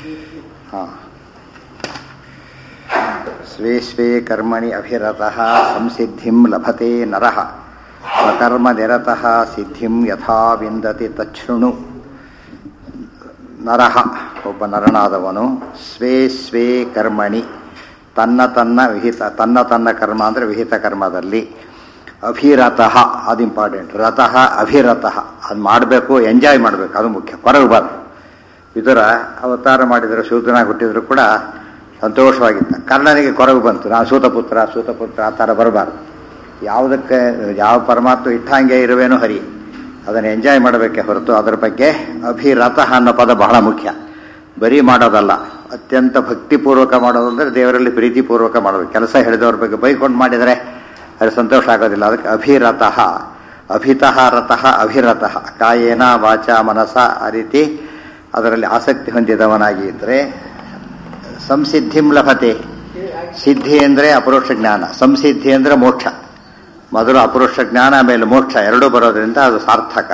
ಹಾಂ ಸ್वे स्वे कर्मणि अभिरतः संसिद्धिं लभते नरः स्वकर्मनिरतः ಸಿದ್ಧಿಂ ಯಥಾ ವಿಂದತಿ ತಚ್ಛೃಣು ನರಹ ಒಬ್ಬ ನರನಾದವನು ಸ್ವೇ ಸ್ವೇ ಕರ್ಮಣಿ ತನ್ನ ತನ್ನ ವಿಹಿತ ತನ್ನ ತನ್ನ ಕರ್ಮ ಅಂದರೆ ವಿಹಿತ ಕರ್ಮದಲ್ಲಿ ಅಭಿರತಃ ಅದು ಇಂಪಾರ್ಟೆಂಟ್ ರತಃ ಅಭಿರತಃ ಅದು ಮಾಡಬೇಕು ಎಂಜಾಯ್ ಮಾಡಬೇಕು ಅದು ಮುಖ್ಯ ಕೊರಗಬಾರ್ದು ವಿದುರ ಅವತಾರ ಮಾಡಿದರೆ ಶೂದ್ರನಾಗಿ ಹುಟ್ಟಿದ್ರು ಕೂಡ ಸಂತೋಷವಾಗಿದ್ದ ಕರ್ಣನಿಗೆ ಕೊರಗು ಬಂತು ನಾವು ಸೂತಪುತ್ರ ಸೂತಪುತ್ರ ಆ ಥರ ಬರಬಾರ್ದು ಯಾವುದಕ್ಕೆ ಯಾವ ಪರಮಾತ್ಮ ಇಟ್ಟಂಗೆ ಇರುವೇನೋ ಹರಿ ಅದನ್ನು ಎಂಜಾಯ್ ಮಾಡಬೇಕೆ ಹೊರತು ಅದರ ಬಗ್ಗೆ ಅಭಿರತಃ ಅನ್ನೋ ಪದ ಬಹಳ ಮುಖ್ಯ ಬರೀ ಮಾಡೋದಲ್ಲ ಅತ್ಯಂತ ಭಕ್ತಿಪೂರ್ವಕ ಮಾಡೋದು ಅಂದರೆ ದೇವರಲ್ಲಿ ಪ್ರೀತಿಪೂರ್ವಕ ಮಾಡಬೇಕು ಕೆಲಸ ಹಿಡಿದವ್ರ ಬಗ್ಗೆ ಬೈಕೊಂಡು ಮಾಡಿದರೆ ಅದು ಸಂತೋಷ ಆಗೋದಿಲ್ಲ ಅದಕ್ಕೆ ಅಭಿರತಃ ಅಭಿತಃ ರತಃ ಅಭಿರತಃ ಕಾಯೇನ ವಾಚ ಮನಸ ಆ ರೀತಿ ಅದರಲ್ಲಿ ಆಸಕ್ತಿ ಹೊಂದಿದವನಾಗಿ ಇದ್ದರೆ ಸಂಸಿದ್ಧಿಂ ಲಭತೆ ಸಿದ್ಧಿ ಅಂದರೆ ಅಪರೋಕ್ಷ ಜ್ಞಾನ ಸಂಸಿದ್ಧಿ ಅಂದರೆ ಮೋಕ್ಷ ಮೊದಲು ಅಪರೋಕ್ಷ ಜ್ಞಾನ ಆಮೇಲೆ ಮೋಕ್ಷ ಎರಡೂ ಬರೋದ್ರಿಂದ ಅದು ಸಾರ್ಥಕ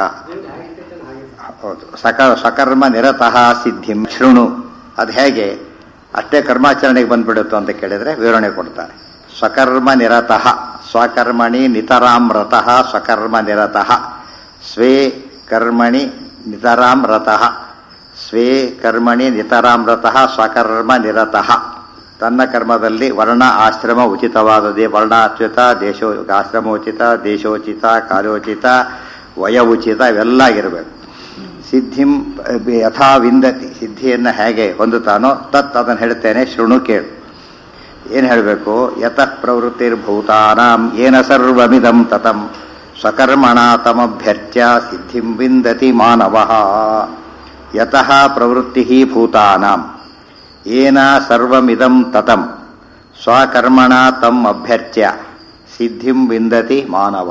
ಹೌದು ಸಕ ಸಕರ್ಮ ನಿರತಃ ಸಿದ್ಧಿಂ ಶೃಣು ಅದು ಹೇಗೆ ಅಷ್ಟೇ ಕರ್ಮಾಚರಣೆಗೆ ಬಂದ್ಬಿಡುತ್ತೋ ಅಂತ ಕೇಳಿದರೆ ವಿವರಣೆ ಕೊಡ್ತಾರೆ ಸ್ವಕರ್ಮ ನಿರತಃ ಸ್ವಕರ್ಮಣಿ ನಿತರಾಂ ರತಃ ಸ್ವಕರ್ಮ ನಿರತಃ ಸ್ವೇ ಕರ್ಮಣಿ ನಿತರಾಂ ರತಃ ಸ್ವೇ ಕರ್ಮಣಿ ನಿತರಾಂ ರತಃ ಸ್ವಕರ್ಮ ನಿರತಃ ತನ್ನ ಕರ್ಮದಲ್ಲಿ ವರ್ಣ ಆಶ್ರಮ ಉಚಿತವಾದದೇ ವರ್ಣಾಚ್ಯುತ ದೇಶೋ ಆಶ್ರಮೋಚಿತ ದೇಶೋಚಿತ ಕಾಲೋಚಿತ ವಯೋಚಿತ ಇವೆಲ್ಲ ಆಗಿರಬೇಕು ಸಿದ್ಧಿಂ ಯಥಾ ವಿಂದತಿ ಸಿದ್ಧಿಯನ್ನು ಹೇಗೆ ಹೊಂದುತ್ತಾನೋ ತತ್ ಅದನ್ನು ಹೇಳ್ತೇನೆ ಶೃಣು ಕೇಳು ಏನು ಹೇಳಬೇಕು ಯತಃ ಪ್ರವೃತ್ತಿರ್ಭೂತಾನಾಂ ಏನ ಸರ್ವಮಿದಂ ತತಂ ಸ್ವಕರ್ಮಣ ತಮಭ್ಯರ್ಚ್ಯ ಸಿದ್ಧಿಂ ವಿಂದತಿ ಮಾನವ ಯತಃ ಪ್ರವೃತ್ತಿ ಭೂತಾನಾಂ ಏನ ಸರ್ವಮಿದಂ ತತಂ ಸ್ವಕರ್ಮಣ ತಮ್ ಅಭ್ಯರ್ಚ್ಯ ಸಿದ್ಧಿಂ ವಿಂದತಿ ಮಾನವ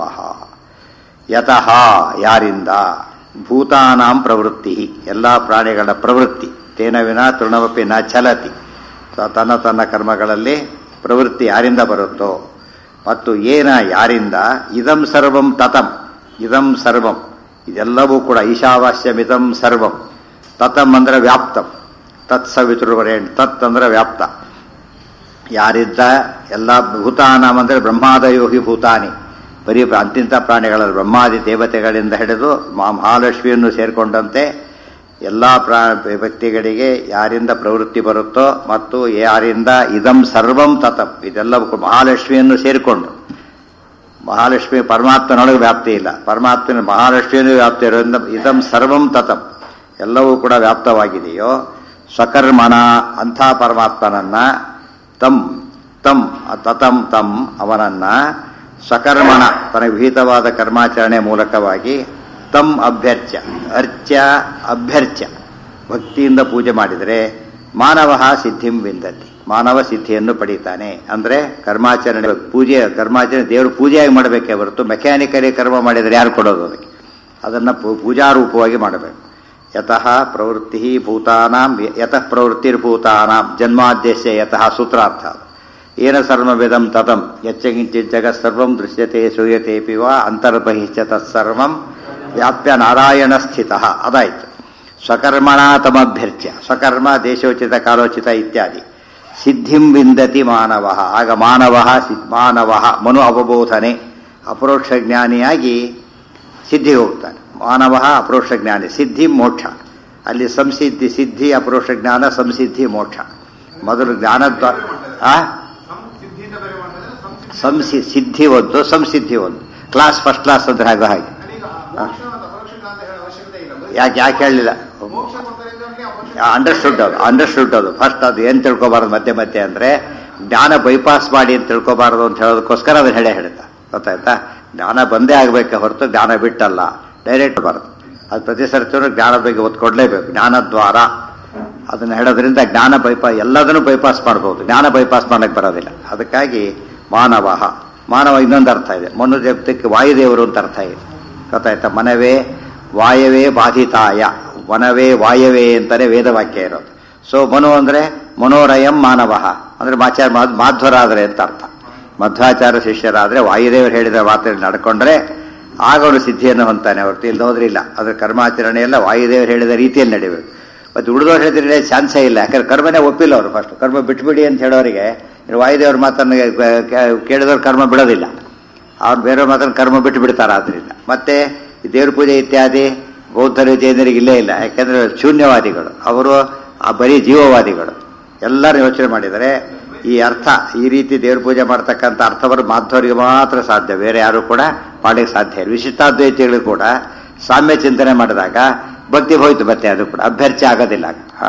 ಯತಃ ಯಾರಿಂದ ಭೂತಾನಾಂ ಪ್ರವೃತ್ತಿ ಎಲ್ಲ ಪ್ರಾಣಿಗಳ ಪ್ರವೃತ್ತಿ ತೇನ ವಿನ ತೃಣವಪಿ ನ ಚಲತಿ ತನ್ನ ತನ್ನ ಕರ್ಮಗಳಲ್ಲಿ ಪ್ರವೃತ್ತಿ ಯಾರಿಂದ ಬರುತ್ತೋ ಮತ್ತು ಏನ ಯಾರಿಂದ ಇದಂ ಸರ್ವಂ ತತಂ ಇದಂ ಸರ್ವಂ ಇದೆಲ್ಲವೂ ಕೂಡ ಈಶಾವಾಸ್ಯಮಿದಂ ಸರ್ವಂ ತತಂ ಅಂದರೆ ವ್ಯಾಪ್ತಂ ತತ್ ಸವಿತೃವರೇಣ್ ತತ್ ಅಂದರೆ ವ್ಯಾಪ್ತ ಯಾರಿದ್ದ ಎಲ್ಲ ಭೂತಾನಾಮ್ ಅಂದರೆ ಬ್ರಹ್ಮಾದಯೋಹಿ ಭೂತಾನಿ ಬರೀ ಅಂತಿಂತ ಪ್ರಾಣಿಗಳ ಬ್ರಹ್ಮಾದಿ ದೇವತೆಗಳಿಂದ ಹಿಡಿದು ಮಹಾಲಕ್ಷ್ಮಿಯನ್ನು ಸೇರಿಕೊಂಡಂತೆ ಎಲ್ಲ ಪ್ರಾ ವ್ಯಕ್ತಿಗಳಿಗೆ ಯಾರಿಂದ ಪ್ರವೃತ್ತಿ ಬರುತ್ತೋ ಮತ್ತು ಯಾರಿಂದ ಇದಂ ಸರ್ವಂ ತತಂ ಇದೆಲ್ಲ ಮಹಾಲಕ್ಷ್ಮಿಯನ್ನು ಸೇರಿಕೊಂಡು ಮಹಾಲಕ್ಷ್ಮಿ ಪರಮಾತ್ಮನೊಳಗೆ ವ್ಯಾಪ್ತಿ ಇಲ್ಲ ಪರಮಾತ್ಮನ ಮಹಾಲಕ್ಷ್ಮಿಯನ್ನು ವ್ಯಾಪ್ತಿ ಇರೋದ್ರಿಂದ ಇದಂ ಸರ್ವಂ ತತಂ ಎಲ್ಲವೂ ಕೂಡ ವ್ಯಾಪ್ತವಾಗಿದೆಯೋ ಸ್ವಕರ್ಮಣ ಅಂಥ ಪರಮಾತ್ಮನನ್ನ ತಂ ತಂ ತತಂ ತಂ ಅವನನ್ನ ಸ್ವಕರ್ಮಣ ತನಗೆ ವಿಹಿತವಾದ ಕರ್ಮಾಚರಣೆ ಮೂಲಕವಾಗಿ ತಮ್ ಅಭ್ಯರ್ಚ್ಯ ಅರ್ಚ್ಯ ಅಭ್ಯರ್ಚ್ಯ ಭಕ್ತಿಯಿಂದ ಪೂಜೆ ಮಾಡಿದರೆ ಮಾನವ ಸಿದ್ಧಿಂ ವಿಂದತಿ ಮಾನವ ಸಿದ್ಧಿಯನ್ನು ಪಡೀತಾನೆ ಅಂದರೆ ಕರ್ಮಾಚರಣೆ ಪೂಜೆ ಕರ್ಮಾಚರಣೆ ದೇವರು ಪೂಜೆಯಾಗಿ ಮಾಡಬೇಕೇ ಹೊರತು ಮೆಕ್ಯಾನಿಕಲಿ ಕರ್ಮ ಮಾಡಿದರೆ ಯಾರು ಕೊಡೋದು ಅದಕ್ಕೆ ಅದನ್ನು ಪೂಜಾರೂಪವಾಗಿ ಮಾಡಬೇಕು ಯತಃ ಪ್ರವೃತ್ತಿ ಭೂತಾನಾಂ ಯತಃ ಪ್ರವೃತ್ತಿರ್ಭೂತಾನಾಂ ಜನ್ಮಾದ್ಯಸ್ಯ ಯತಃ ಸೂತ್ರಾರ್ಥ ಏನ ಸರ್ವವಿದಂ ತತಂ ಯಚ್ಚಗಿಂಚಿತ್ ಜಗತ್ ಸರ್ವಂ ದೃಶ್ಯತೆ ಶ್ರೂಯತೆಪಿ ವಾ ಅಂತರ್ಬಹಿಶ್ಚ ತತ್ಸರ್ವಂ ವ್ಯಾಪ್ಯ ನಾರಾಯಣ ಸ್ಥಿತ ಅದಾಯಿತು ಸ್ವಕರ್ಮಣ ತಮಭ್ಯರ್ಚ್ಯ ಸ್ವಕರ್ಮ ದೇಶೋಚಿತ ಕಾಲೋಚಿತ ಇತ್ಯಾದಿ ಸಿದ್ಧಿಂ ವಿಂದತಿ ಮಾನವ ಆಗ ಮಾನವ ಮಾನವ ಮನು ಅವಬೋಧನೆ ಅಪರೋಕ್ಷ ಜ್ಞಾನಿಯಾಗಿ ಸಿದ್ಧಿಗೆ ಹೋಗ್ತಾನೆ ಮಾನವ ಅಪರೋಕ್ಷ ಜ್ಞಾನಿ ಸಿದ್ಧಿ ಮೋಕ್ಷ ಅಲ್ಲಿ ಸಂಸಿದ್ಧಿ ಸಿದ್ಧಿ ಅಪರೋಕ್ಷ ಜ್ಞಾನ ಸಂಸಿದ್ಧಿ ಮೋಕ್ಷ ಮೊದಲು ಜ್ಞಾನದ್ವ ಸಂಸಿ ಸಿದ್ಧಿ ಒಂದು ಸಂಸಿದ್ಧಿ ಒಂದು ಕ್ಲಾಸ್ ಫಸ್ಟ್ ಕ್ಲಾಸ್ ಅಂದ್ರೆ ಹಾಗೆ ಹಾಗೆ ಯಾಕೆ ಯಾಕೆ ಹೇಳಲಿಲ್ಲ ಅಂಡರ್ಸ್ಟುಡ್ ಅದು ಅಂಡರ್ಸ್ಟುಡ್ ಅದು ಫಸ್ಟ್ ಅದು ಏನು ತಿಳ್ಕೊಬಾರ್ದು ಮಧ್ಯೆ ಮಧ್ಯೆ ಅಂದರೆ ಜ್ಞಾನ ಬೈಪಾಸ್ ಮಾಡಿ ಅಂತ ತಿಳ್ಕೊಬಾರ್ದು ಅಂತ ಹೇಳೋದಕ್ಕೋಸ್ಕರ ಅದನ್ನ ಹೇಳೇ ಹೇಳ್ತಾ ಗೊತ್ತಾಯ್ತಾ ಜ್ಞಾನ ಬಂದೇ ಆಗಬೇಕೆ ಹೊರತು ಜ್ಞಾನ ಬಿಟ್ಟಲ್ಲ ಡೈರೆಕ್ಟ್ ಬಾರದು ಅದು ಪ್ರತಿ ಸರ್ತಿಯೂ ಜ್ಞಾನದ ಬಗ್ಗೆ ಒತ್ತು ಕೊಡಲೇಬೇಕು ಜ್ಞಾನದ್ವಾರ ಅದನ್ನು ಹೇಳೋದ್ರಿಂದ ಜ್ಞಾನ ಬೈಪಾ ಎಲ್ಲದನ್ನು ಬೈಪಾಸ್ ಮಾಡ್ಬೋದು ಜ್ಞಾನ ಬೈಪಾಸ್ ಮಾಡಕ್ಕೆ ಬರೋದಿಲ್ಲ ಅದಕ್ಕಾಗಿ ಮಾನವ ಮಾನವ ಇನ್ನೊಂದು ಅರ್ಥ ಇದೆ ಮನು ಜಗತ್ತಕ್ಕೆ ವಾಯುದೇವರು ಅಂತ ಅರ್ಥ ಇದೆ ಗೊತ್ತಾಯ್ತಾ ಮನವೇ ವಾಯವೇ ಬಾಧಿತಾಯ ವನವೇ ವಾಯವೇ ಅಂತಾನೆ ವೇದವಾಕ್ಯ ಇರೋದು ಸೊ ಮನು ಅಂದರೆ ಮನೋರಯಂ ಮಾನವ ಅಂದರೆ ಮಾಚಾರ ಮಾಧ್ವರಾದರೆ ಅಂತ ಅರ್ಥ ಮಧ್ವಾಚಾರ ಶಿಷ್ಯರಾದರೆ ವಾಯುದೇವರು ಹೇಳಿದ ಮಾತಲ್ಲಿ ನಡ್ಕೊಂಡ್ರೆ ಆಗ ಅವನು ಸಿದ್ಧಿಯನ್ನು ಹೊಂತಾನೆ ಹೊರತು ಇಲ್ಲಿ ಹೋದ್ರಿಲ್ಲ ಅದರ ಕರ್ಮಾಚರಣೆ ಎಲ್ಲ ವಾಯುದೇವರು ಹೇಳಿದ ರೀತಿಯಲ್ಲಿ ನಡಿಬೇಕು ಮತ್ತು ಉಳಿದವ್ರು ಹೇಳಿದ್ರೆ ಚಾನ್ಸೇ ಇಲ್ಲ ಯಾಕಂದ್ರೆ ಕರ್ಮನೇ ಒಪ್ಪಿಲ್ಲ ಅವರು ಫಸ್ಟ್ ಕರ್ಮ ಬಿಟ್ಬಿಡಿ ಅಂತ ಹೇಳೋರಿಗೆ ಇನ್ನು ವಾಯುದೇವ್ರ ಮಾತನ್ನು ಕೇಳಿದವ್ರು ಕರ್ಮ ಬಿಡೋದಿಲ್ಲ ಅವ್ರು ಬೇರೆಯವ್ರ ಮಾತನ್ನು ಕರ್ಮ ಬಿಟ್ಟು ಬಿಡ್ತಾರೆ ಆದ್ರಿಂದ ಮತ್ತೆ ಈ ದೇವ್ರ ಪೂಜೆ ಇತ್ಯಾದಿ ಬೌದ್ಧರು ಜೈನರಿಗೆ ಇಲ್ಲೇ ಇಲ್ಲ ಯಾಕಂದ್ರೆ ಶೂನ್ಯವಾದಿಗಳು ಅವರು ಆ ಬರೀ ಜೀವವಾದಿಗಳು ಎಲ್ಲರೂ ಯೋಚನೆ ಮಾಡಿದರೆ ಈ ಅರ್ಥ ಈ ರೀತಿ ದೇವ್ರ ಪೂಜೆ ಮಾಡ್ತಕ್ಕಂಥ ಅರ್ಥವರು ಮಾಧ್ವರಿಗೆ ಮಾತ್ರ ಸಾಧ್ಯ ಬೇರೆ ಯಾರು ಕೂಡ ಮಾಡಲಿಕ್ಕೆ ಸಾಧ್ಯ ಇಲ್ಲ ವಿಶಿಷ್ಟಾದ್ವೈತಿಗಳು ಕೂಡ ಸಾಮ್ಯ ಚಿಂತನೆ ಮಾಡಿದಾಗ ಭಕ್ತಿ ಹೋಯ್ತು ಮತ್ತೆ ಅದು ಕೂಡ ಅಭ್ಯರ್ಚೆ ಆಗೋದಿಲ್ಲ ಆ?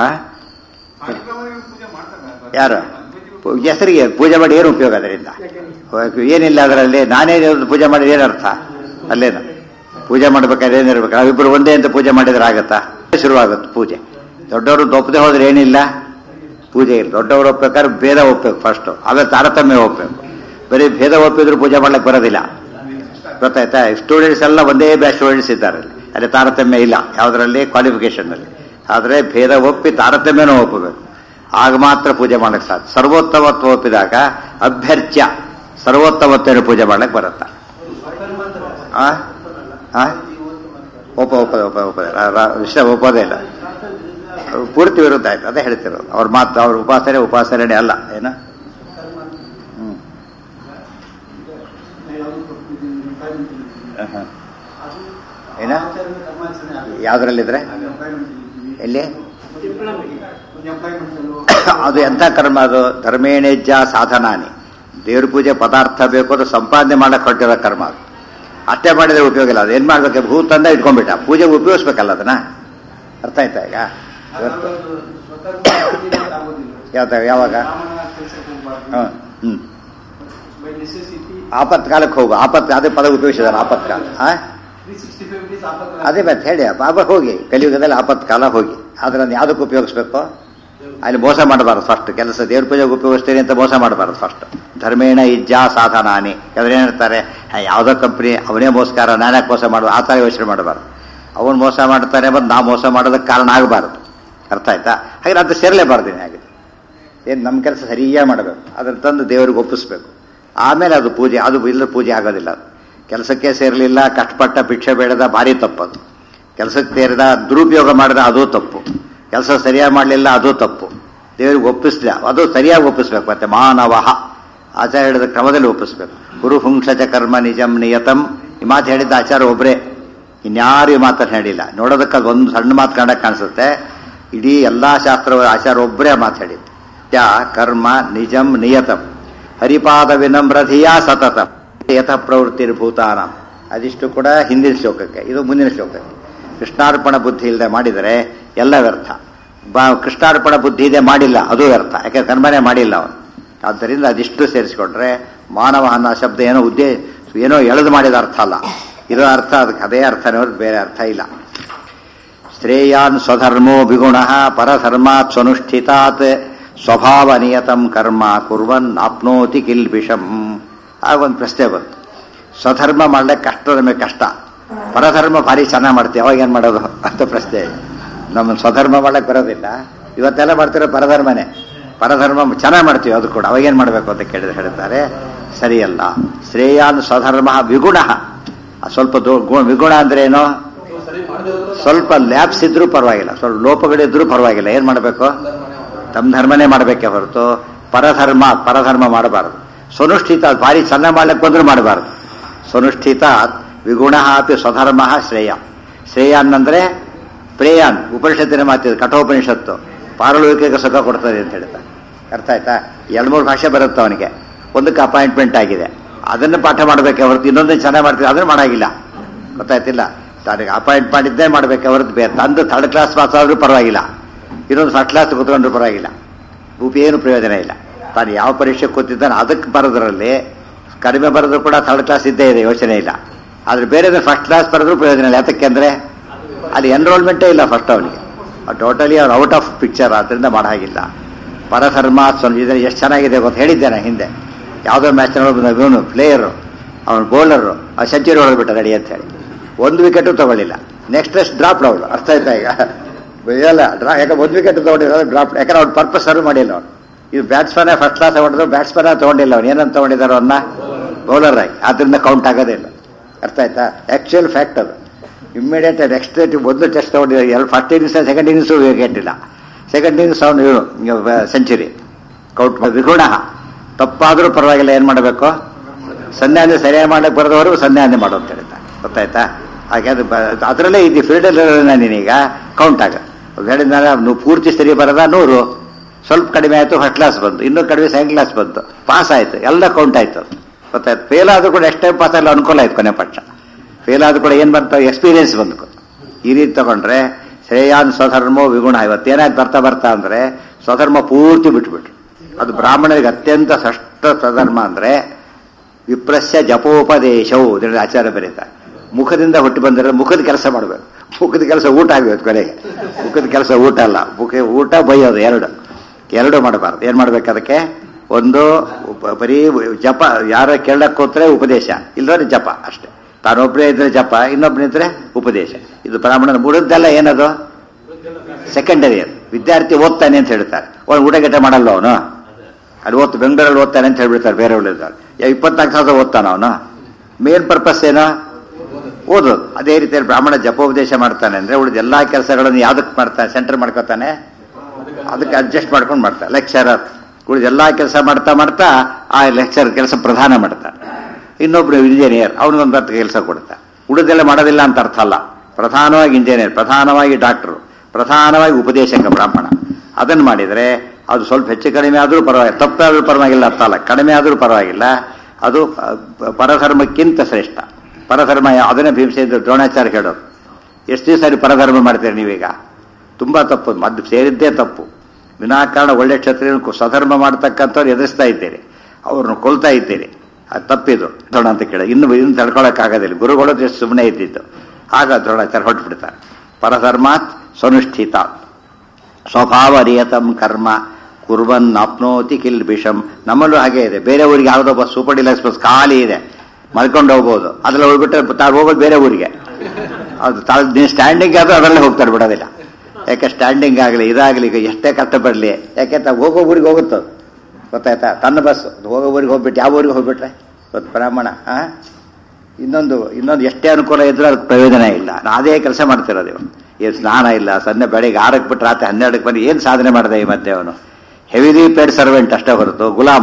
ಯಾರು ಪೂ- ಹೆಸರಿಗೆ ಪೂಜೆ ಮಾಡಿ ಏನು ಉಪಯೋಗ ಅದರಿಂದ ಏನಿಲ್ಲ ಅದರಲ್ಲಿ ನಾನೇ ದೇವ್ರದ್ದು ಪೂಜೆ ಮಾಡಿದ್ರೆ ಏನರ್ಥ ಅಲ್ಲೇನು ಪೂಜೆ ಮಾಡ್ಬೇಕಾದ್ರೆ ಏನಿರ್ಬೇಕು ನಾವಿಬ್ರು ಒಂದೇ ಅಂತ ಪೂಜೆ ಮಾಡಿದ್ರೆ ಆಗತ್ತಾ ಶುರುವಾಗುತ್ತೆ ಪೂಜೆ ದೊಡ್ಡವರು ಒಪ್ಪದೆ ಹೋದ್ರೆ ಏನಿಲ್ಲ ಪೂಜೆ ಇಲ್ಲ ದೊಡ್ಡವರು ಒಪ್ಬೇಕಾದ್ರೆ ಭೇದ ಒಪ್ಪಬೇಕು ಫಸ್ಟು ಆಮೇಲೆ ತಾರತಮ್ಯ ಒಪ್ಪಬೇಕು ಬರೀ ಭೇದ ಒಪ್ಪಿದ್ರು ಪೂಜೆ ಮಾಡ್ಲಿಕ್ಕೆ ಬರೋದಿಲ್ಲ ಗೊತ್ತಾಯ್ತಾ ಸ್ಟೂಡೆಂಟ್ಸ್ ಎಲ್ಲ ಒಂದೇ ಬ್ಯಾಚ್ ಸ್ಟೂಡೆಂಟ್ಸ್ ಇದ್ದಾರೆ ಅಲ್ಲಿ ಅಲ್ಲಿ ತಾರತಮ್ಯ ಇಲ್ಲ ಯಾವುದರಲ್ಲಿ ಕ್ವಾಲಿಫಿಕೇಶನ್ನಲ್ಲಿ ಆದರೆ ಭೇದ ಒಪ್ಪಿ ತಾರತಮ್ಯನೂ ಒಪ್ಪಬೇಕು ಆಗ ಮಾತ್ರ ಪೂಜೆ ಮಾಡಕ್ಕೆ ಸಾಧ್ಯ ಸರ್ವೋತ್ತಮತ್ವ ಒಪ್ಪಿದಾಗ ಅಭ್ಯರ್ಚ್ಯ ಸರ್ವೋತ್ತಮತ್ವನ ಪೂಜೆ ಮಾಡಕ್ಕೆ ಬರುತ್ತ ಆ ಆ? ಒಪ್ಪ ಒಪ್ಪದೆ ಒಪ್ಪ ಒಪ್ಪದೆ ರಾ- ರಾ- ವಿಷಯ ಒಪ್ಪೋದೇ ಇಲ್ಲ ಪೂರ್ತಿ ವಿರುದ್ಧ ಆಯ್ತು ಅದೇ ಹೇಳ್ತಿರೋದು ಅವ್ರ ಮಾತು ಅವ್ರ ಉಪಾಸನೆ ಉಪಾಸನೆ ಅಲ್ಲ ಏನ ಹ್ಮ್ ಆಹಾ. ಏನ ಯಾವ್ದ್ರಲ್ಲಿದ್ರೆ ಎಲ್ಲಿ ಅದು ಎಂಥ ಕರ್ಮ ಅದು ಧರ್ಮೇಣೇಜ್ಜ ಸಾಧನಾನಿ ದೇವ್ರ ಪೂಜೆ ಪದಾರ್ಥ ಬೇಕು ಅದು ಸಂಪಾದನೆ ಮಾಡಕ್ ಹೊರಟಿರೋ ಕರ್ಮ ಅದು ಅಷ್ಟೇ ಮಾಡಿದ್ರೆ ಉಪಯೋಗ ಇಲ್ಲ ಅದು ಏನ್ ಮಾಡ್ಬೇಕು ಭೂ ತಂದ ಇಟ್ಕೊಂಡ್ಬಿಟ್ಟ ಪೂಜೆ ಉಪಯೋಗಿಸ್ಬೇಕಲ್ಲ ಅದನ್ನ ಅರ್ಥ ಆಯ್ತಾ ಈಗ ಇವತ್ತು ಯಾವ್ದಾಗ ಯಾವಾಗ ಹ್ಮ್ ಹ್ಮ್ ಆಪತ್ಕಾಲಕ್ಕೆ ಹೋಗು ಆಪತ್ ಅದೇ ಪದ ಉಪಯೋಗಿಸಿದಾರೆ ಆಪತ್ಕಾಲ ಆ? ಅದೇ ಮತ್ತೆ ಹೇಳಿ ಬಾಬಾ ಹೋಗಿ ಕಲಿಯುಗದಲ್ಲಿ ಆಪತ್ಕಾಲ ಹೋಗಿ ಆದ್ರೆ ಅದನ್ನ ಯಾವ್ದಕ್ಕೆ ಉಪಯೋಗಿಸ್ಬೇಕು ಅಲ್ಲಿ ಮೋಸ ಮಾಡಬಾರ್ದು ಫಸ್ಟ್ ಕೆಲಸ ದೇವ್ರ ಪೂಜೆಗೆ ಉಪಯೋಗಿಸ್ತೀನಿ ಅಂತ ಮೋಸ ಮಾಡಬಾರ್ದು ಫಸ್ಟ್ ಧರ್ಮೇಣ ಇಜ್ಜಾ ಸಾಧನಾನಿ ಕೆಲವ್ರು ಏನ್ ಹೇಳ್ತಾರೆ "ಹೇ, ಯಾವ್ದೋ ಕಂಪ್ನಿ ಅವನೇ ಮೋಸಕಾರ ನಾನ್ಯಾಕೆ ಮೋಸ ಮಾಡೋದು ಆ ಥರ ಯೋಚನೆ ಮಾಡಬಾರ್ದು ಅವನು ಮೋಸ ಮಾಡ್ತಾನೆ ಬಂದು ನಾವು ಮೋಸ ಮಾಡೋದಕ್ಕೆ ಕಾರಣ ಆಗಬಾರ್ದು ಅರ್ಥ ಆಯ್ತಾ ಹಾಗೆ ಅದು ಸೇರಲೇಬಾರ್ದು ಹಾಗೆ ಏನು ನಮ್ಮ ಕೆಲಸ ಸರಿಯಾಗಿ ಮಾಡಬೇಕು ಅದನ್ನು ತಂದು ದೇವರಿಗೆ ಒಪ್ಪಿಸ್ಬೇಕು ಆಮೇಲೆ ಅದು ಪೂಜೆ ಅದು ಇಲ್ಲ ಪೂಜೆ ಆಗೋದಿಲ್ಲ ಅದು ಕೆಲಸಕ್ಕೆ ಸೇರಲಿಲ್ಲ ಕಷ್ಟಪಟ್ಟ ಭಿಕ್ಷೆ ಬೇಡದ ಭಾರಿ ತಪ್ಪದು ಕೆಲಸಕ್ಕೆ ಸೇರಿದ ದುರುಪಯೋಗ ಮಾಡಿದ ಅದು ತಪ್ಪು ಕೆಲಸ ಸರಿಯಾಗಿ ಮಾಡಲಿಲ್ಲ ಅದು ತಪ್ಪು ದೇವರಿಗೆ ಒಪ್ಪಿಸ್ಲಿಲ್ಲ ಅದು ಸರಿಯಾಗಿ ಒಪ್ಪಿಸ್ಬೇಕು ಮತ್ತೆ ಮಾನವಃ ಆಚಾರ ಹೇಳಿದ ಕ್ರಮದಲ್ಲಿ ಒಪ್ಪಿಸ್ಬೇಕು ಗುರು ಪುಂಕ್ಷಚ ಕರ್ಮ ನಿಜಂ ನಿಯತಂ ಈ ಮಾತು ಹೇಳಿದ್ದ ಆಚಾರ ಒಬ್ಬರೇ ಇನ್ಯಾರು ಈ ಮಾತನ್ನು ಹೇಳಿಲ್ಲ ನೋಡೋದಕ್ಕೆ ಅದು ಒಂದು ಸಣ್ಣ ಮಾತು ಕಂಡಕ್ಕೆ ಕಾಣಿಸುತ್ತೆ ಇಡೀ ಎಲ್ಲಾ ಶಾಸ್ತ್ರ ಆಚಾರ ಒಬ್ಬರೇ ಮಾತು ಹೇಳಿದ್ದು ತ್ಯ ಕರ್ಮ ನಿಜಂ ನಿಯತಂ ಹರಿಪಾದ ವಿನಮ್ರಧಿಯ ಸತತಂ ಯಥ ಪ್ರವೃತ್ತಿರ್ಭೂತಾನ ಅದಿಷ್ಟು ಕೂಡ ಹಿಂದಿನ ಶ್ಲೋಕಕ್ಕೆ ಇದು ಮುಂದಿನ ಶ್ಲೋಕಕ್ಕೆ ಕೃಷ್ಣಾರ್ಪಣ ಬುದ್ಧಿ ಇಲ್ಲದೆ ಮಾಡಿದರೆ ಎಲ್ಲ ವ್ಯರ್ಥ ಬಾ ಕೃಷ್ಣಾರ್ಪಣ ಬುದ್ಧಿ ಇದೆ ಮಾಡಿಲ್ಲ ಅದು ವ್ಯರ್ಥ ಯಾಕೆ ಕರ್ಮನೇ ಮಾಡಿಲ್ಲ ಅವನು ಆದ್ದರಿಂದ ಅದಿಷ್ಟು ಸೇರಿಸಿಕೊಂಡ್ರೆ ಮಾನವ ಅನ್ನೋ ಶಬ್ದ ಏನೋ ಉದ್ದೇ ಏನೋ ಎಳೆದು ಮಾಡಿದ ಅರ್ಥ ಅಲ್ಲ ಇರೋ ಅರ್ಥ ಅದಕ್ಕೆ ಅದೇ ಅರ್ಥನೇ ಹೊರತು ಬೇರೆ ಅರ್ಥ ಇಲ್ಲ ಶ್ರೇಯಾನ್ ಸ್ವಧರ್ಮೋ ವಿಗುಣ ಪರಧರ್ಮಾತ್ ಸ್ವನುಷ್ಠಿತಾತ್ ಸ್ವಭಾವ ನಿಯತಂ ಕರ್ಮ ಕುರ್ವನ್ ಆಪ್ನೋತಿ ಕಿಲ್ಬಿಷಂ ಆಗ ಒಂದು ಪ್ರಶ್ನೆ ಬಂತು ಸ್ವಧರ್ಮ ಮಾಡ್ಲಿಕ್ಕೆ ಕಷ್ಟ ನಮಗೆ ಕಷ್ಟ ಪರಧರ್ಮ ಭಾರಿ ಚೆನ್ನಾಗಿ ಮಾಡ್ತೀವಿ ಅವಾಗ ಏನು ಮಾಡೋದು ಅಂತ ಪ್ರಶ್ನೆ ನಮ್ಮ ಸ್ವಧರ್ಮ ಮಾಡಕ್ಕೆ ಬರೋದಿಲ್ಲ ಇವತ್ತೆಲ್ಲ ಮಾಡ್ತಿರೋ ಪರಧರ್ಮನೇ ಪರಧರ್ಮ ಚೆನ್ನಾಗಿ ಮಾಡ್ತೀವಿ ಅದು ಕೂಡ ಅವಾಗೇನು ಮಾಡಬೇಕು ಅಂತ ಕೇಳಿದ್ರೆ ಹೇಳ್ತಾರೆ ಸರಿಯಲ್ಲ ಶ್ರೇಯಾನ್ ಸ್ವಧರ್ಮ ವಿಗುಣ ಸ್ವಲ್ಪ ದೊ- ಗು- ವಿಗುಣ ಅಂದ್ರೆ ಏನು ಸ್ವಲ್ಪ ಲ್ಯಾಬ್ಸ್ ಇದ್ರೂ ಪರವಾಗಿಲ್ಲ ಸ್ವಲ್ಪ ಲೋಪಗಳಿದ್ರೂ ಪರವಾಗಿಲ್ಲ ಏನ್ ಮಾಡಬೇಕು ತಮ್ಮ ಧರ್ಮನೇ ಮಾಡಬೇಕೆ ಹೊರತು ಪರಧರ್ಮ ಪರಧರ್ಮ ಮಾಡಬಾರದು ಸ್ವನುಷ್ಠಿತ ಭಾರಿ ಚೆನ್ನಾಗಿ ಮಾಡ್ಲಿಕ್ಕೆ ಬಂದ್ರೂ ಮಾಡಬಾರದು ಸ್ವನುಷ್ಠಿತ ವಿಗುಣ ಅಪಿ ಸ್ವಧರ್ಮ ಶ್ರೇಯ ಶ್ರೇಯಾನ್ ಅಂದ್ರೆ ಪ್ರೇಯಾನ್ ಉಪನಿಷತ್ತಿನ ಮಾತಿದೆ ಕಠೋಪನಿಷತ್ತು ಪಾರಲೋಕಿಕ ಸುಖ ಕೊಡ್ತದೆ ಅಂತ ಹೇಳ್ತಾರೆ ಅರ್ಥ ಆಯ್ತಾ ಎರಡು ಮೂರು ಭಾಷೆ ಬರುತ್ತೆ ಅವನಿಗೆ ಒಂದಕ್ಕೆ ಅಪಾಯಿಂಟ್ಮೆಂಟ್ ಆಗಿದೆ ಅದನ್ನು ಪಾಠ ಮಾಡಬೇಕೆ ಹೊರತು ಇನ್ನೊಂದನ್ನು ಚೆನ್ನಾಗಿ ಮಾಡ್ತೀವಿ ಅದನ್ನು ಮಾಡಾಗಿಲ್ಲ ಗೊತ್ತಾಯ್ತಿಲ್ಲ ತನಗೆ ಅಪಾಯಿಂಟ್ ಮಾಡಿದ್ದೇ ಮಾಡಬೇಕೆ ಹೊರತು ಬೇರೆ ತಂದು ಥರ್ಡ್ ಕ್ಲಾಸ್ ಪಾಸ್ ಆದ್ರೂ ಪರವಾಗಿಲ್ಲ ಇನ್ನೊಂದು ಫಸ್ಟ್ ಕ್ಲಾಸ್ ಕೂತ್ಕೊಂಡ್ರು ಪರವಾಗಿಲ್ಲ ರೂಪಿ ಏನು ಪ್ರಯೋಜನ ಇಲ್ಲ ತಾನು ಯಾವ ಪರೀಕ್ಷೆ ಕೂತಿದ್ದಾನೆ ಅದಕ್ಕೆ ಬರೋದ್ರಲ್ಲಿ ಕಡಿಮೆ ಬರೆದ್ರು ಕೂಡ ಥರ್ಡ್ ಕ್ಲಾಸ್ ಇದ್ದೇ ಇದೆ ಯೋಚನೆ ಇಲ್ಲ ಆದ್ರೆ ಬೇರೆ ಫಸ್ಟ್ ಕ್ಲಾಸ್ ಬರೆದ್ರು ಪ್ರಯೋಜನ ಇಲ್ಲ ಯಾತಕ್ಕೆ ಅಂದ್ರೆ ಅಲ್ಲಿ ಎನ್ರೋಲ್ಮೆಂಟೇ ಇಲ್ಲ ಫಸ್ಟ್ ಅವನಿಗೆ ಟೋಟಲಿ ಅವ್ರು ಔಟ್ ಆಫ್ ಪಿಕ್ಚರ್ ಅದರಿಂದ ಮಾಡೋ ಹಾಗಿಲ್ಲ ಪರಧರ್ಮ ಸ್ವ- ಇದು ಎಷ್ಟು ಚೆನ್ನಾಗಿದೆ ಗೊತ್ತು ಹೇಳಿದ್ದೇನೆ ಹಿಂದೆ ಯಾವುದೋ ಮ್ಯಾಚ್ ಇವನು ಪ್ಲೇಯರು ಅವನು ಬೌಲರು ಆ ಸೆಂಚುರಿ ಹೊಡೆದ್ಬಿಟ್ಟ ರೆಡಿ ಅಂತ ಹೇಳಿ ಒಂದು ವಿಕೆಟು ತಗೊಳ್ಳಿಲ್ಲ ನೆಕ್ಸ್ಟ್ ಟೆಸ್ಟ್ ಡ್ರಾಪ್ ಔಟ್ ಅರ್ಥ ಆಯ್ತಾ ಈಗ ಇಲ್ಲ ಡ್ರಾ ಯಾಕಂದ್ರೆ ಒಂದು ವಿಕೆಟ್ ತಗೊಂಡಿಲ್ಲ ಡ್ರಾಪ್ ಯಾಕಂದ್ರೆ ಅವ್ನು ಪರ್ಪಸ್ ಸರ್ವ್ ಮಾಡಿಲ್ಲ ಅವ್ನು ಇದು ಬ್ಯಾಟ್ಸ್ಮನ್ ಫಸ್ಟ್ ಕ್ಲಾಸ್ ಹೊಡೆದ್ರು ಬ್ಯಾಟ್ಸ್ಮನ್ ತಗೊಂಡಿಲ್ಲ ಅವ್ನು ಏನಂತ ತಗೊಂಡಿದ್ದಾರೋ ಅವನ್ನ ಬೌಲರ್ ಆಗಿ ಆದ್ರಿಂದ ಕೌಂಟ್ ಆಗೋದೇ ಇಲ್ಲ ಅರ್ಥ ಆಯ್ತಾ ಆಕ್ಚುಯಲ್ ಫ್ಯಾಕ್ಟ್ ಅದು ಇಮ್ಮಿಡಿಯೇಟ್ ನೆಕ್ಸ್ಟ್ ಒಂದು ಟೆಸ್ಟ್ ತಗೊಂಡಿಲ್ಲ ಎರಡು first innings second innings wicket second innings ಅವನು ಏಳು ಸೆಂಚುರಿ ಕೌಟ್ ವಿಗುಣ ತಪ್ಪಾದರೂ ಪರವಾಗಿಲ್ಲ ಏನು ಮಾಡಬೇಕು ಸಂಧ್ಯಾನೆ ಸರಿಯಾಗಿ ಮಾಡಕ್ಕೆ ಬರೆದವರು ಸಂಧ್ಯಾನೆ ಮಾಡು ಅಂತ ಹೇಳ್ತಾರೆ ಗೊತ್ತಾಯ್ತಾ ಹಾಗೆ ಅದು ಅದರಲ್ಲೇ ಇದು ಫೀಲ್ಡಲ್ಲಿ ನೀನೀಗ ಕೌಂಟ್ ಆಗ ಹೇಳಿದ್ಮೇಲೆ ನೀವು ಪೂರ್ತಿ ಸರಿ ಬರದ ನೂರು ಸ್ವಲ್ಪ ಕಡಿಮೆ ಆಯಿತು ಫಸ್ಟ್ ಕ್ಲಾಸ್ ಬಂತು ಇನ್ನೂ ಕಡಿಮೆ ಸೆಕೆಂಡ್ ಕ್ಲಾಸ್ ಬಂತು ಪಾಸ್ ಆಯಿತು ಎಲ್ಲ ಕೌಂಟ್ ಆಯಿತು ಗೊತ್ತಾಯ್ತು ಫೇಲ್ ಆದರೂ ಕೂಡ ಎಷ್ಟು ಟೈಮ್ ಪಾಸ್ ಆಗಲ್ಲ ಅನುಕೂಲ ಆಯ್ತು ಕೊನೆ ಪಕ್ಷ ಫೇಲ್ ಆದರೂ ಕೂಡ ಏನು ಬರ್ತಾವೆ ಎಕ್ಸ್ಪೀರಿಯನ್ಸ್ ಬಂತು ಈ ರೀತಿ ತಗೊಂಡ್ರೆ ಶ್ರೇಯಾನ್ ಸ್ವಧರ್ಮೋ ವಿಗುಣ ಇವತ್ತೇನಾಯ್ತು ಬರ್ತಾ ಬರ್ತಾ ಅಂದರೆ ಸ್ವಧರ್ಮ ಪೂರ್ತಿ ಬಿಟ್ಬಿಟ್ರು ಅದು ಬ್ರಾಹ್ಮಣರಿಗೆ ಅತ್ಯಂತ ಷಷ್ಠ ಸ್ವಧರ್ಮ ಅಂದರೆ ವಿಪ್ರಸ್ಯ ಜಪೋಪದೇಶವು ಇದರಲ್ಲಿ ಆಚಾರ ಬರೀತಾರೆ ಮುಖದಿಂದ ಹುಟ್ಟಿ ಬಂದರೆ ಮುಖದ ಕೆಲಸ ಮಾಡಬೇಕು ಮುಖದ ಕೆಲಸ ಊಟ ಆಗಬೇಕು ಕೊನೆಗೆ ಮುಖದ ಕೆಲಸ ಊಟ ಅಲ್ಲ ಮುಖ ಊಟ ಬೈಯೋದು ಎರಡು ಎರಡು ಮಾಡಬಾರ್ದು ಏನು ಮಾಡ್ಬೇಕು ಅದಕ್ಕೆ ಒಂದು ಉಪ- ಬರೀ ಜಪ ಯಾರ ಕೇಳಕ್ಕೆ ಹೋದ್ರೆ ಉಪದೇಶ ಇಲ್ಲದ್ರೆ ಜಪ ಅಷ್ಟೇ ತಾನೊಬ್ಬರೇ ಇದ್ರೆ ಜಪ ಇನ್ನೊಬ್ಬನಿದ್ರೆ ಉಪದೇಶ ಇದು ಬ್ರಾಹ್ಮಣನ ಮುಡಿದ್ದೆಲ್ಲ ಏನದು ಸೆಕೆಂಡರಿ ಅದು ವಿದ್ಯಾರ್ಥಿ ಓದ್ತಾನೆ ಅಂತ ಹೇಳ್ತಾರೆ ಅವನು ಊಟ ಗೀಟ ಮಾಡಲ್ಲ ಅವನು ಅಲ್ಲಿ ಓದ್ತು ಬೆಂಗಳೂರಲ್ಲಿ ಓದ್ತಾನೆ ಅಂತ ಹೇಳ್ಬಿಡ್ತಾರೆ ಬೇರೆ ಇದ್ದಾರೆ ಇಪ್ಪತ್ನಾಲ್ಕು ಸಾವಿರ ಓದ್ತಾನ ಅವನು ಮೇನ್ ಪರ್ಪಸ್ ಏನು ಓದೋದು ಅದೇ ರೀತಿ ಬ್ರಾಹ್ಮಣ ಜಪೋಪದೇಶ ಮಾಡ್ತಾನೆ ಅಂದ್ರೆ ಉಳಿದ ಎಲ್ಲಾ ಕೆಲಸಗಳನ್ನು ಯಾವ್ದಕ್ಕೆ ಮಾಡ್ತಾನೆ ಸೆಂಟರ್ ಮಾಡ್ಕೋತಾನೆ ಅದಕ್ಕೆ ಅಡ್ಜಸ್ಟ್ ಮಾಡ್ಕೊಂಡು ಮಾಡ್ತಾನೆ ಲೆಕ್ಚರರ್ ಉಳಿದ ಎಲ್ಲಾ ಕೆಲಸ ಮಾಡ್ತಾ ಮಾಡ್ತಾ ಆ ಲೆಕ್ಚರ್ ಕೆಲಸ ಪ್ರಧಾನ ಮಾಡ್ತಾನೆ ಇನ್ನೊಬ್ರು ಇಂಜಿನಿಯರ್ ಅವನಿಗೊಂದು ಅರ್ಥ ಕೆಲಸ ಕೊಡ್ತಾನೆ ಉಳಿದೆಲ್ಲ ಮಾಡೋದಿಲ್ಲ ಅಂತ ಅರ್ಥ ಅಲ್ಲ ಪ್ರಧಾನವಾಗಿ ಇಂಜಿನಿಯರ್ ಪ್ರಧಾನವಾಗಿ ಡಾಕ್ಟರು ಪ್ರಧಾನವಾಗಿ ಉಪದೇಶಕ ಬ್ರಾಹ್ಮಣ ಅದನ್ನು ಮಾಡಿದರೆ ಅದು ಸ್ವಲ್ಪ ಹೆಚ್ಚು ಕಡಿಮೆ ಆದರೂ ಪರವಾಗಿಲ್ಲ ತಪ್ಪಾದರೂ ಪರವಾಗಿಲ್ಲ ಅರ್ಥ ಅಲ್ಲ ಕಡಿಮೆ ಆದರೂ ಪರವಾಗಿಲ್ಲ ಅದು ಅ, ಪರಧರ್ಮಕ್ಕಿಂತ ಶ್ರೇಷ್ಠ ಪರಧರ್ಮ ಯಾ- ಅದನ್ನೇ ಭೀಮಸೇಂದ್ರ ದ್ರೋಣಾಚಾರ್ಯ ಹೇಳೋದು ಎಷ್ಟು ದಿವಸ ಸರಿ ಪರಧರ್ಮ ಮಾಡ್ತೀರಿ ನೀವೀಗ ತುಂಬ ತಪ್ಪು ಮದ್ದು ಸೇರಿದ್ದೇ ತಪ್ಪು ವಿನಾಕಾರಣ ಒಳ್ಳೆ ಕ್ಷತ್ರಿಯನು ಕು- ಸ್ವಧರ್ಮ ಮಾಡ್ತಕ್ಕಂಥವ್ರು ಎದುರಿಸ್ತಾ ಇದ್ದೀರಿ ಅವ್ರನ್ನ ಕೊಲ್ತಾ ಇದ್ದೀರಿ ಅದು ತಪ್ಪಿದು ದ್ರೋಣ ಅಂತ ಕೇಳ ಇನ್ನು ಇನ್ನು ತಡ್ಕೊಳಕ್ಕಾಗೋದಿಲ್ಲ ಗುರುಗಳು ಎಷ್ಟು ಸುಮ್ಮನೆ ಇದ್ದಿದ್ದು ಆಗ ದ್ರೋಣಾಚಾರ್ಯ ಹೊರಟುಬಿಡ್ತಾರೆ ಪರಧರ್ಮಾತ್ ಸ್ವನುಷ್ಠಿತ ಸ್ವಭಾವರಿಯತಂ ಕರ್ಮ ಕುರ್ವನ್ ಆಪ್ನೋತಿ ಕಿಲ್ ವಿಷಂ ನಮ್ಮಲ್ಲೂ ಹಾಗೆ ಇದೆ ಬೇರೆ ಊರಿಗೆ ಯಾವುದೋ ಬಸ್ ಸೂಪರ್ ಡಿಲಕ್ಸ್ ಬಸ್ ಖಾಲಿ ಇದೆ ಮಲ್ಕೊಂಡು ಹೋಗ್ಬೋದು ಅದ್ರಲ್ಲಿ ಹೋಗ್ಬಿಟ್ರೆ ತಾವು ಹೋಗೋದು ಬೇರೆ ಊರಿಗೆ ಅದು ತಾವು ನೀವು ಸ್ಟ್ಯಾಂಡಿಂಗ್ ಆದರೂ ಅದರಲ್ಲೇ ಹೋಗ್ತಾರೆ ಬಿಡೋದಿಲ್ಲ ಯಾಕೆ ಸ್ಟ್ಯಾಂಡಿಂಗ್ ಆಗಲಿ ಇದಾಗಲಿ ಈಗ ಎಷ್ಟೇ ಕಷ್ಟಪಡಲಿ ಯಾಕೆ ತಾವು ಹೋಗೋ ಊರಿಗೆ ಹೋಗುತ್ತೆ ಅದು. ಗೊತ್ತಾಯ್ತಾ ತನ್ನ ಬಸ್ ಹೋಗೋ ಊರಿಗೆ ಹೋಗ್ಬಿಟ್ಟು ಯಾವ ಊರಿಗೆ ಹೋಗ್ಬಿಟ್ರೆ ಗೊತ್ತು ಬ್ರಾಹ್ಮಣ ಆ ಇನ್ನೊಂದು ಇನ್ನೊಂದು ಎಷ್ಟೇ ಅನುಕೂಲ ಇದ್ರೂ ಅದಕ್ಕೆ ಪ್ರಯೋಜನ ಇಲ್ಲ ನಾ ಅದೇ ಕೆಲಸ ಮಾಡ್ತಿರೋದು ಇವನು ಏನು ಸ್ನಾನ ಇಲ್ಲ ಸಂಜೆ ಬೆಳಿಗ್ಗೆ ಆರಕ್ಕೆ ಬಿಟ್ಟು ರಾತ್ರಿ ಹನ್ನೆರಡಕ್ಕೆ ಬಂದು ಏನು ಸಾಧನೆ ಮಾಡಿದೆ ಈ ಮಧ್ಯೆ ಅವನು ಹೆವಿಲಿ ಪೇಡ್ ಸರ್ವೆಂಟ್ ಅಷ್ಟೇ ಹೊರತು ಗುಲಾಮ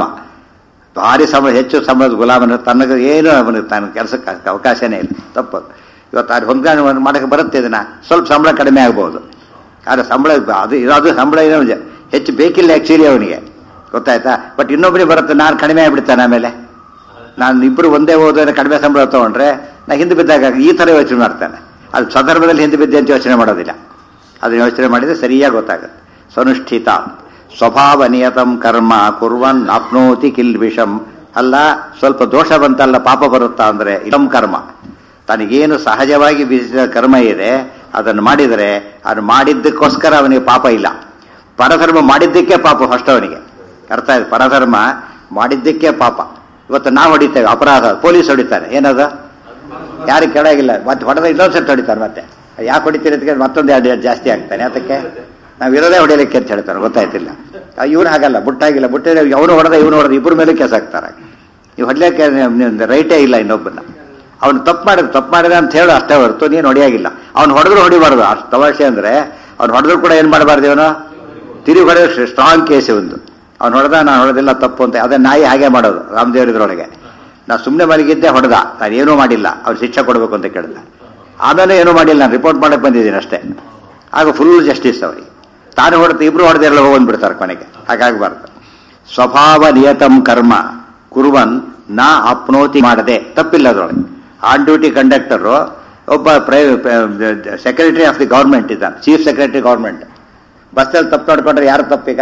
ಭಾರಿ ಸಮ ಹೆಚ್ಚು ಸಮಯದ ಗುಲಾಮನ ತನಗೆ ಏನು ಅವನಿಗೆ ತನ್ನ ಕೆಲಸಕ್ಕೆ ಅವಕಾಶನೇ ಇಲ್ಲ ತಪ್ಪು ಇವತ್ತು ಅದು ಹೊಂದಾಣ ಮಾಡೋಕ್ಕೆ ಬರುತ್ತೆ ಇದನ್ನ ಸ್ವಲ್ಪ ಸಂಬಳ ಕಡಿಮೆ ಆಗ್ಬೋದು ಆದರೆ ಸಂಬಳ ಅದು ಅದು ಸಂಬಳ ಏನೋ ಜ- ಹೆಚ್ಚು ಬೇಕಿಲ್ಲ ಆ್ಯಕ್ಚುಲಿ ಅವನಿಗೆ ಗೊತ್ತಾಯ್ತಾ ಬಟ್ ಇನ್ನೊಬ್ಬರಿಗೆ ಬರುತ್ತೆ ನಾನು ಕಡಿಮೆ ಆಗಿಬಿಡ್ತಾನೆ ಆಮೇಲೆ ನಾನು ಇಬ್ಬರು ಒಂದೇ ಹೋದ್ರೆ ಕಡಿಮೆ ಸಂಬಳ ತಗೊಂಡ್ರೆ ನಾ ಹಿಂದೆ ಬಿದ್ದಾಗ ಈ ಥರ ಯೋಚನೆ ಮಾಡ್ತಾನೆ ಅದು ಸಂದರ್ಭದಲ್ಲಿ ಹಿಂದೆ ಬಿದ್ದೆ ಅಂತ ಯೋಚನೆ ಮಾಡೋದಿಲ್ಲ ಅದನ್ನ ಯೋಚನೆ ಮಾಡಿದರೆ ಸರಿಯಾಗಿ ಗೊತ್ತಾಗುತ್ತೆ ಸ್ವನುಷ್ಠಿತ ಸ್ವಭಾವ ನಿಯತಂ ಕರ್ಮ ಕುರ್ವನ್ ಆಪ್ನೋತಿ ಕಿಲ್ ವಿಷಂ ಅಲ್ಲ ಸ್ವಲ್ಪ ದೋಷ ಬಂತಲ್ಲ ಪಾಪ ಬರುತ್ತಾ ಅಂದರೆ ಇಲಂ ಕರ್ಮ ತನಗೇನು ಸಹಜವಾಗಿ ಬೀಸಿದ ಕರ್ಮ ಇದೆ ಅದನ್ನು ಮಾಡಿದರೆ ಅದು ಮಾಡಿದ್ದಕ್ಕೋಸ್ಕರ ಅವನಿಗೆ ಪಾಪ ಇಲ್ಲ ಪರಧರ್ಮ ಮಾಡಿದ್ದಕ್ಕೆ ಪಾಪ ಫಸ್ಟ್ ಅವನಿಗೆ ಅರ್ಥ ಆಯ್ತು ಪರಧರ್ಮ ಮಾಡಿದ್ದಕ್ಕೆ ಪಾಪ ಇವತ್ತು ನಾವು ಹೊಡಿತೇವೆ ಅಪರಾಧ ಪೊಲೀಸ್ ಹೊಡಿತಾರೆ ಏನದು ಯಾರಿಗೆ ಕೆಳಗಿಲ್ಲ ಮತ್ತೆ ಹೊಡೆದ ಇನ್ನೊಂದು ಸೆಟ್ ಹೊಡಿತಾರೆ ಮತ್ತೆ ಯಾಕೆ ಹೊಡಿತೀರಿ ಅಂತ ಕೇಳಿ ಮತ್ತೊಂದು ಎರಡು ಎರಡು ಜಾಸ್ತಿ ಆಗ್ತಾನೆ ಅದಕ್ಕೆ ನಾವು ಇರೋದೇ ಹೊಡಿಲಿಕ್ಕೆ ಅಂತ ಹೇಳ್ತಾರೆ ಗೊತ್ತಾಯ್ತಿಲ್ಲ ಇವ್ರು ಹಾಗಲ್ಲ ಬುಟ್ಟಾಗಿಲ್ಲ ಬುಟ್ಟಿದ್ರೆ ಅವನು ಹೊಡೆದ ಇವನು ಹೊಡೆದ ಇಬ್ಬರ ಮೇಲೆ ಕೇಸ್ ಹಾಕ್ತಾರೆ ನೀವು ಹೊಡ್ಲಿಕ್ಕೆ ರೈಟೇ ಇಲ್ಲ ಇನ್ನೊಬ್ಬನ ಅವನು ತಪ್ಪು ಮಾಡಿದ ತಪ್ಪು ಮಾಡಿದ ಅಂತ ಹೇಳು ಅಷ್ಟೇ ಹೊರತು ನೀನು ಹೊಡೆಯಾಗಿಲ್ಲ ಅವ್ನು ಹೊಡೆದ್ರು ಹೊಡಿಬಾರ್ದು ಅಷ್ಟು ತಮಾಷೆ ಅಂದ್ರೆ ಅವ್ನು ಹೊಡೆದ್ರು ಕೂಡ ಏನು ಮಾಡಬಾರ್ದು ಇವನು ತಿರುಗಿ ಹೊಡೆದ್ರೆ ಸ್ಟ್ರಾಂಗ್ ಕೇಸ್ ಒಂದು ಅವ್ನು ಹೊಡೆದ ನಾನು ಹೊಡೆದಿಲ್ಲ ತಪ್ಪು ಅಂತ ಅದೇ ನಾಯಿ ಹಾಗೆ ಮಾಡೋದು ರಾಮದೇವ್ರ ಇದ್ರೊಳಗೆ ನಾ ಸುಮ್ಮನೆ ಮಲಗಿದ್ದೆ ಹೊಡೆದ ನಾನು ಏನೂ ಮಾಡಿಲ್ಲ ಅವ್ರು ಶಿಕ್ಷೆ ಕೊಡಬೇಕು ಅಂತ ಕೇಳಿದ ಆಮೇಲೆ ಏನೂ ಮಾಡಿಲ್ಲ ನಾನು ರಿಪೋರ್ಟ್ ಮಾಡಕ್ಕೆ ಬಂದಿದ್ದೀನಿ ಅಷ್ಟೇ ಆಗ ಫುಲ್ ಜಸ್ಟಿಸ್ ಅವರಿಗೆ ತಾನು ಹೊಡೆದು ಇಬ್ರು ಹೊಡೆದೆಲ್ಲ ಹೋಗ್ಬಿಡ್ತಾರೆ ಕೊನೆಗೆ ಹಾಗಾಗಬಾರ್ದು ಸ್ವಭಾವ ನಿಯತಂ ಕರ್ಮ ಕುರುವನ್ ನಾ ಅಪ್ನೋತಿ ಮಾಡದೆ ತಪ್ಪಿಲ್ಲ ಅದರೊಳಗೆ ಆನ್ ಡ್ಯೂಟಿ ಕಂಡಕ್ಟರು ಒಬ್ಬ ಪ್ರೈ ಸೆಕ್ರೆಟರಿ ಆಫ್ ದಿ ಗೌರ್ಮೆಂಟ್ ಇದ್ದಾನೆ ಚೀಫ್ ಸೆಕ್ರೆಟರಿ ಗೌರ್ಮೆಂಟ್ ಬಸ್ಸಲ್ಲಿ ತಪ್ಪು ನೋಡ್ಕೊಂಡ್ರೆ ಯಾರು ತಪ್ಪೀಗ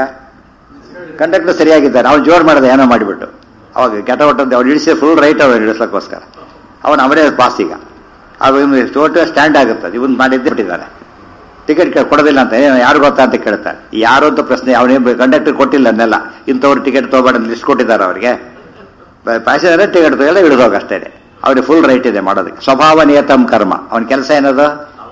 ಕಂಡಕ್ಟರ್ ಸರಿಯಾಗಿದ್ದಾನೆ ಅವ್ನು ಜೋರು ಮಾಡಿದೆ ಏನೋ ಮಾಡಿಬಿಟ್ಟು ಅವಾಗ ಕೆಟ ಹೊಟ್ಟಂತೆ ಅವ್ನು ಇಳಿಸಿ ಫುಲ್ ರೈಟ್ ಅವ್ನು ಇಳಿಸ್ಲಿಕ್ಕೋಸ್ಕರ ಅವನು ಅವನೇ ಪಾಸ್ ಈಗ ಅವನು ಟೋಟಲ್ ಸ್ಟ್ಯಾಂಡ್ ಆಗುತ್ತೆ ಇವನು ಮಾಡಿದ್ದೆ ಬಿಟ್ಟಿದ್ದಾನೆ ಟಿಕೆಟ್ ಕೊಡೋದಿಲ್ಲ ಅಂತ ಏನು ಯಾರು ಗೊತ್ತಾ ಅಂತ ಕೇಳ್ತಾರೆ ಯಾರು ಅಂತ ಪ್ರಶ್ನೆ ಅವನೇ ಕಂಡಕ್ಟರ್ ಕೊಟ್ಟಿಲ್ಲ ಅನ್ನೆಲ್ಲ ಇಂಥವ್ರು ಟಿಕೆಟ್ ತೊಗೊಬೇಡ ಲಿಸ್ಟ್ ಕೊಟ್ಟಿದ್ದಾರೆ ಅವರಿಗೆ ಪ್ಯಾಸೆಂಜರ್ ಟಿಕೆಟ್ ಎಲ್ಲ ಇಳಿದೋಗ ಅಷ್ಟೇ ಅವ್ರಿಗೆ ಫುಲ್ ರೈಟ್ ಇದೆ ಮಾಡೋದಕ್ಕೆ ಸ್ವಭಾವ ನಿಯತಂ ಕರ್ಮ ಅವನ ಕೆಲಸ ಏನದು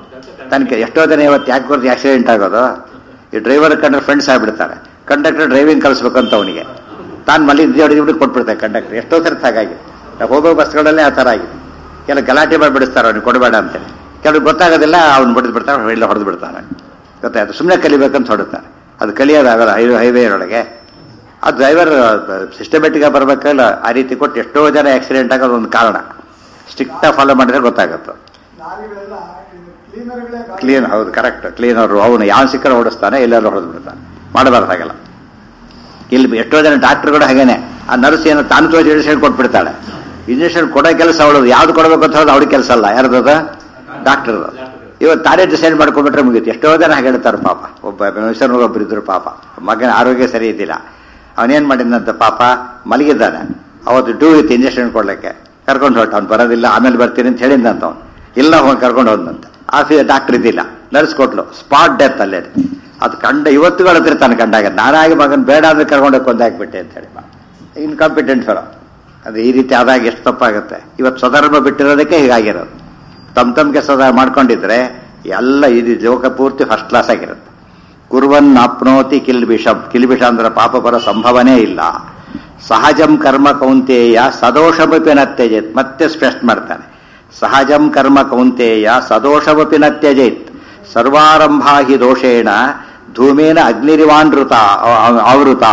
ತನಗೆ ಎಷ್ಟೋ ಜನ ಇವತ್ತು ಯಾಕೆ ಗೊತ್ತು ಆಕ್ಸಿಡೆಂಟ್ ಆಗೋದು ಈ ಡ್ರೈವರ್ ಕಂಡ್ರೆ ಫ್ರೆಂಡ್ಸ್ ಆಗಿಬಿಡ್ತಾರೆ ಕಂಡಕ್ಟರ್ ಡ್ರೈವಿಂಗ್ ಕಲಿಸ್ಬೇಕಂತ ಅವನಿಗೆ ತಾನು ಮಲ್ಲಿ ಹೊಡಿಬಿಟ್ಟು ಕೊಟ್ಬಿಡ್ತಾರೆ ಕಂಡಕ್ಟರ್ ಎಷ್ಟೋ ಸರಿ ಹಾಗಾಗಿ ನಾವು ಹೋಗೋ ಬಸ್ಗಳಲ್ಲೇ ಆ ಥರ ಆಗಿದೆ ಕೆಲ ಗಲಾಟೆ ಮಾಡಿ ಬಿಡಿಸ್ತಾರೆ ಅವ್ನಿಗೆ ಕೊಡಬೇಡ ಅಂತೇಳಿ ಕೆಲವ್ರಿಗೆ ಗೊತ್ತಾಗೋದಿಲ್ಲ ಅವ್ನು ಬಿಡ್ದು ಬಿಡ್ತಾನೆ ಇಲ್ಲ ಹೊಡೆದು ಬಿಡ್ತಾನೆ ಗೊತ್ತಾಯ್ತು ಸುಮ್ಮನೆ ಕಲಿಬೇಕಂತ ಹೊಡುತ್ತಾನೆ ಅದು ಕಲಿಯೋದಾಗಲ್ಲ ಹೈವೇ ಹೈವೇ ಒಳಗೆ ಆ ಡ್ರೈವರ್ ಸಿಸ್ಟಮೆಟಿಕ್ ಆಗಿ ಬರಬೇಕಲ್ಲ ಆ ರೀತಿ ಕೊಟ್ಟು ಎಷ್ಟೋ ಜನ ಆಕ್ಸಿಡೆಂಟ್ ಆಗೋದು ಒಂದು ಕಾರಣ ಸ್ಟ್ರಿಕ್ಟಾಗಿ ಫಾಲೋ ಮಾಡಿದ್ರೆ ಗೊತ್ತಾಗುತ್ತೆ ಲಾರಿಗಳೆಲ್ಲ ಕ್ಲೀನರ್ಗಳೇ ಕ್ಲೀನ್ ಹೌದು ಕರೆಕ್ಟ್ ಕ್ಲೀನರು ಅವನು ಯಾವ ಸಿಕ್ಕರೆ ಓಡಿಸ್ತಾನೆ ಎಲ್ಲೆಲ್ಲ ಹೊಡೆದು ಬಿಡ್ತಾನೆ ಮಾಡಬಾರ್ದು ಹಾಗೆಲ್ಲ ಇಲ್ಲಿ ಎಷ್ಟೋ ಜನ ಡಾಕ್ಟರ್ಗಳು ಹಾಗೇನೆ ಆ ನರ್ಸ್ ಏನೋ ತಾನು ತೋರಿಸಿ ಇಂಜೆಕ್ಷನ್ ಕೊಟ್ಬಿಡ್ತಾಳೆ ಇಂಜೆಕ್ಷನ್ ಕೊಡೋ ಕೆಲಸ ಅವಳದು ಯಾವ್ದು ಕೊಡಬೇಕು ಅಂತ ಹೇಳೋದು ಅವ್ರಿಗೆ ಕೆಲಸ ಅಲ್ಲ ಯಾರ್ದದ ಡಾಕ್ಟರ್ ಇವತ್ತು ತಾನೇ ಡಿಸೈಡ್ ಮಾಡ್ಕೊಂಡ್ಬಿಟ್ರೆ ಮುಗೀತು ಎಷ್ಟೋ ಜನ ಹಾಗೆ ಹೇಳ್ತಾರೆ ಪಾಪ ಒಬ್ಬ ಮನುಷ್ಯನ ಒಬ್ಬರು ಇದ್ರು ಪಾಪ ಮಗನ ಆರೋಗ್ಯ ಸರಿ ಇದ್ದಿಲ್ಲ ಅವನೇನ್ ಮಾಡಿದಂತ ಪಾಪ ಮಲಗಿದ್ದಾನೆ ಅವತ್ತು ಡೂ ಇತ್ತು ಇಂಜೆಕ್ಷನ್ ಕೊಡ್ಲಿಕ್ಕೆ ಕರ್ಕೊಂಡು ಹೊರಟ ಅವ್ನು ಬರೋದಿಲ್ಲ ಆಮೇಲೆ ಬರ್ತೀನಿ ಅಂತ ಹೇಳಿದಂತ ಅವ್ನು ಇಲ್ಲ ಹೋಗಿ ಕರ್ಕೊಂಡು ಹೋದಂತ ಆಫೀಸ್ ಡಾಕ್ಟರ್ ಇದ್ದಿಲ್ಲ ನರ್ಸ್ ಕೊಟ್ಲು ಸ್ಪಾಟ್ ಡೆತ್ ಅಲ್ಲೇ ಅದು ಕಂಡ ಇವತ್ತುಗಳು ಹತ್ತಿರ್ತಾನೆ ಕಂಡಾಗ ನಾನಾಗಿ ಮಗನ್ ಬೇಡ ಅಂದ್ರೆ ಕರ್ಕೊಂಡು ಕೊಂದಾಕ್ಬಿಟ್ಟೆ ಅಂತ ಹೇಳಿ ಇನ್ಕಾಂಪಿಟೆಂಟ್ ಫೆಲೋ ಅದು ಈ ರೀತಿ ಆದಾಗ ಎಷ್ಟು ತಪ್ಪಾಗುತ್ತೆ ಇವತ್ತು ಸ್ವಧರ್ಮ ಬಿಟ್ಟಿರೋದಕ್ಕೆ ಹೀಗಾಗಿರೋದು ತಮ್ಮ ತಮ್ಗೆ ಸದಾ ಮಾಡ್ಕೊಂಡಿದ್ರೆ ಎಲ್ಲ ಇದು ಲೋಕ ಪೂರ್ತಿ ಫಸ್ಟ್ ಕ್ಲಾಸ್ ಆಗಿರುತ್ತೆ ಕುರ್ವನ್ ಆಪ್ನೋತಿ ಕಿಲ್ಬಿಷಂ ಕಿಲ್ಬಿಷ ಅಂದ್ರೆ ಪಾಪ ಬರೋ ಸಂಭವನೇ ಇಲ್ಲ ಸಹಜಂ ಕರ್ಮ ಕೌಂತೇಯ ಸದೋಷಮಪಿ ನತ್ಯಜೇತ್ ಮತ್ತೆ ಸ್ಪಷ್ಟ ಮಾಡ್ತಾನೆ ಸಹಜಂ ಕರ್ಮ ಕೌಂತೇಯ ಸದೋಷಮಪಿ ನತ್ಯಜೇತ್ ಸರ್ವಾರಂಭಾ ಹಿ ದೋಷೇಣ ಧೂಮೇನ ಅಗ್ನಿರಿವಾನೃತ ಆವೃತಾ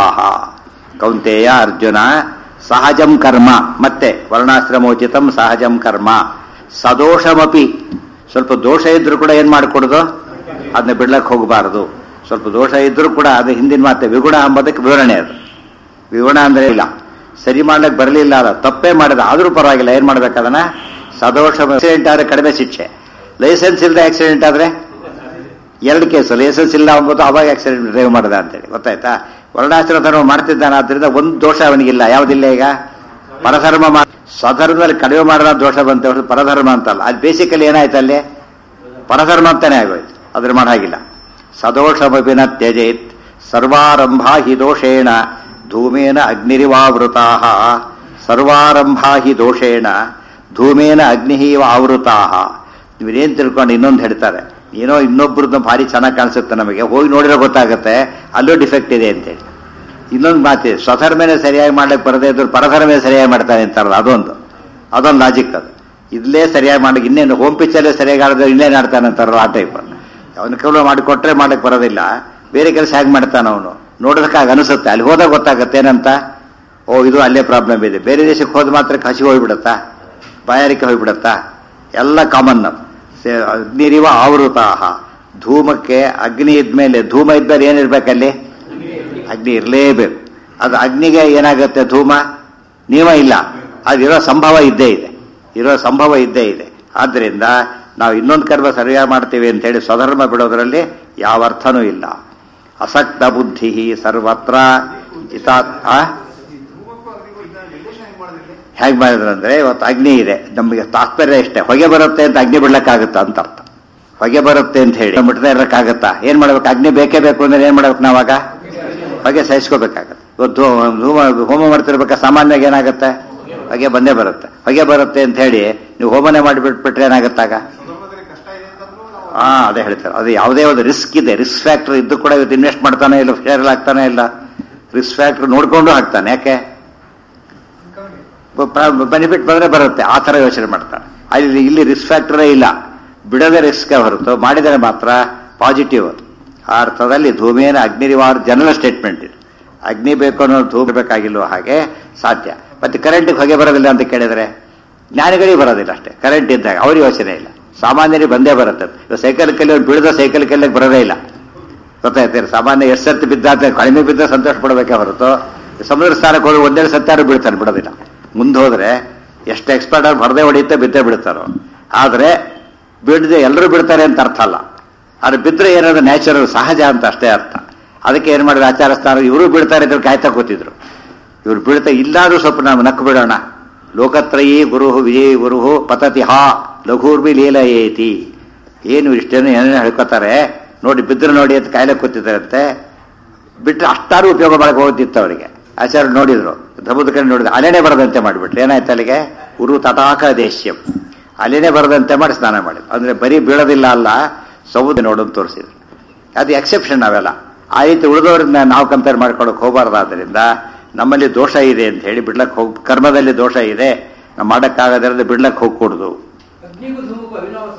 ಕೌಂತೇಯ ಅರ್ಜುನ ಸಹಜಂ ಕರ್ಮ ಮತ್ತೆ ವರ್ಣಾಶ್ರಮೋಚಿತಂ ಸಹಜಂ ಕರ್ಮ ಸದೋಷಮಪಿ ಸ್ವಲ್ಪ ದೋಷ ಇದ್ರೂ ಕೂಡ ಏನ್ ಮಾಡಿಕೊಡುದು ಅದನ್ನ ಬಿಡ್ಲಕ್ಕೆ ಹೋಗಬಾರದು ಸ್ವಲ್ಪ ದೋಷ ಇದ್ರೂ ಕೂಡ ಅದು ಹಿಂದಿನ ಮಾತೆ ವಿಗುಣ ಎಂಬುದಕ್ಕೆ ವಿವರಣೆ ಅದು ವಿಗುಣ ಅಂದ್ರೆ ಇಲ್ಲ ಸರಿ ಮಾಡ್ಲಿಕ್ಕೆ ಬರಲಿಲ್ಲ ಅಲ್ಲ ತಪ್ಪೇ ಮಾಡಿದ ಆದ್ರೂ ಪರವಾಗಿಲ್ಲ ಏನ್ ಮಾಡ್ಬೇಕು ಅದನ್ನ ಸದೋಷ ಆಕ್ಸಿಡೆಂಟ್ ಆದ್ರೆ ಕಡಿಮೆ ಶಿಕ್ಷೆ ಲೈಸೆನ್ಸ್ ಇಲ್ಲದೆ ಆಕ್ಸಿಡೆಂಟ್ ಆದ್ರೆ ಎರಡು ಕೇಸು ಲೈಸೆನ್ಸ್ ಇಲ್ಲ ಅಂಬೋದು ಅವಾಗ ಆಕ್ಸಿಡೆಂಟ್ ಡ್ರೈವ್ ಮಾಡಿದ ಅಂತೇಳಿ ಗೊತ್ತಾಯ್ತಾ ವರ್ಣಾಶ್ರಮ ಧರ್ಮ ಮಾಡ್ತಿದ್ದಾನೆ ಆದ್ರಿಂದ ಒಂದು ದೋಷ ಅವನಿಗಿಲ್ಲ ಯಾವುದಿಲ್ಲ ಈಗ ಪರಧರ್ಮ ಮಾ- ಸ್ವಧರ್ಮದಲ್ಲಿ ಕಡಿಮೆ ಮಾಡಿದ ದೋಷ ಬಂತ ಹೊರತು ಪರಧರ್ಮ ಅಂತಲ್ಲ ಅದು ಬೇಸಿಕಲಿ ಏನಾಯ್ತು ಅಲ್ಲಿ ಪರಧರ್ಮ ಅಂತಾನೆ ಆಗೋಯ್ತು ಅದ್ರ ಮಾಡಾಗಿಲ್ಲ ಸದೋಷಮಪಿನ ತ್ಯಜೇತ್ ಸರ್ವಾರಂಭಾ ಹಿ ದೋಷೇಣ ಧೂಮೇನ ಅಗ್ನಿರಿವಾವೃತಾ ಸರ್ವಾರಂಭಾ ಹಿ ದೋಷೇಣ ಧೂಮೇನ ಅಗ್ನಿ ಆವೃತಾ ನೀವೇನ್ ತಿಳ್ಕೊಂಡು ಇನ್ನೊಂದು ಹೇಳ್ತಾರೆ ಏನೋ ಇನ್ನೊಬ್ರದ್ದು ಭಾರಿ ಚೆನ್ನಾಗಿ ಕಾಣಿಸುತ್ತೆ ನಮಗೆ ಹೋಗಿ ನೋಡಿದ್ರೆ ಗೊತ್ತಾಗುತ್ತೆ ಅಲ್ಲೂ ಡಿಫೆಕ್ಟ್ ಇದೆ ಅಂತೇಳಿ ಇನ್ನೊಂದು ಮಾತಿ ಸ್ವಧರ್ಮನೇ ಸರಿಯಾಗಿ ಮಾಡ್ಲಿಕ್ಕೆ ಬರದೇ ಇದ್ರು ಪರಧರ್ಮೇ ಸರಿಯಾಗಿ ಮಾಡ್ತಾನೆ ಅಂತಾರಲ್ಲ ಅದೊಂದು ಅದೊಂದು ಲಾಜಿಕ್ ಅದು ಇಲ್ಲೇ ಸರಿಯಾಗಿ ಮಾಡ್ಲಿಕ್ಕೆ ಇನ್ನೇನು ಹೋಮ್ ಪಿಚ್ಚಲ್ಲೇ ಸರಿಯಾಗಿ ಆಡಿದ್ರೆ ಇನ್ನೇನು ಆಡ್ತಾನೆ ಅಂತಾರಲ್ಲ ಆ ಟೈಪ್ ಅವನ ಕೌಲ ಮಾಡಿಕೊಟ್ರೆ ಮಾಡ್ಲಿಕ್ಕೆ ಬರೋದಿಲ್ಲ ಬೇರೆ ಕೆಲಸ ಹೇಗೆ ಮಾಡ್ತಾನೆ ಅವನು ನೋಡೋದಕ್ಕಾಗ ಅನಿಸುತ್ತೆ ಅಲ್ಲಿ ಹೋದಾಗ ಗೊತ್ತಾಗುತ್ತೆ ಏನಂತ ಓ ಇದು ಅಲ್ಲೇ ಪ್ರಾಬ್ಲಮ್ ಇದೆ ಬೇರೆ ದೇಶಕ್ಕೆ ಹೋದ ಮಾತ್ರ ಹಸಿ ಹೋಗ್ಬಿಡುತ್ತಾ ಬಾಯಾರಿಕೆ ಹೋಗ್ಬಿಡುತ್ತಾ ಎಲ್ಲ ಕಾಮನ್ ಅಗ್ನಿರಿವ ಆವೃತಾಹ ಧೂಮಕ್ಕೆ ಅಗ್ನಿ ಇದ್ಮೇಲೆ ಧೂಮ ಇದ್ದರೆ ಏನಿರ್ಬೇಕಲ್ಲಿ ಅಗ್ನಿ ಇರಲೇಬೇಕು ಅದು ಅಗ್ನಿಗೆ ಏನಾಗುತ್ತೆ ಧೂಮ ನಿಯಮ ಇಲ್ಲ ಅದಿರೋ ಸಂಭವ ಇದ್ದೇ ಇದೆ ಇರೋ ಸಂಭವ ಇದ್ದೇ ಇದೆ ಆದ್ದರಿಂದ ನಾವು ಇನ್ನೊಂದು ಕರ್ಮ ಸರಿಯಾಗಿ ಮಾಡ್ತೀವಿ ಅಂತ ಹೇಳಿ ಸ್ವಧರ್ಮ ಬಿಡೋದ್ರಲ್ಲಿ ಯಾವ ಅರ್ಥನೂ ಇಲ್ಲ ಅಸಕ್ತ ಬುದ್ಧಿ ಸರ್ವತ್ರ ಚಿತಾತ್ ಆ? ಹೇಗೆ ಮಾಡಿದ್ರಂದ್ರೆ ಇವತ್ತು ಅಗ್ನಿ ಇದೆ ನಮಗೆ ತಾತ್ಪರ್ಯ ಇಷ್ಟೇ ಹೊಗೆ ಬರುತ್ತೆ ಅಂತ ಅಗ್ನಿ ಬಿಡ್ಲಕ್ಕಾಗುತ್ತಾ ಅಂತ ಅರ್ಥ ಹೊಗೆ ಬರುತ್ತೆ ಅಂತ ಹೇಳಿ ಬಿಡದೇ ಇರಕ್ಕಾಗತ್ತಾ ಏನ್ ಮಾಡ್ಬೇಕು ಅಗ್ನಿ ಬೇಕೇ ಬೇಕು ಅಂದ್ರೆ ಏನ್ ಮಾಡ್ಬೇಕು ನಾವಾಗ ಹೊಗೆ ಸಹಿಸ್ಕೋಬೇಕಾಗತ್ತೆ ಇವತ್ತು ಧೂಮ ಹೋಮ ಮಾಡ್ತಿರ್ಬೇಕಾ ಸಾಮಾನ್ಯವಾಗಿ ಏನಾಗುತ್ತೆ ಹೊಗೆ ಬಂದೇ ಬರುತ್ತೆ ಹೊಗೆ ಬರುತ್ತೆ ಅಂತ ಹೇಳಿ ನೀವು ಹೋಮನೆ ಮಾಡಿಬಿಟ್ಬಿಟ್ರೆ ಏನಾಗತ್ತಾಗ ಸ್ವಧರ್ಮದಲ್ಲಿ ಕಷ್ಟ ಇದೆ ಅಂತಂದ್ರೂ ನಾವು ಹಾ ಅದೇ ಹೇಳ್ತಾರೆ ಅದು ಯಾವುದೇ ಒಂದು ರಿಸ್ಕ್ ಇದೆ ರಿಸ್ಕ್ ಫ್ಯಾಕ್ಟರ್ ಇದ್ದು ಕೂಡ ಇವತ್ತು ಇನ್ವೆಸ್ಟ್ ಮಾಡ್ತಾನೆ ಇಲ್ಲ ಶೇರ್ ಹಾಕ್ತಾನೆ ಇಲ್ಲ ರಿಸ್ಕ್ ಫ್ಯಾಕ್ಟರ್ ನೋಡ್ಕೊಂಡು ಹಾಕ್ತಾನೆ ಯಾಕೆ ಬೆನಿಫಿಟ್ ಬಂದ್ರೆ ಬರುತ್ತೆ ಆ ಥರ ಯೋಚನೆ ಮಾಡ್ತಾನೆ ಅಲ್ಲಿ ಇಲ್ಲಿ ರಿಸ್ಕ್ ಫ್ಯಾಕ್ಟರೇ ಇಲ್ಲ ಬಿಡದೆ ರಿಸ್ಕ್ ಹೊರತು ಮಾಡಿದರೆ ಮಾತ್ರ ಪಾಸಿಟಿವ್ ಅದು ಆ ಅರ್ಥದಲ್ಲಿ ಧೂಮೇನ ಅಗ್ನಿರಿವಾರ ಜನರಲ್ ಸ್ಟೇಟ್ಮೆಂಟ್ ಇದು ಅಗ್ನಿ ಬೇಕು ಅನ್ನೋದು ಧೂಮ ಬೇಕಾಗಿಲ್ವೋ ಹಾಗೆ ಸಾಧ್ಯ ಮತ್ತೆ ಕರೆಂಟಿಗೆ ಹೊಗೆ ಬರೋದಿಲ್ಲ ಅಂತ ಕೇಳಿದ್ರೆ ಜ್ಞಾನಿಗಳಿಗೆ ಬರೋದಿಲ್ಲ ಅಷ್ಟೇ ಕರೆಂಟ್ ಇದ್ದಾಗ ಅವ್ರಿಗೆ ಯೋಚನೆ ಇಲ್ಲ ಸಾಮಾನ್ಯರಿಗೆ ಬಂದೇ ಬರುತ್ತೆ ಇವಾಗ ಸೈಕಲ್ ಕಲ್ಲಿ ಬಿಡದ ಸೈಕಲ್ ಕಲ್ಲಿಗೆ ಬರೋದೇ ಇಲ್ಲ ಗೊತ್ತಾಯ್ತು ಸಾಮಾನ್ಯ ಎಷ್ಟು ಸರ್ತಿ ಬಿದ್ದಾದ ಕಡಿಮೆ ಬಿದ್ದ ಸಂತೋಷ ಪಡಬೇಕೆ ಹೊರತು ಸಮುದ್ರ ಸ್ಥಾನಕ್ಕೆ ಹೋದ್ರೆ ಒಂದೆರಡು ಸತ್ತಾರು ಬೀಳ್ತಾರೆ ಬಿಡೋದಿಲ್ಲ ಮುಂದೆ ಹೋದ್ರೆ ಎಷ್ಟು ಎಕ್ಸ್ಪರ್ಟ್ ಆಗಿ ಬರದೇ ಹೊಡೆಯುತ್ತೆ ಬಿದ್ದೇ ಬಿಡ್ತಾರೋ ಆದ್ರೆ ಬಿಡದೆ ಎಲ್ಲರೂ ಬಿಡ್ತಾರೆ ಅಂತ ಅರ್ಥ ಅಲ್ಲ ಆದ್ರೆ ಬಿದ್ರೆ ಏನಾದ್ರು ನ್ಯಾಚುರಲ್ ಸಹಜ ಅಂತ ಅಷ್ಟೇ ಅರ್ಥ ಅದಕ್ಕೆ ಏನ್ ಮಾಡಿದ್ರು ಆಚಾರ ಸ್ಥಾನ ಇವರು ಬೀಳ್ತಾರೆ ಇದ್ರ ಕಾಯ್ತಾ ಕೂತಿದ್ರು ಇವ್ರು ಬೀಳ್ತಾ ಇಲ್ಲಾದ್ರೂ ಸ್ವಲ್ಪ ನಾವು ನಕ್ಕು ಬಿಡೋಣ ಲೋಕತ್ರಯೀ ಗುರು ವಿಜಯ್ ಗುರು ಪತತಿ ಹಾ ಲಘೂರ್ಬಿ ಲೀಲಯೇತಿ ಏನು ಇಷ್ಟೇನು ಏನೇನು ಹೇಳ್ಕೊತಾರೆ ನೋಡಿ ಬಿದ್ರು ನೋಡಿ ಅಂತ ಕಾಯಿಲೆ ಕೂತಿದ್ದಾರಂತೆ ಬಿಟ್ಟರೆ ಅಷ್ಟಾರು ಉಪಯೋಗ ಮಾಡಕ್ಕೆ ಹೋಗುತ್ತಿತ್ತು ಅವರಿಗೆ ಆಚಾರ್ಯ ನೋಡಿದ್ರು ಧರ್ಮದ ಕಡೆ ನೋಡಿದ್ರು ಅಲೆನೇ ಬರದಂತೆ ಮಾಡಿಬಿಟ್ರು ಏನಾಯ್ತು ಅಲ್ಲಿಗೆ ಉರು ತಟಾಕ ದೇಶ್ಯಂ ಅಲೆನೇ ಬರದಂತೆ ಮಾಡಿ ಸ್ನಾನ ಮಾಡಿದ್ರು ಅಂದ್ರೆ ಬರೀ ಬೀಳೋದಿಲ್ಲ ಅಲ್ಲ ಸೌದೆ ನೋಡೋದು ತೋರಿಸಿದ್ರು ಅದು ಎಕ್ಸೆಪ್ಷನ್ ಅವೆಲ್ಲ ಆ ರೀತಿ ಉಳಿದವ್ರನ್ನ ನಾವು ಕಂಪೇರ್ ಮಾಡ್ಕೊಳಕ್ ಹೋಗಬಾರ್ದಾದ್ರಿಂದ ನಮ್ಮಲ್ಲಿ ದೋಷ ಇದೆ ಅಂತ ಹೇಳಿ ಬಿಡ್ಲಕ್ಕೆ ಹೋಗ್ ಕರ್ಮದಲ್ಲಿ ದೋಷ ಇದೆ ನಾವು ಮಾಡಕ್ಕಾಗದಿರೋದು ಬಿಡ್ಲಕ್ಕೆ ಹೋಗ್ಕೂಡ್ದು ಅಗ್ನಿಗೂ ಧೂಮಕ್ಕೂ ಅವಿನಾವ ಸಂಬಂಧ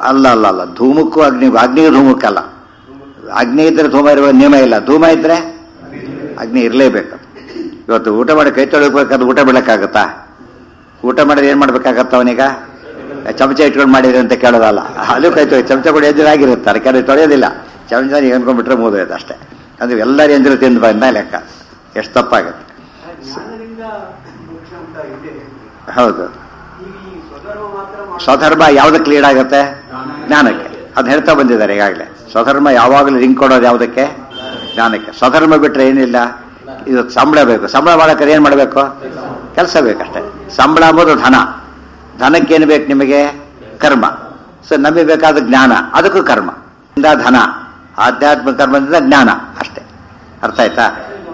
ಅಲ್ಲ ಅಲ್ಲ ಅಲ್ಲ ಧೂಮಕ್ಕೂ ಅಗ್ನಿ ಅಗ್ನಿಗೂ ಧೂಮಕ್ಕಲ್ಲ ಅಗ್ನಿ ಇದ್ರೆ ಧೂಮ ಇರುವ ನಿಯಮ ಇಲ್ಲ ಧೂಮ ಇದ್ರೆ ಅಗ್ನಿ ಇರಲೇಬೇಕು ಇವತ್ತು ಊಟ ಮಾಡಿ ಕೈ ತೊಳಿಬೇಕಾದ್ರೆ ಊಟ ಬಿಡಕ್ಕಾಗತ್ತಾ ಊಟ ಮಾಡಿದ್ರೆ ಏನು ಮಾಡ್ಬೇಕಾಗತ್ತ ಅವನೀಗ ಚಮಚ ಇಟ್ಕೊಂಡು ಮಾಡಿದ್ರೆ ಅಂತ ಕೇಳೋದಲ್ಲ ಅಲ್ಲೂ ಕೈ ತೊಳಿ ಚಮಚ ಕೂಡ ಎದುರಾಗಿರುತ್ತೆ ಅದಕ್ಕೆ ತೊಳೆಯೋದಿಲ್ಲ ಚಮಚ ಅಂದ್ಕೊಂಡ್ಬಿಟ್ರೆ ಮುಗಿದೋಯ್ತು ಅಷ್ಟೇ ಅದು ಎಲ್ಲರೂ ಎಂದ್ರು ತಿಂದು ಬಂದ ಲೆಕ್ಕ ಎಷ್ಟು ತಪ್ಪಾಗುತ್ತೆ ಜ್ಞಾನದಿಂದ ಮೋಕ್ಷ ಅಂತ ಇದೆ ಹೌದು ಈಗ ಈ ಸ್ವಧರ್ಮ ಮಾತ್ರ ಮಾಡ್- ಸ್ವಧರ್ಮ ಯಾವುದಕ್ಕೆ ಲೀಡ್ ಆಗುತ್ತೆ ಜ್ಞಾನಕ್ಕೆ ಅದು ಹೇಳ್ತಾ ಬಂದಿದ್ದಾರೆ ಈಗಾಗಲೇ ಸ್ವಧರ್ಮ ಯಾವಾಗಲೂ ಲಿಂಕ್ ಕೊಡೋದು ಯಾವುದಕ್ಕೆ ಜ್ಞಾನಕ್ಕೆ ಸ್ವಧರ್ಮ ಬಿಟ್ರೆ ಏನಿಲ್ಲ ಇದು ಸಂಬಳ ಬೇಕು ಸಂಬಳ ಮಾಡೋಕೆ ಏನು ಮಾಡಬೇಕು ಕೆಲಸ ಬೇಕಷ್ಟೇ ಸಂಬಳ ಅಂಬೋದು ಧನ ಧನಕ್ಕೇನು ಬೇಕು ನಿಮಗೆ ಕರ್ಮ ಸೊ ನಮಗೆ ಬೇಕಾದ ಜ್ಞಾನ ಅದಕ್ಕೂ ಕರ್ಮ ಇಂದ ಧನ ಆಧ್ಯಾತ್ಮಿಕ ಕರ್ಮದಿಂದ ಜ್ಞಾನ ಅಷ್ಟೇ ಅರ್ಥ ಆಯ್ತಾ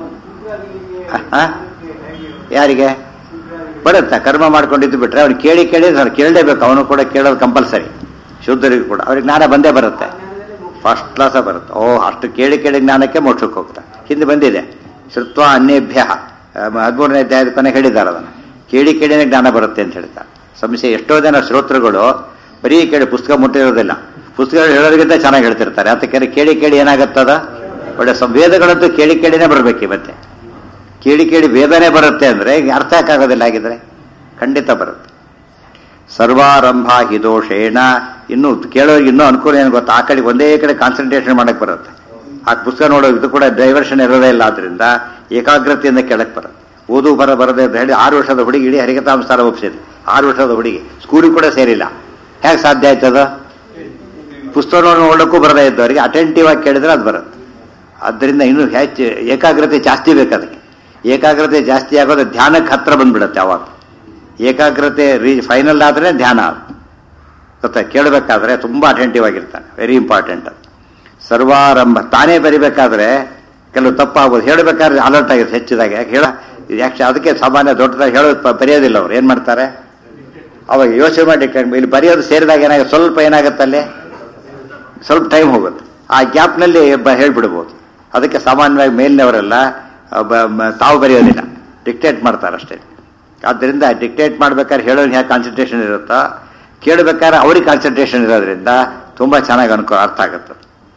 ಹ? ಯಾರಿಗೆ ಬರುತ್ತೆ ಕರ್ಮ ಮಾಡ್ಕೊಂಡಿದ್ದು ಬಿಟ್ರೆ ಅವ್ನು ಕೇಳಿ ಕೇಳಿ ಅವ್ನು ಕೇಳಲೇಬೇಕು ಅವನು ಕೂಡ ಕೇಳೋದು ಕಂಪಲ್ಸರಿ ಶುದ್ಧರಿಗೂ ಕೂಡ ಅವ್ರಿಗೆ ಜ್ಞಾನ ಬಂದೇ ಬರುತ್ತೆ ಫಸ್ಟ್ ಕ್ಲಾಸ ಬರುತ್ತೆ ಓ ಅಷ್ಟು ಕೇಳಿ ಕೇಳಿ ಜ್ಞಾನಕ್ಕೆ ಮೋಕ್ಷಕ್ಕೆ ಹೋಗ್ತಾ ಹಿಂದೆ ಬಂದಿದೆ ಶ್ರುತ್ವ ಅನ್ಯೇಭ್ಯ ಹದಿಮೂರನೇ ಅಧ್ಯಾಯದ ಕೊನೆಗೆ ಹೇಳಿದ್ದಾರೆ ಅದನ್ನು ಕೇಳಿ ಕೇಳಿನೇ ಜ್ಞಾನ ಬರುತ್ತೆ ಅಂತ ಹೇಳ್ತಾರೆ ಸಮಸ್ಯೆ ಎಷ್ಟೋ ಜನ ಶ್ರೋತೃಗಳು ಬರೀ ಕೇಳಿ ಪುಸ್ತಕ ಮುಟ್ಟಿರೋದಿಲ್ಲ ಪುಸ್ತಕಗಳು ಹೇಳೋದಕ್ಕಿಂತ ಚೆನ್ನಾಗಿ ಹೇಳ್ತಿರ್ತಾರೆ ಅದಕ್ಕೆ ಕೇಳಿ ಕೇಳಿ ಏನಾಗುತ್ತದ ಒಳ್ಳೆ ಸಂ- ವೇದಗಳಂತೂ ಕೇಳಿ ಕೇಳಿನೇ ಬರಬೇಕು ಮತ್ತೆ ಕೇಳಿ ಕೇಳಿ ವೇದನೆ ಬರುತ್ತೆ ಅಂದ್ರೆ ಅರ್ಥ ಆಗೋದಿಲ್ಲ ಆಗಿದ್ರೆ ಖಂಡಿತ ಬರುತ್ತೆ ಸರ್ವಾರಂಭ ಹಿ ದೋಷೇಣ ಇನ್ನು ಕೇಳೋರಿಗೆ ಇನ್ನೂ ಅನುಕೂಲ ಏನು ಗೊತ್ತಾ ಆ ಕಡೆ ಒಂದೇ ಕಡೆ ಕಾನ್ಸಂಟ್ರೇಷನ್ ಮಾಡಕ್ ಬರುತ್ತೆ ಆ ಪುಸ್ತಕ ನೋಡೋ ಇದು ಕೂಡ ಡೈವರ್ಷನ್ ಇರೋದೇ ಇಲ್ಲ ಆದ್ರಿಂದ ಏಕಾಗ್ರತೆಯಿಂದ ಕೇಳಕ್ ಬರುತ್ತೆ ಓದು ಬರ ಬರದೆ ಅಂತ ಹೇಳಿ ಆರು ವರ್ಷದ ಹುಡುಗಿ ಇಡೀ ಹರಿಕತಾಂಸಾರ ಒಪ್ಸಿದೆ ಆರು ವರ್ಷದ ಹುಡುಗಿ ಸ್ಕೂಲಿಗೆ ಕೂಡ ಸೇರಿಲ್ಲ ಹೇಗೆ ಸಾಧ್ಯ ಆಯ್ತದ ಪುಸ್ತಕ ನೋಡೋಕ್ಕೂ ಬರದೇ ಇದ್ದವರಿಗೆ ಅಟೆಂಟಿವ್ ಆಗಿ ಕೇಳಿದ್ರೆ ಅದು ಬರುತ್ತೆ ಆದ್ದರಿಂದ ಇನ್ನೂ ಹೆಚ್ಚು ಏಕಾಗ್ರತೆ ಜಾಸ್ತಿ ಬೇಕು ಅದಕ್ಕೆ ಏಕಾಗ್ರತೆ ಜಾಸ್ತಿ ಆಗೋದು ಧ್ಯಾನಕ್ಕೆ ಹತ್ರ ಬಂದ್ಬಿಡುತ್ತೆ ಅವಾಗ ಏಕಾಗ್ರತೆ ರೀ ಫೈನಲ್ ಆದರೆ ಧ್ಯಾನ ಗೊತ್ತಾ ಕೇಳಬೇಕಾದ್ರೆ ತುಂಬ ಅಟೆಂಟಿವ್ ಆಗಿರ್ತಾನೆ ವೆರಿ ಇಂಪಾರ್ಟೆಂಟ್ ಅದು ಸರ್ವಾರಂಭ ತಾನೇ ಬರಿಬೇಕಾದ್ರೆ ಕೆಲವು ತಪ್ಪಾಗ್ಬೋದು ಹೇಳಬೇಕಾದ್ರೆ ಅಲರ್ಟ್ ಆಗಿರುತ್ತೆ ಹೆಚ್ಚಿದಾಗ ಯಾಕೆ ಹೇಳ ಇದು ಯಾಕೆ ಅದಕ್ಕೆ ಸಾಮಾನ್ಯ ದೊಡ್ಡದಾಗಿ ಹೇಳೋದು ಪ- ಬರೆಯೋದಿಲ್ಲ ಅವ್ರು ಏನು ಮಾಡ್ತಾರೆ ಅವಾಗ ಯೋಚನೆ ಮಾಡಿ ಇಲ್ಲಿ ಬರೆಯೋದು ಸೇರಿದಾಗ ಏನಾಗುತ್ತೆ ಸ್ವಲ್ಪ ಏನಾಗುತ್ತೆ ಅಲ್ಲಿ ಸ್ವಲ್ಪ ಟೈಮ್ ಹೋಗುತ್ತೆ ಆ ಗ್ಯಾಪ್ನಲ್ಲಿ ಹೇಳ್ಬಿಡ್ಬೋದು ಅದಕ್ಕೆ ಸಾಮಾನ್ಯವಾಗಿ ಮೇಲಿನವರೆಲ್ಲ ಆ, ಬ- ಮ- ತಾವು ಬರೆಯೋದಿಲ್ಲ ಡಿಕ್ಟೇಟ್ ಮಾಡ್ತಾರೆ ಅಷ್ಟೇ ಆದ್ದರಿಂದ ಡಿಕ್ಟೇಟ್ ಮಾಡ್ಬೇಕಾದ್ರೆ ಹೇಳೋದು ಹೇಗೆ ಕಾನ್ಸಂಟ್ರೇಷನ್ ಇರುತ್ತೋ ಕೇಳಬೇಕಾದ್ರೆ ಅವ್ರಿಗೆ ಕಾನ್ಸಂಟ್ರೇಷನ್ ಇರೋದ್ರಿಂದ ತುಂಬ ಚೆನ್ನಾಗಿ ಅನುಕೂಲ ಅರ್ಥ ಆಗುತ್ತೆ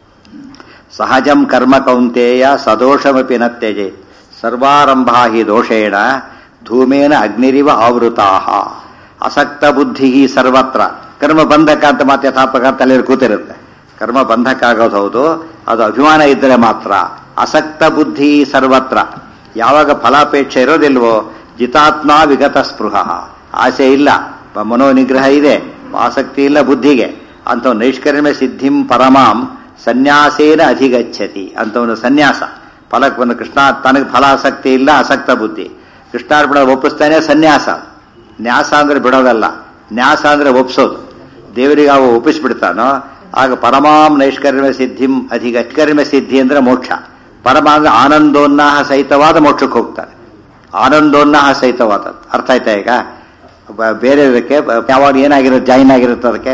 ಸಹಜಂ ಕರ್ಮ ಕೌಂತೇಯ ಸದೋಷಮಪಿ ನ ತ್ಯಜೆ ಸರ್ವಾರಂಭ ಹಿ ದೋಷೇಣ ಧೂಮೇನ ಅಗ್ನಿರಿವ ಆವೃತಾ ಅಸಕ್ತ ಬುದ್ಧಿ ಸರ್ವತ್ರ ಕರ್ಮ ಬಂಧಕ ಅಂತ ಮಾತು ಯಥಾಪಕ ತಲೆಯಲ್ಲಿ ಕೂತಿರುತ್ತೆ ಕರ್ಮ ಬಂಧಕ ಆಗೋದು ಹೌದು ಅದು ಅಭಿಮಾನ ಇದ್ದರೆ ಮಾತ್ರ ಅಸಕ್ತ ಬುದ್ಧಿ ಸರ್ವತ್ರ ಯಾವಾಗ ಫಲಾಪೇಕ್ಷೆ ಇರೋದಿಲ್ವೋ ಜಿತಾತ್ಮ ವಿಗತ ಸ್ಪೃಹ ಆಸೆ ಇಲ್ಲ ಮ- ಮನೋನಿಗ್ರಹ ಇದೆ ಆಸಕ್ತಿ ಇಲ್ಲ ಬುದ್ಧಿಗೆ ಅಂತ ನೈಷ್ಕರ್ಮ್ಯ ಸಿದ್ಧಿಂ ಪರಮಾಂ ಸನ್ಯಾಸೇನ ಅಧಿಗಚ್ಚತಿ ಅಂತವನು ಸನ್ಯಾಸ ಫಲಕ್ಕೆ ಬಂದು ಕೃಷ್ಣ ತನಗೆ ಫಲಾಸಕ್ತಿ ಇಲ್ಲ ಅಸಕ್ತ ಬುದ್ಧಿ ಕೃಷ್ಣಾರ್ಪಣ ಒಪ್ಪಿಸ್ತಾನೆ ಸನ್ಯಾಸ ನ್ಯಾಸ ಅಂದ್ರೆ ಬಿಡೋದಲ್ಲ ನ್ಯಾಸ ಅಂದ್ರೆ ಒಪ್ಸೋದು ದೇವರಿಗೆ ಅವ ಒಪ್ಪಿಸ್ಬಿಡ್ತಾನೋ ಆಗ ಪರಮಾಂ ನೈಷ್ಕರ್ಮ್ಯ ಸಿದ್ಧಿಂ ಅಧಿಗ ಕರ್ಮ್ಯ ಸಿದ್ಧಿ ಅಂದ್ರೆ ಮೋಕ್ಷ ಪರಮ ಅಂದ್ರೆ ಆನಂದೋನ್ನಾಹ ಸಹಿತವಾದ ಮೋಕ್ಷಕ್ಕೆ ಹೋಗ್ತಾರೆ ಆನಂದೋನ್ನಾಹ ಸಹಿತವಾದದ್ದು ಅರ್ಥ ಆಯ್ತಾ ಈಗ ಬ- ಬೇರೆ ಇದಕ್ಕೆ ಬ- ಯಾವಾಗ ಏನಾಗಿರುತ್ತೆ ಜಾಯಿನ್ ಆಗಿರುತ್ತೆ ಅದಕ್ಕೆ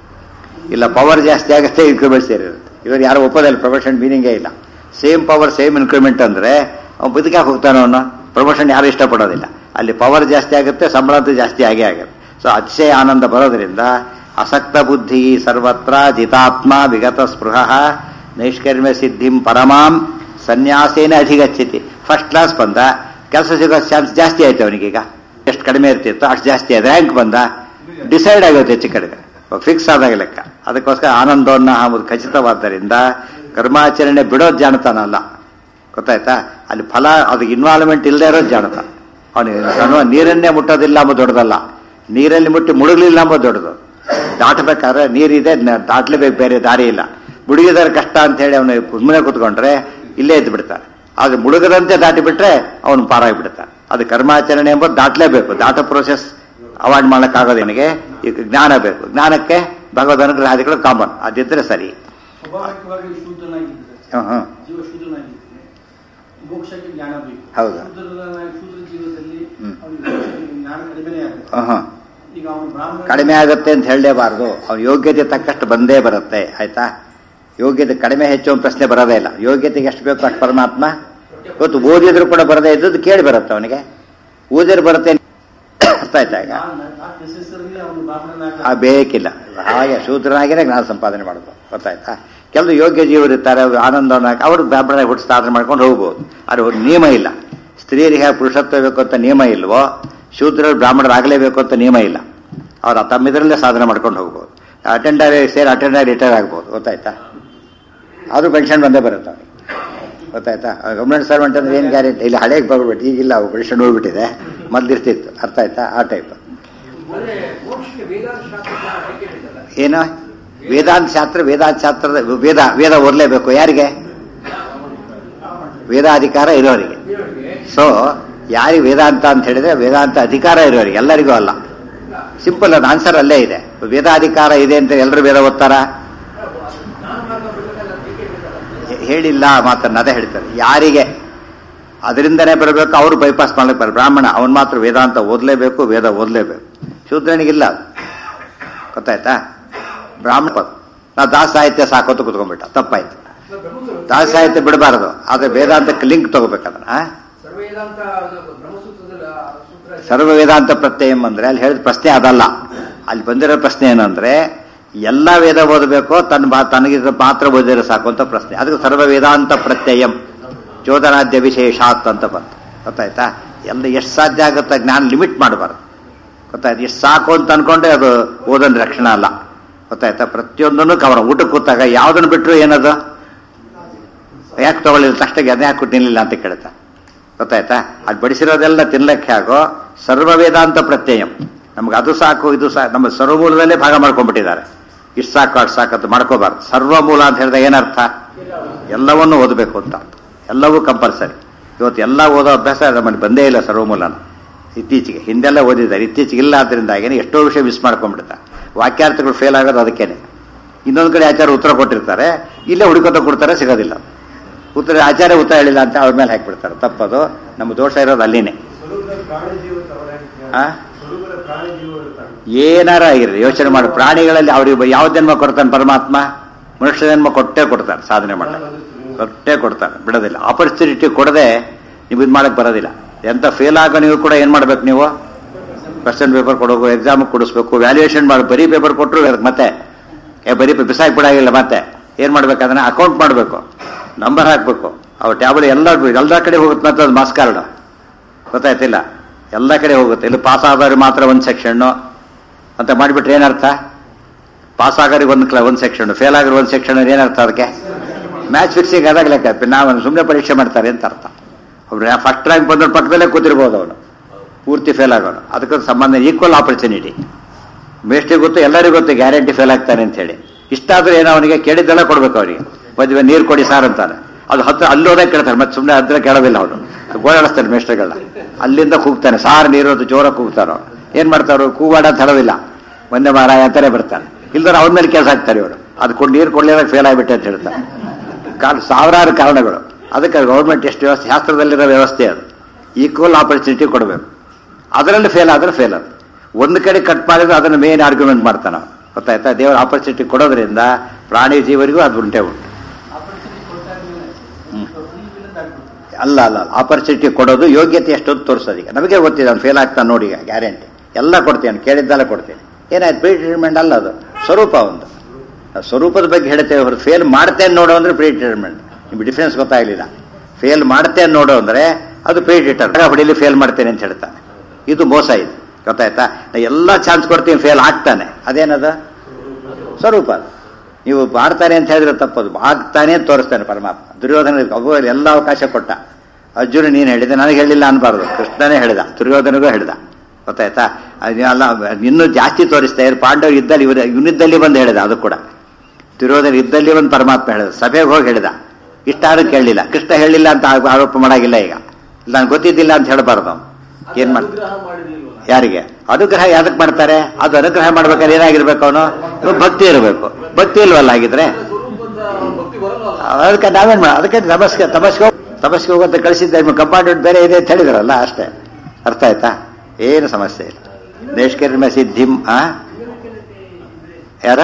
ಇಲ್ಲ ಪವರ್ ಜಾಸ್ತಿ ಆಗುತ್ತೆ ಇನ್ಕ್ರಿಮೆಂಟ್ ಸೇರಿರುತ್ತೆ ಇವರು ಯಾರು ಒಪ್ಪೋದಿಲ್ಲ ಪ್ರಮೋಷನ್ ಮೀನಿಂಗೇ ಇಲ್ಲ ಸೇಮ್ ಪವರ್ ಸೇಮ್ ಇನ್ಕ್ರಿಮೆಂಟ್ ಅಂದ್ರೆ ಅವ್ನು ಬದುಕಾಗಿ ಹೋಗ್ತಾನೆ ಅವನು ಪ್ರಮೋಷನ್ ಯಾರು ಇಷ್ಟಪಡೋದಿಲ್ಲ ಅಲ್ಲಿ ಪವರ್ ಜಾಸ್ತಿ ಆಗುತ್ತೆ ಸಂಬಳ ಅಂತೂ ಜಾಸ್ತಿ ಆಗೇ ಆಗುತ್ತೆ ಸೊ ಅತಿಶಯ ಆನಂದ ಬರೋದ್ರಿಂದ ಅಸಕ್ತ ಬುದ್ಧಿ ಸರ್ವತ್ರ ಜಿತಾತ್ಮ ವಿಗತ ಸ್ಪೃಹ ನೈಷ್ಕರ್ಮ್ಯ ಸಿದ್ಧಿಂ ಪರಮಾಂ ಸನ್ಯಾಸೇನ ಅಧಿಗಚ್ಚತಿ ಫಸ್ಟ್ ಕ್ಲಾಸ್ ಬಂದ ಕೆಲಸ ಸಿಗೋ ಚಾನ್ಸ್ ಜಾಸ್ತಿ ಆಯ್ತು ಅವನಿಗೀಗ ಎಷ್ಟು ಕಡಿಮೆ ಇರ್ತಿತ್ತು ಅಷ್ಟು ಜಾಸ್ತಿ ಆಯ್ತು ರ್ಯಾಂಕ್ ಬಂದ ಡಿಸೈಡ್ ಆಗುತ್ತೆ ಹೆಚ್ಚು ಕಡಿಮೆ ಫಿಕ್ಸ್ ಆದಾಗ ಲೆಕ್ಕ ಅದಕ್ಕೋಸ್ಕರ ಆನಂದವನ್ನು ಅಂಬುದು ಖಚಿತವಾದ್ದರಿಂದ ಕರ್ಮಾಚರಣೆ ಬಿಡೋದು ಜಾಣತಾನ ಅಲ್ಲ ಗೊತ್ತಾಯ್ತಾ ಅಲ್ಲಿ ಫಲ ಅದಕ್ಕೆ ಇನ್ವಾಲ್ವ್ಮೆಂಟ್ ಇಲ್ಲದೆ ಇರೋದು ಜಾಣತಾನ ಅವನು ನೀರನ್ನೇ ಮುಟ್ಟೋದಿಲ್ಲ ಅಂಬುದು ದೊಡ್ಡದಲ್ಲ ನೀರಲ್ಲಿ ಮುಟ್ಟಿ ಮುಳುಗಲಿಲ್ಲ ಅಂಬೋದು ದೊಡ್ಡದು ದಾಟಬೇಕಾದ್ರೆ ನೀರಿದೆ ನ- ದಾಟ್ಲೇಬೇಕು ಬೇರೆ ದಾರಿ ಇಲ್ಲ ಮುಳುಗಿದರೆ ಕಷ್ಟ ಅಂತ ಹೇಳಿ ಅವನು ಸುಮ್ಮನೆ ಕೂತ್ಕೊಂಡ್ರೆ ಇಲ್ಲೇ ಇದ್ದು ಬಿಡ್ತಾರೆ ಆದ್ರೆ ಮುಳುಗದಂತೆ ದಾಟಿ ಬಿಟ್ರೆ ಅವನು ಪಾರಾಗಿ ಬಿಡ್ತಾನೆ ಅದು ಕರ್ಮಾಚರಣೆ ಎಂಬುದು ದಾಟ್ಲೇಬೇಕು ದಾಟೋ ಪ್ರೋಸೆಸ್ ಅವಾಯ್ಡ್ ಮಾಡೋಕ್ಕಾಗೋದು ನನಗೆ ಈಗ ಜ್ಞಾನ ಬೇಕು ಜ್ಞಾನಕ್ಕೆ ಭಗವದ್ ಅನುಗ್ರಹಾದಿಗಳು ಕಾಮನ್ ಅದಿದ್ರೆ ಸರಿ ಸ್ವಾಭಾವಿಕವಾಗಿ ಶೂದ್ರನಾಗಿದ್ದರೆ ಹ್ಮ್ ಹ್ಮ್ ಜೀವ ಶೂದ್ರನಾಗಿದ್ದರೆ ಮೋಕ್ಷಕ್ಕೆ ಜ್ಞಾನ ಬೇಕು ಹೌದು. ಶೂದ್ರನಾಗಿ ಶೂದ್ರ ಜೀವದಲ್ಲಿ ಹ್ಮ್. ಅವನಿಗೆ ಮೋಕ್ಷಕ್ಕೆ ಜ್ಞಾನ ಕಡಿಮೆನೇ ಆಗುತ್ತೆ ಹ್ಮ್ ಹ್ಮ್ ಈಗ ಅವನು ಬ್ರಾಹ್ಮಣ ಕಡಿಮೆ ಆಗುತ್ತೆ ಅಂತ ಹೇಳಲೇಬಾರ್ದು ಅವ್ನ ಯೋಗ್ಯತೆ ತಕ್ಕಷ್ಟು ಬಂದೇ ಬರುತ್ತೆ ಆಯ್ತಾ ಯೋಗ್ಯತೆ ಕಡಿಮೆ ಹೆಚ್ಚು ಅಂತ ಪ್ರಶ್ನೆ ಬರೋದೇ ಇಲ್ಲ ಯೋಗ್ಯತೆಗೆ ಎಷ್ಟು ಬೇಕು ಅಷ್ಟು ಪರಮಾತ್ಮ ಇವತ್ತು ಓದಿದ್ರು ಕೂಡ ಬರದೇ ಇದ್ದದ್ದು ಕೇಳಿ ಬರುತ್ತೆ ಅವನಿಗೆ ಓದಿದ್ರು ಬರುತ್ತೆ ಅರ್ಥ ಆಯ್ತಾ ಈಗ ನಾಟ್ ನೆಸೆಸರಿ ಅವನು ಬ್ರಾಹ್ಮಣನಾಗ ಆ ಬೇಕಿಲ್ಲ ಹಾಗೆ ಶೂದ್ರನಾಗಿರೇ ಜ್ಞಾನ ಸಂಪಾದನೆ ಮಾಡೋದು ಗೊತ್ತಾಯ್ತಾ ಕೆಲವು ಯೋಗ್ಯ ಜೀವರು ಇರ್ತಾರೆ ಅವ್ರು ಆನಂದವನ್ನ ಅವರು ಬ್ರಾಹ್ಮಣ ಹುಟ್ಟು ಸಾಧನೆ ಮಾಡ್ಕೊಂಡು ಹೋಗ್ಬೋದು ಅದು ಒಂದು ನಿಯಮ ಇಲ್ಲ ಸ್ತ್ರೀಯರಿಗೆ ಹೇಗೆ ಪುರುಷತ್ವ ಬೇಕು ಅಂತ ನಿಯಮ ಇಲ್ವೋ ಶೂದ್ರರು ಬ್ರಾಹ್ಮಣರಾಗಲೇಬೇಕು ಅಂತ ನಿಯಮ ಇಲ್ಲ ಅವ್ರು ತಮ್ಮ ಇದರಲ್ಲೇ ಸಾಧನೆ ಮಾಡ್ಕೊಂಡು ಹೋಗ್ಬೋದು ಅಟೆಂಡರ್ ಸೇರಿ ಅಟೆಂಡರ್ ರಿಟೈರ್ ಆಗ್ಬೋದು ಗೊತ್ತಾಯ್ತಾ ಆದರೂ ಪೆನ್ಷನ್ ಬಂದೇ ಬರುತ್ತೆ ಅವ್ರಿಗೆ ಗೊತ್ತಾಯ್ತಾ ಗೌರ್ಮೆಂಟ್ ಸರ್ವೆಂಟ್ ಅಂದ್ರೆ ಏನು ಗ್ಯಾರಂಟಿ ಇಲ್ಲಿ ಹಳೇಗೆ ಬರ್ಬಿಟ್ಟು ಈಗಿಲ್ಲ ಅವು ಪೆನ್ಷನ್ ಹೋಗ್ಬಿಟ್ಟಿದೆ ಮೊದಲಿರ್ತಿತ್ತು ಅರ್ಥ ಆಯ್ತಾ ಆ ಟೈಪ್ ಅಂದ್ರೆ ಮೋಕ್ಷಕ್ಕೆ ವೇದಾಂತ ಶಾಸ್ತ್ರ ಆಯ್ಕೆ ಇದೆಯಲ್ಲ ಏನು ವೇದಾಂತ ಶಾಸ್ತ್ರ ವೇದಾಂತ ಶಾಸ್ತ್ರದ ವೇದ ವೇದ ಓದಲೇಬೇಕು ಯಾರಿಗೆ ವೇದಾಧಿಕಾರ ಇರೋರಿಗೆ ಇರೋರಿಗೆ ಸೊ ಯಾರಿಗೆ ವೇದಾಂತ ಅಂತ ಹೇಳಿದ್ರೆ ವೇದಾಂತ ಅಧಿಕಾರ ಇರೋರಿಗೆ ಎಲ್ಲರಿಗೂ ಅಲ್ಲ ಸಿಂಪಲ್ ಅದು ಆನ್ಸರ್ ಅಲ್ಲೇ ಇದೆ ವೇದಾಧಿಕಾರ ಇದೆ ಅಂತ ಎಲ್ಲರೂ ವೇದ ಓದ್ತಾರ ನಾನು ಮಾತ್ರ ಬಿಡಬೇಕಲ್ಲ ಏಕೆ ಬಿಡಲ್ಲ ಹೇ- ಹೇಳಿಲ್ಲ ಮಾತನ್ನ ಅದೇ ಹೇಳ್ತಾರೆ ಯಾರಿಗೆ ಅದರಿಂದನೇ ಬರಬೇಕು ಅವರು ಬೈಪಾಸ್ ಮಾಡ್ಲಿಕ್ಕೆ ಬರ ಬ್ರಾಹ್ಮಣ ಅವನು ಮಾತ್ರ ವೇದಾಂತ ಓದಲೇಬೇಕು ವೇದ ಓದಲೇಬೇಕು ಶೂದ್ರನಿಗಿಲ್ಲ ಅದು. ಗೊತ್ತಾಯ್ತಾ ಬ್ರಾಹ್ಮಣ ಪದ ನಾವು ದಾಸ ಸಾಹಿತ್ಯ ಸಾಕೋತ ಕುತ್ಕೊಂಡ್ಬಿಟ್ಟ ತಪ್ಪಾಯ್ತು ದಾಸ ಸಾಹಿತ್ಯ ಬಿಡಬಾರದು ಆದ್ರೆ ವೇದಾಂತಕ್ಕೆ ಲಿಂಕ್ ತಗೋಬೇಕು ಅದನ್ನ ಆ? ಸರ್ವೇದಾಂತ ಅದು ಬ್ರಹ್ಮಸೂತ್ರದಲ್ಲಿ ಆ ಸೂತ್ರ ಸರ್ವ ವೇದಾಂತ ಪ್ರತ್ಯಯಂ ಅಂದ್ರೆ ಅಲ್ಲಿ ಹೇಳಿದ ಪ್ರಶ್ನೆ ಅದಲ್ಲ ಅಲ್ಲಿ ಬಂದಿರೋ ಪ್ರಶ್ನೆ ಏನಂದ್ರೆ ಎಲ್ಲ ವೇದ ಓದಬೇಕು ತನ್ನ ಬಾ ತನಗಿದ ಮಾತ್ರ ಓದಿದ್ರೆ ಸಾಕು ಅಂತ ಪ್ರಶ್ನೆ ಅದಕ್ಕೆ ಸರ್ವ ವೇದಾಂತ ಪ್ರತ್ಯಯಂ ಚೋದನಾದ್ಯ ವಿಶೇಷಾತ್ ಅಂತ ಬಂತು ಗೊತ್ತಾಯ್ತಾ ಎಲ್ಲ ಎಷ್ಟು ಸಾಧ್ಯ ಆಗುತ್ತೆ ಜ್ಞಾನ ಲಿಮಿಟ್ ಮಾಡಬಾರ್ದು ಗೊತ್ತಾಯ್ತು ಎಷ್ಟು ಸಾಕು ಅಂತ ಅನ್ಕೊಂಡ್ರೆ ಅದು ಓದನ್ ರಕ್ಷಣೆ ಅಲ್ಲ ಗೊತ್ತಾಯ್ತಾ ಪ್ರತಿಯೊಂದನ್ನು ಕವರ ಊಟಕ್ಕೆ ಕೂತಾಗ ಯಾವ್ದನ್ನು ಬಿಟ್ಟರು ಏನದು ಯಾಕೆ ತಗೊಳ್ಳಿಲ್ಲ ತಕ್ಷಣ ಅದೇ ಹಾಕಿ ತಿನ್ನಲಿಲ್ಲ ಅಂತ ಕೇಳ್ತಾ ಗೊತ್ತಾಯ್ತಾ ಅದು ಬಡಿಸಿರೋದೆಲ್ಲ ತಿನ್ಲಕ್ಕೆ ಆಗೋ ಸರ್ವ ವೇದಾಂತ ಪ್ರತ್ಯಯಂ ನಮ್ಗೆ ಅದು ಸಾಕು ಇದು ಸಾಕು ನಮ್ಮ ಸರ್ವಮೂಲದಲ್ಲೇ ಭಾಗ ಮಾಡ್ಕೊಂಡ್ಬಿಟ್ಟಿದ್ದಾರೆ ಇಷ್ಟು ಸಾಕು ಅಷ್ಟು ಸಾಕು ಅಂತ ಮಾಡ್ಕೋಬಾರ್ದು ಸರ್ವಮೂಲ ಅಂತ ಹೇಳಿದಾಗ ಏನರ್ಥ ಎಲ್ಲವನ್ನೂ ಓದಬೇಕು ಅಂತ ಎಲ್ಲವೂ ಕಂಪಲ್ಸರಿ ಇವತ್ತು ಎಲ್ಲ ಓದೋ ಅಭ್ಯಾಸ ನಮ್ಮಲ್ಲಿ ಬಂದೇ ಇಲ್ಲ ಸರ್ವಮೂಲನ ಇತ್ತೀಚೆಗೆ ಹಿಂದೆಲ್ಲ ಓದಿದ್ದಾರೆ ಇತ್ತೀಚೆಗೆ ಇಲ್ಲ ಆದ್ರಿಂದಾಗೇನೆ ಎಷ್ಟೋ ವಿಷಯ ಮಿಸ್ ಮಾಡ್ಕೊಂಡ್ಬಿಡ್ತಾರೆ ವಾಕ್ಯಾರ್ಥಗಳು ಫೇಲ್ ಆಗೋದು ಅದಕ್ಕೇನೆ ಇನ್ನೊಂದು ಕಡೆ ಆಚಾರ ಉತ್ತರ ಕೊಟ್ಟಿರ್ತಾರೆ ಇಲ್ಲೇ ಹುಡುಕೋತ ಕೊಡ್ತಾರೆ ಸಿಗೋದಿಲ್ಲ ಉತ್ತರ ಆಚಾರ್ಯ ಉತ್ತರ ಹೇಳಿಲ್ಲ ಅಂತ ಅವ್ರ ಮೇಲೆ ಹಾಕ್ಬಿಡ್ತಾರೆ ತಪ್ಪದು ನಮ್ಮ ದೋಷ ಇರೋದು ಅಲ್ಲಿನೇ ಸ್ವರೂಪದಲ್ಲಿ ಪ್ರಾಣಿ ಜೀವ ಆ? ಸ್ವರೂಪದ ಪ್ರಾಣಿ ಜೀವ ಇರ್ತಾನೆ ಏನಾರ ಆಗಿರಲಿ ಯೋಚನೆ ಮಾಡಿ ಪ್ರಾಣಿಗಳಲ್ಲಿ ಅವ್ರಿಗೆ ಯಾವ ಜನ್ಮ ಕೊಡ್ತಾನೆ ಪರಮಾತ್ಮ ಮನುಷ್ಯ ಜನ್ಮ ಕೊಟ್ಟೇ ಕೊಡ್ತಾನೆ ಸಾಧನೆ ಮಾಡ ಕೊಟ್ಟೇ ಕೊಡ್ತಾನೆ ಬಿಡೋದಿಲ್ಲ ಆಪರ್ಚುನಿಟಿ ಕೊಡದೆ ನೀವು ಇದು ಮಾಡಕ್ ಬರೋದಿಲ್ಲ ಎಂತ ಫೇಲ್ ಆಗೋ ನೀವು ಕೂಡ ಏನ್ ಮಾಡ್ಬೇಕು ನೀವು ಕ್ವಶನ್ ಪೇಪರ್ ಕೊಡೋದು ಎಕ್ಸಾಮ್ ಕೊಡಿಸ್ಬೇಕು ವ್ಯಾಲ್ಯೂಯೇಷನ್ ಮಾಡಿ ಬರೀ ಪೇಪರ್ ಕೊಟ್ಟರು ಅದಕ್ಕೆ ಮತ್ತೆ ಏ ಬರೀ ಬಿಸಾಕಿ ಬಿಡಾಗಿಲ್ಲ ಮತ್ತೆ ಏನ್ ಮಾಡ್ಬೇಕು ಅದನ್ನ ಅಕೌಂಟ್ ಮಾಡಬೇಕು ನಂಬರ್ ಹಾಕ್ಬೇಕು ಅವ್ರ ಟ್ಯಾಬ್ಲೆಟ್ ಎಲ್ಲ ಎಲ್ಲ ಕಡೆ ಹೋಗುತ್ತೆ ಮತ್ತೆ ಅದು ಮಾಸ್ ಕಾರ್ಡ್ ಗೊತ್ತಾಯ್ತಿಲ್ಲ ಎಲ್ಲ ಕಡೆ ಹೋಗುತ್ತೆ ಇಲ್ಲಿ ಪಾಸ್ ಆದವ್ರಿಗೆ ಮಾತ್ರ ಒಂದು ಸೆಕ್ಷನ್ನು ಅಂತ ಮಾಡಿಬಿಟ್ರೆ ಏನರ್ಥ ಪಾಸ್ ಆಗೋರಿಗೆ ಒಂದು ಕ್ಲ ಒಂದು ಸೆಕ್ಷನ್ ಫೇಲ್ ಆಗೋರು ಒಂದು ಸೆಕ್ಷನ್ ಏನರ್ಥ ಅದಕ್ಕೆ ಮ್ಯಾಚ್ ಫಿಕ್ಸಿಂಗ್ ಆದಾಗ ಲೆಕ್ಕ ನಾವು ಸುಮ್ಮನೆ ಪರೀಕ್ಷೆ ಮಾಡ್ತಾರೆ ಅಂತ ಅರ್ಥ ಒಬ್ರು ಫಸ್ಟ್ ರ್ಯಾಂಕ್ ಬಂದವ್ರ ಪಕ್ಕದಲ್ಲೇ ಕೂತಿರ್ಬೋದು ಅವನು ಪೂರ್ತಿ ಫೇಲ್ ಆಗೋನು ಅದಕ್ಕೆ ಸಂಬಂಧ ಈಕ್ವಲ್ ಆಪರ್ಚುನಿಟಿ ಮೇಷ್ಟಿಗೆ ಗೊತ್ತು ಎಲ್ಲರಿಗೂ ಗೊತ್ತು ಗ್ಯಾರಂಟಿ ಫೇಲ್ ಆಗ್ತಾನೆ ಅಂತ ಹೇಳಿ ಇಷ್ಟ ಆದ್ರೆ ಏನೋ ಅವನಿಗೆ ಕೇಳಿದ್ದೆಲ್ಲ ಕೊಡ್ಬೇಕು ಅವನಿಗೆ ಮದುವೆ ನೀರು ಕೊಡಿ ಸಾರ್ ಅಂತಾನೆ ಅದು ಹತ್ರ ಅಲ್ಲೋದೇ ಕೇಳ್ತಾರೆ ಮತ್ತೆ ಸುಮ್ಮನೆ ಹತ್ರ ಕೇಳೋದಿಲ್ಲ ಅವನು ಗೋಳಾಡಿಸ್ತಾರೆ ಮೇಷ್ಟ್ರಗಳನ್ನ ಅಲ್ಲಿಂದ ಕೂಗ್ತಾನೆ ಸಾರ್ ನೀರು ಅಂತ ಜೋರ ಕೂಗ್ತಾರೋ ಏನ್ ಮಾಡ್ತಾರೋ ಕೂಗಾಡ ಅಂತ ಹೇಳೋದಿಲ್ಲ ಒಂದೇ ಮಾರಾಯ ಅಂತಾನೆ ಬರ್ತಾನೆ ಇಲ್ದ್ರೆ ಅವನ ಮೇಲೆ ಕೆಲಸ ಹಾಕ್ತಾರೆ ಇವರು ಅದು ಕೊಂಡು ನೀರು ಕೊಡ್ಲಿಲ್ಲ ಫೇಲ್ ಆಗಿಬಿಟ್ಟೆ ಅಂತ ಹೇಳ್ತಾರೆ ಕಾರಣ ಸಾವಿರಾರು ಕಾರಣಗಳು ಅದಕ್ಕೆ ಗೌರ್ಮೆಂಟ್ ಎಷ್ಟು ವ್ಯವಸ್ಥೆ ಶಾಸ್ತ್ರದಲ್ಲಿರೋ ವ್ಯವಸ್ಥೆ ಅದು ಈಕ್ವಲ್ ಆಪರ್ಚುನಿಟಿ ಕೊಡಬೇಕು ಅದರಲ್ಲಿ ಫೇಲ್ ಆದ್ರೆ ಫೇಲ್ ಅದು ಒಂದು ಕಡೆ ಕಟ್ ಮಾಡಿದ್ರೆ ಅದನ್ನು ಮೇನ್ ಆರ್ಗ್ಯುಮೆಂಟ್ ಮಾಡ್ತಾನೆ ಅವ್ನು. ಗೊತ್ತಾಯ್ತಾ ದೇವರ ಆಪರ್ಚುನಿಟಿ ಕೊಡೋದ್ರಿಂದ ಪ್ರಾಣಿ ಜೀವರಿಗೂ ಅದು ಉಂಟೆ ಉಂಟು ಆಪರ್ಚುನಿಟಿ ಕೊಡ್ತಾ ಹ್ಮ್. ಇದ್ಮೇಲೆ ಅಲ್ಲ ಅಲ್ಲ ಅಲ್ಲ ಆಪರ್ಚುನಿಟಿ ಕೊಡೋದು ಯೋಗ್ಯತೆ ಎಷ್ಟೊಂದು ತೋರಿಸೋದು ಈಗ ನಮಗೆ ಗೊತ್ತಿದೆ ಅವ್ನು ಫೇಲ್ ಆಗ್ತಾನೆ ನೋಡಿ ಈಗ ಗ್ಯಾರಂಟಿ ಎಲ್ಲ ಕೊಡ್ತೇನೆ ಕೇಳಿದ್ದೆಲ್ಲ ಕೊಡ್ತೇನೆ ಏನಾಯ್ತು ಪ್ರೀ ಟ್ರೀಟ್ಮೆಂಟ್ ಅಲ್ಲ ಅದು ಸ್ವರೂಪ ಒಂದು ನಾವು ಸ್ವರೂಪದ ಬಗ್ಗೆ ಹೇಳ್ತೇವೆ ಹೊರತು ಫೇಲ್ ಮಾಡ್ತೇನೆ ನೋಡೋ ಅಂದ್ರೆ ಪ್ರೀ ಟ್ರೀಟ್ಮೆಂಟ್ ನಿಮ್ಗೆ ಡಿಫ್ರೆನ್ಸ್ ಗೊತ್ತಾಗಲಿಲ್ಲ ಫೇಲ್ ಮಾಡ್ತೇನೆ ನೋಡೋ ಅಂದ್ರೆ ಅದು ಪ್ರೀ ಟ್ರೀಟರ್ ಹೊಡಿಲಿ ಫೇಲ್ ಮಾಡ್ತೇನೆ ಅಂತ ಹೇಳ್ತಾನೆ ಇದು ಮೋಸ ಇದು ಗೊತ್ತಾಯ್ತಾ ನಾ ಎಲ್ಲ ಚಾನ್ಸ್ ಕೊಡ್ತೀನಿ ಫೇಲ್ ಆಗ್ತಾನೆ ಅದೇನದು ಸ್ವರೂಪ ಅದು ನೀವು ಮಾಡ್ತಾನೆ ಅಂತ ಹೇಳಿದ್ರೆ ತಪ್ಪದು ಆಗ್ತಾನೆ ಅಂತ ತೋರಿಸ್ತಾನೆ ಪರಮಾತ್ಮ ದುರ್ಯೋಧನ ಅಬ್ಬೋ ಎಲ್ಲ ಅವಕಾಶ ಕೊಟ್ಟ ಅರ್ಜುನ ನೀನು ಹೇಳಿದೆ ನನಗೆ ಹೇಳಿಲ್ಲ ಅನ್ಬಾರ್ದು ಕೃಷ್ಣನೇ ಹೇಳಿದ ದುರ್ಯೋಧನಿಗೂ ಹೇಳಿದ ಗೊತ್ತಾಯ್ತಾ ಅದು ಅಲ್ಲ ಇನ್ನೂ ಜಾಸ್ತಿ ತೋರಿಸ್ತಾ ಇದ್ರು ಪಾಂಡವರು ಇದ್ದಲ್ಲಿ ಇವರು ಇವನಿದ್ದಲ್ಲಿ ಬಂದು ಹೇಳಿದ ಅದು ಕೂಡ ದುರ್ಯೋಧನ ಇದ್ದಲ್ಲಿ ಬಂದು ಪರಮಾತ್ಮ ಹೇಳಿದ ಸಭೆಗೆ ಹೋಗಿ ಹೇಳಿದ ಇಷ್ಟಾರು ಕೇಳಲಿಲ್ಲ ಕೃಷ್ಣ ಹೇಳಿಲ್ಲ ಅಂತ ಆ- ಆರೋಪ ಮಾಡಾಗಿಲ್ಲ ಈಗ ನಾನು ಗೊತ್ತಿದ್ದಿಲ್ಲ ಅಂತ ಹೇಳಬಾರ್ದು ಅವ್ನು. ಏನ್ ಮಾಡ್ತಾನೆ ಅನುಗ್ರಹ ಮಾಡಿರ್ಲಿಲ್ವಲ್ಲ ಯಾರಿಗೆ ಅನುಗ್ರಹ ಯಾವ್ದಕ್ ಮಾಡ್ತಾರೆ ಅದು ಅನುಗ್ರಹ ಮಾಡ್ಬೇಕಾದ್ರೆ ಏನಾಗಿರ್ಬೇಕು ಅವನು ಭಕ್ತಿ ಇರಬೇಕು ಭಕ್ತಿ ಇಲ್ವಲ್ಲ ಆಗಿದ್ರೆ ಸ್ವರೂಪದ ಭಕ್ತಿ ಬರಲ್ಲ ಅದಕ್ಕೆ ನಾವೇನ್ ಮಾಡ ಅದಕ್ಕೆ ತಮಸ್ಗೆ ತಮಸ್ಗೆ ಹೋಗ್- ತಮಸ್ಗೆ ಹೋಗಂತ ಕಳಿಸಿದ್ದೆ ಕಂಪಾರ್ಟ್ಮೆಂಟ್ ಬೇರೆ ಇದೆ ಅಂತ ಹೇಳಿದ್ರಲ್ಲ ಅಷ್ಟೇ ಅರ್ಥ ಆಯ್ತಾ ಏನು ಸಮಸ್ಯೆ ಇಲ್ಲ ದೇಶಕರ್ಮ ಸಿದ್ಧಿಂ ಆ ಯಾರ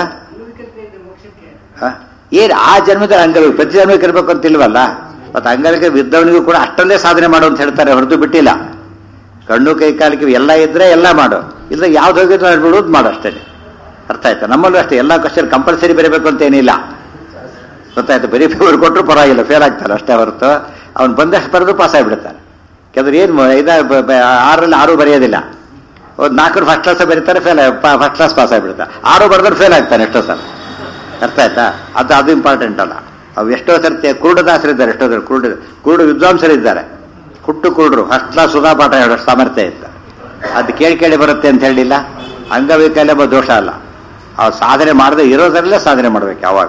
ಆ? ಏನ್ ಆ ಜನ್ಮದಲ್ಲಿ ಅಂಗವಿಕ ಪ್ರತಿ ಜನ್ಮಕ್ಕೆ ಇರ್ಬೇಕು ಅಂತ ಇಲ್ವಲ್ಲ ಮತ್ತೆ ಅಂಗವಿಕ ಇದ್ದವನಿಗೂ ಕೂಡ ಅಷ್ಟಲ್ಲೇ ಸಾಧನೆ ಮಾಡು ಅಂತ ಹೇಳ್ತಾರೆ ಹೊರತು ಬಿಟ್ಟಿಲ್ಲ ಕಣ್ಣು ಕೈ ಕಾಲಿಗೆ ಎಲ್ಲ ಇದ್ರೆ ಎಲ್ಲ ಮಾಡು ಇಲ್ಲ ಯಾವ್ದು ಹೋಗಿದ್ರೆ ಅದು ಬಿಡೋದು ಮಾಡು ಅಷ್ಟೇ ಅರ್ಥ ಆಯ್ತಾ ನಮ್ಮಲ್ಲೂ ಅಷ್ಟೇ ಎಲ್ಲ ಕ್ವಶನ್ ಕಂಪಲ್ಸರಿ ಬರೀಬೇಕು ಅಂತ ಏನಿಲ್ಲ ಗೊತ್ತಾಯ್ತು ಬರೀ ಫೇವರ್ ಕೊಟ್ಟರು ಪರವಾಗಿಲ್ಲ ಫೇಲ್ ಆಗ್ತಾರೆ ಅಷ್ಟೇ ಹೊರತು ಅವ್ನು ಬಂದಷ್ಟು ಬರೆದು ಪಾಸ್ ಆಗಿಬಿಡ್ತಾನೆ ಯಾಕಂದ್ರೆ ಏನು ಐದ ಆರಲ್ಲಿ ಆರು ಬರೆಯೋದಿಲ್ಲ ಒಂದು ನಾಲ್ಕರು ಫಸ್ಟ್ ಕ್ಲಾಸ್ ಬರೀತಾರೆ ಫೇಲ್ ಫಸ್ಟ್ ಕ್ಲಾಸ್ ಪಾಸ್ ಆಗಿಬಿಡ್ತಾರೆ ಆರು ಬರೆದ್ರೆ ಫೇಲ್ ಆಗ್ತಾನೆ ಎಷ್ಟೋ ಸಲ ಅರ್ಥ ಆಯ್ತಾ ಅದು ಅದು ಇಂಪಾರ್ಟೆಂಟ್ ಅಲ್ಲ ಅವು ಎಷ್ಟೋ ಸರ್ತಿ ಕುರುಡದಾಸರಿದ್ದಾರೆ ಎಷ್ಟೋ ಸರಿ ಕುರುಡು ಕುರುಡು ವಿದ್ವಾಂಸರಿದ್ದಾರೆ ಹುಟ್ಟು ಕುರುಡ್ರು ಫಸ್ಟ್ ಕ್ಲಾಸ್ ಸುಧಾಪಾಠ ಹೇಳೋ ಸಾಮರ್ಥ್ಯ ಇತ್ತು ಅದು ಕೇಳಿ ಕೇಳಿ ಬರುತ್ತೆ ಅಂತ ಹೇಳಿಲ್ಲ ಅಂಗವೈಕಲ್ಯ ಎಂಬ ದೋಷ ಅಲ್ಲ ಅವ್ರು ಸಾಧನೆ ಮಾಡದೆ ಇರೋದರಲ್ಲೇ ಸಾಧನೆ ಮಾಡ್ಬೇಕು ಯಾವಾಗ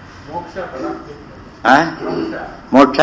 ಆ? ಮೋಕ್ಷ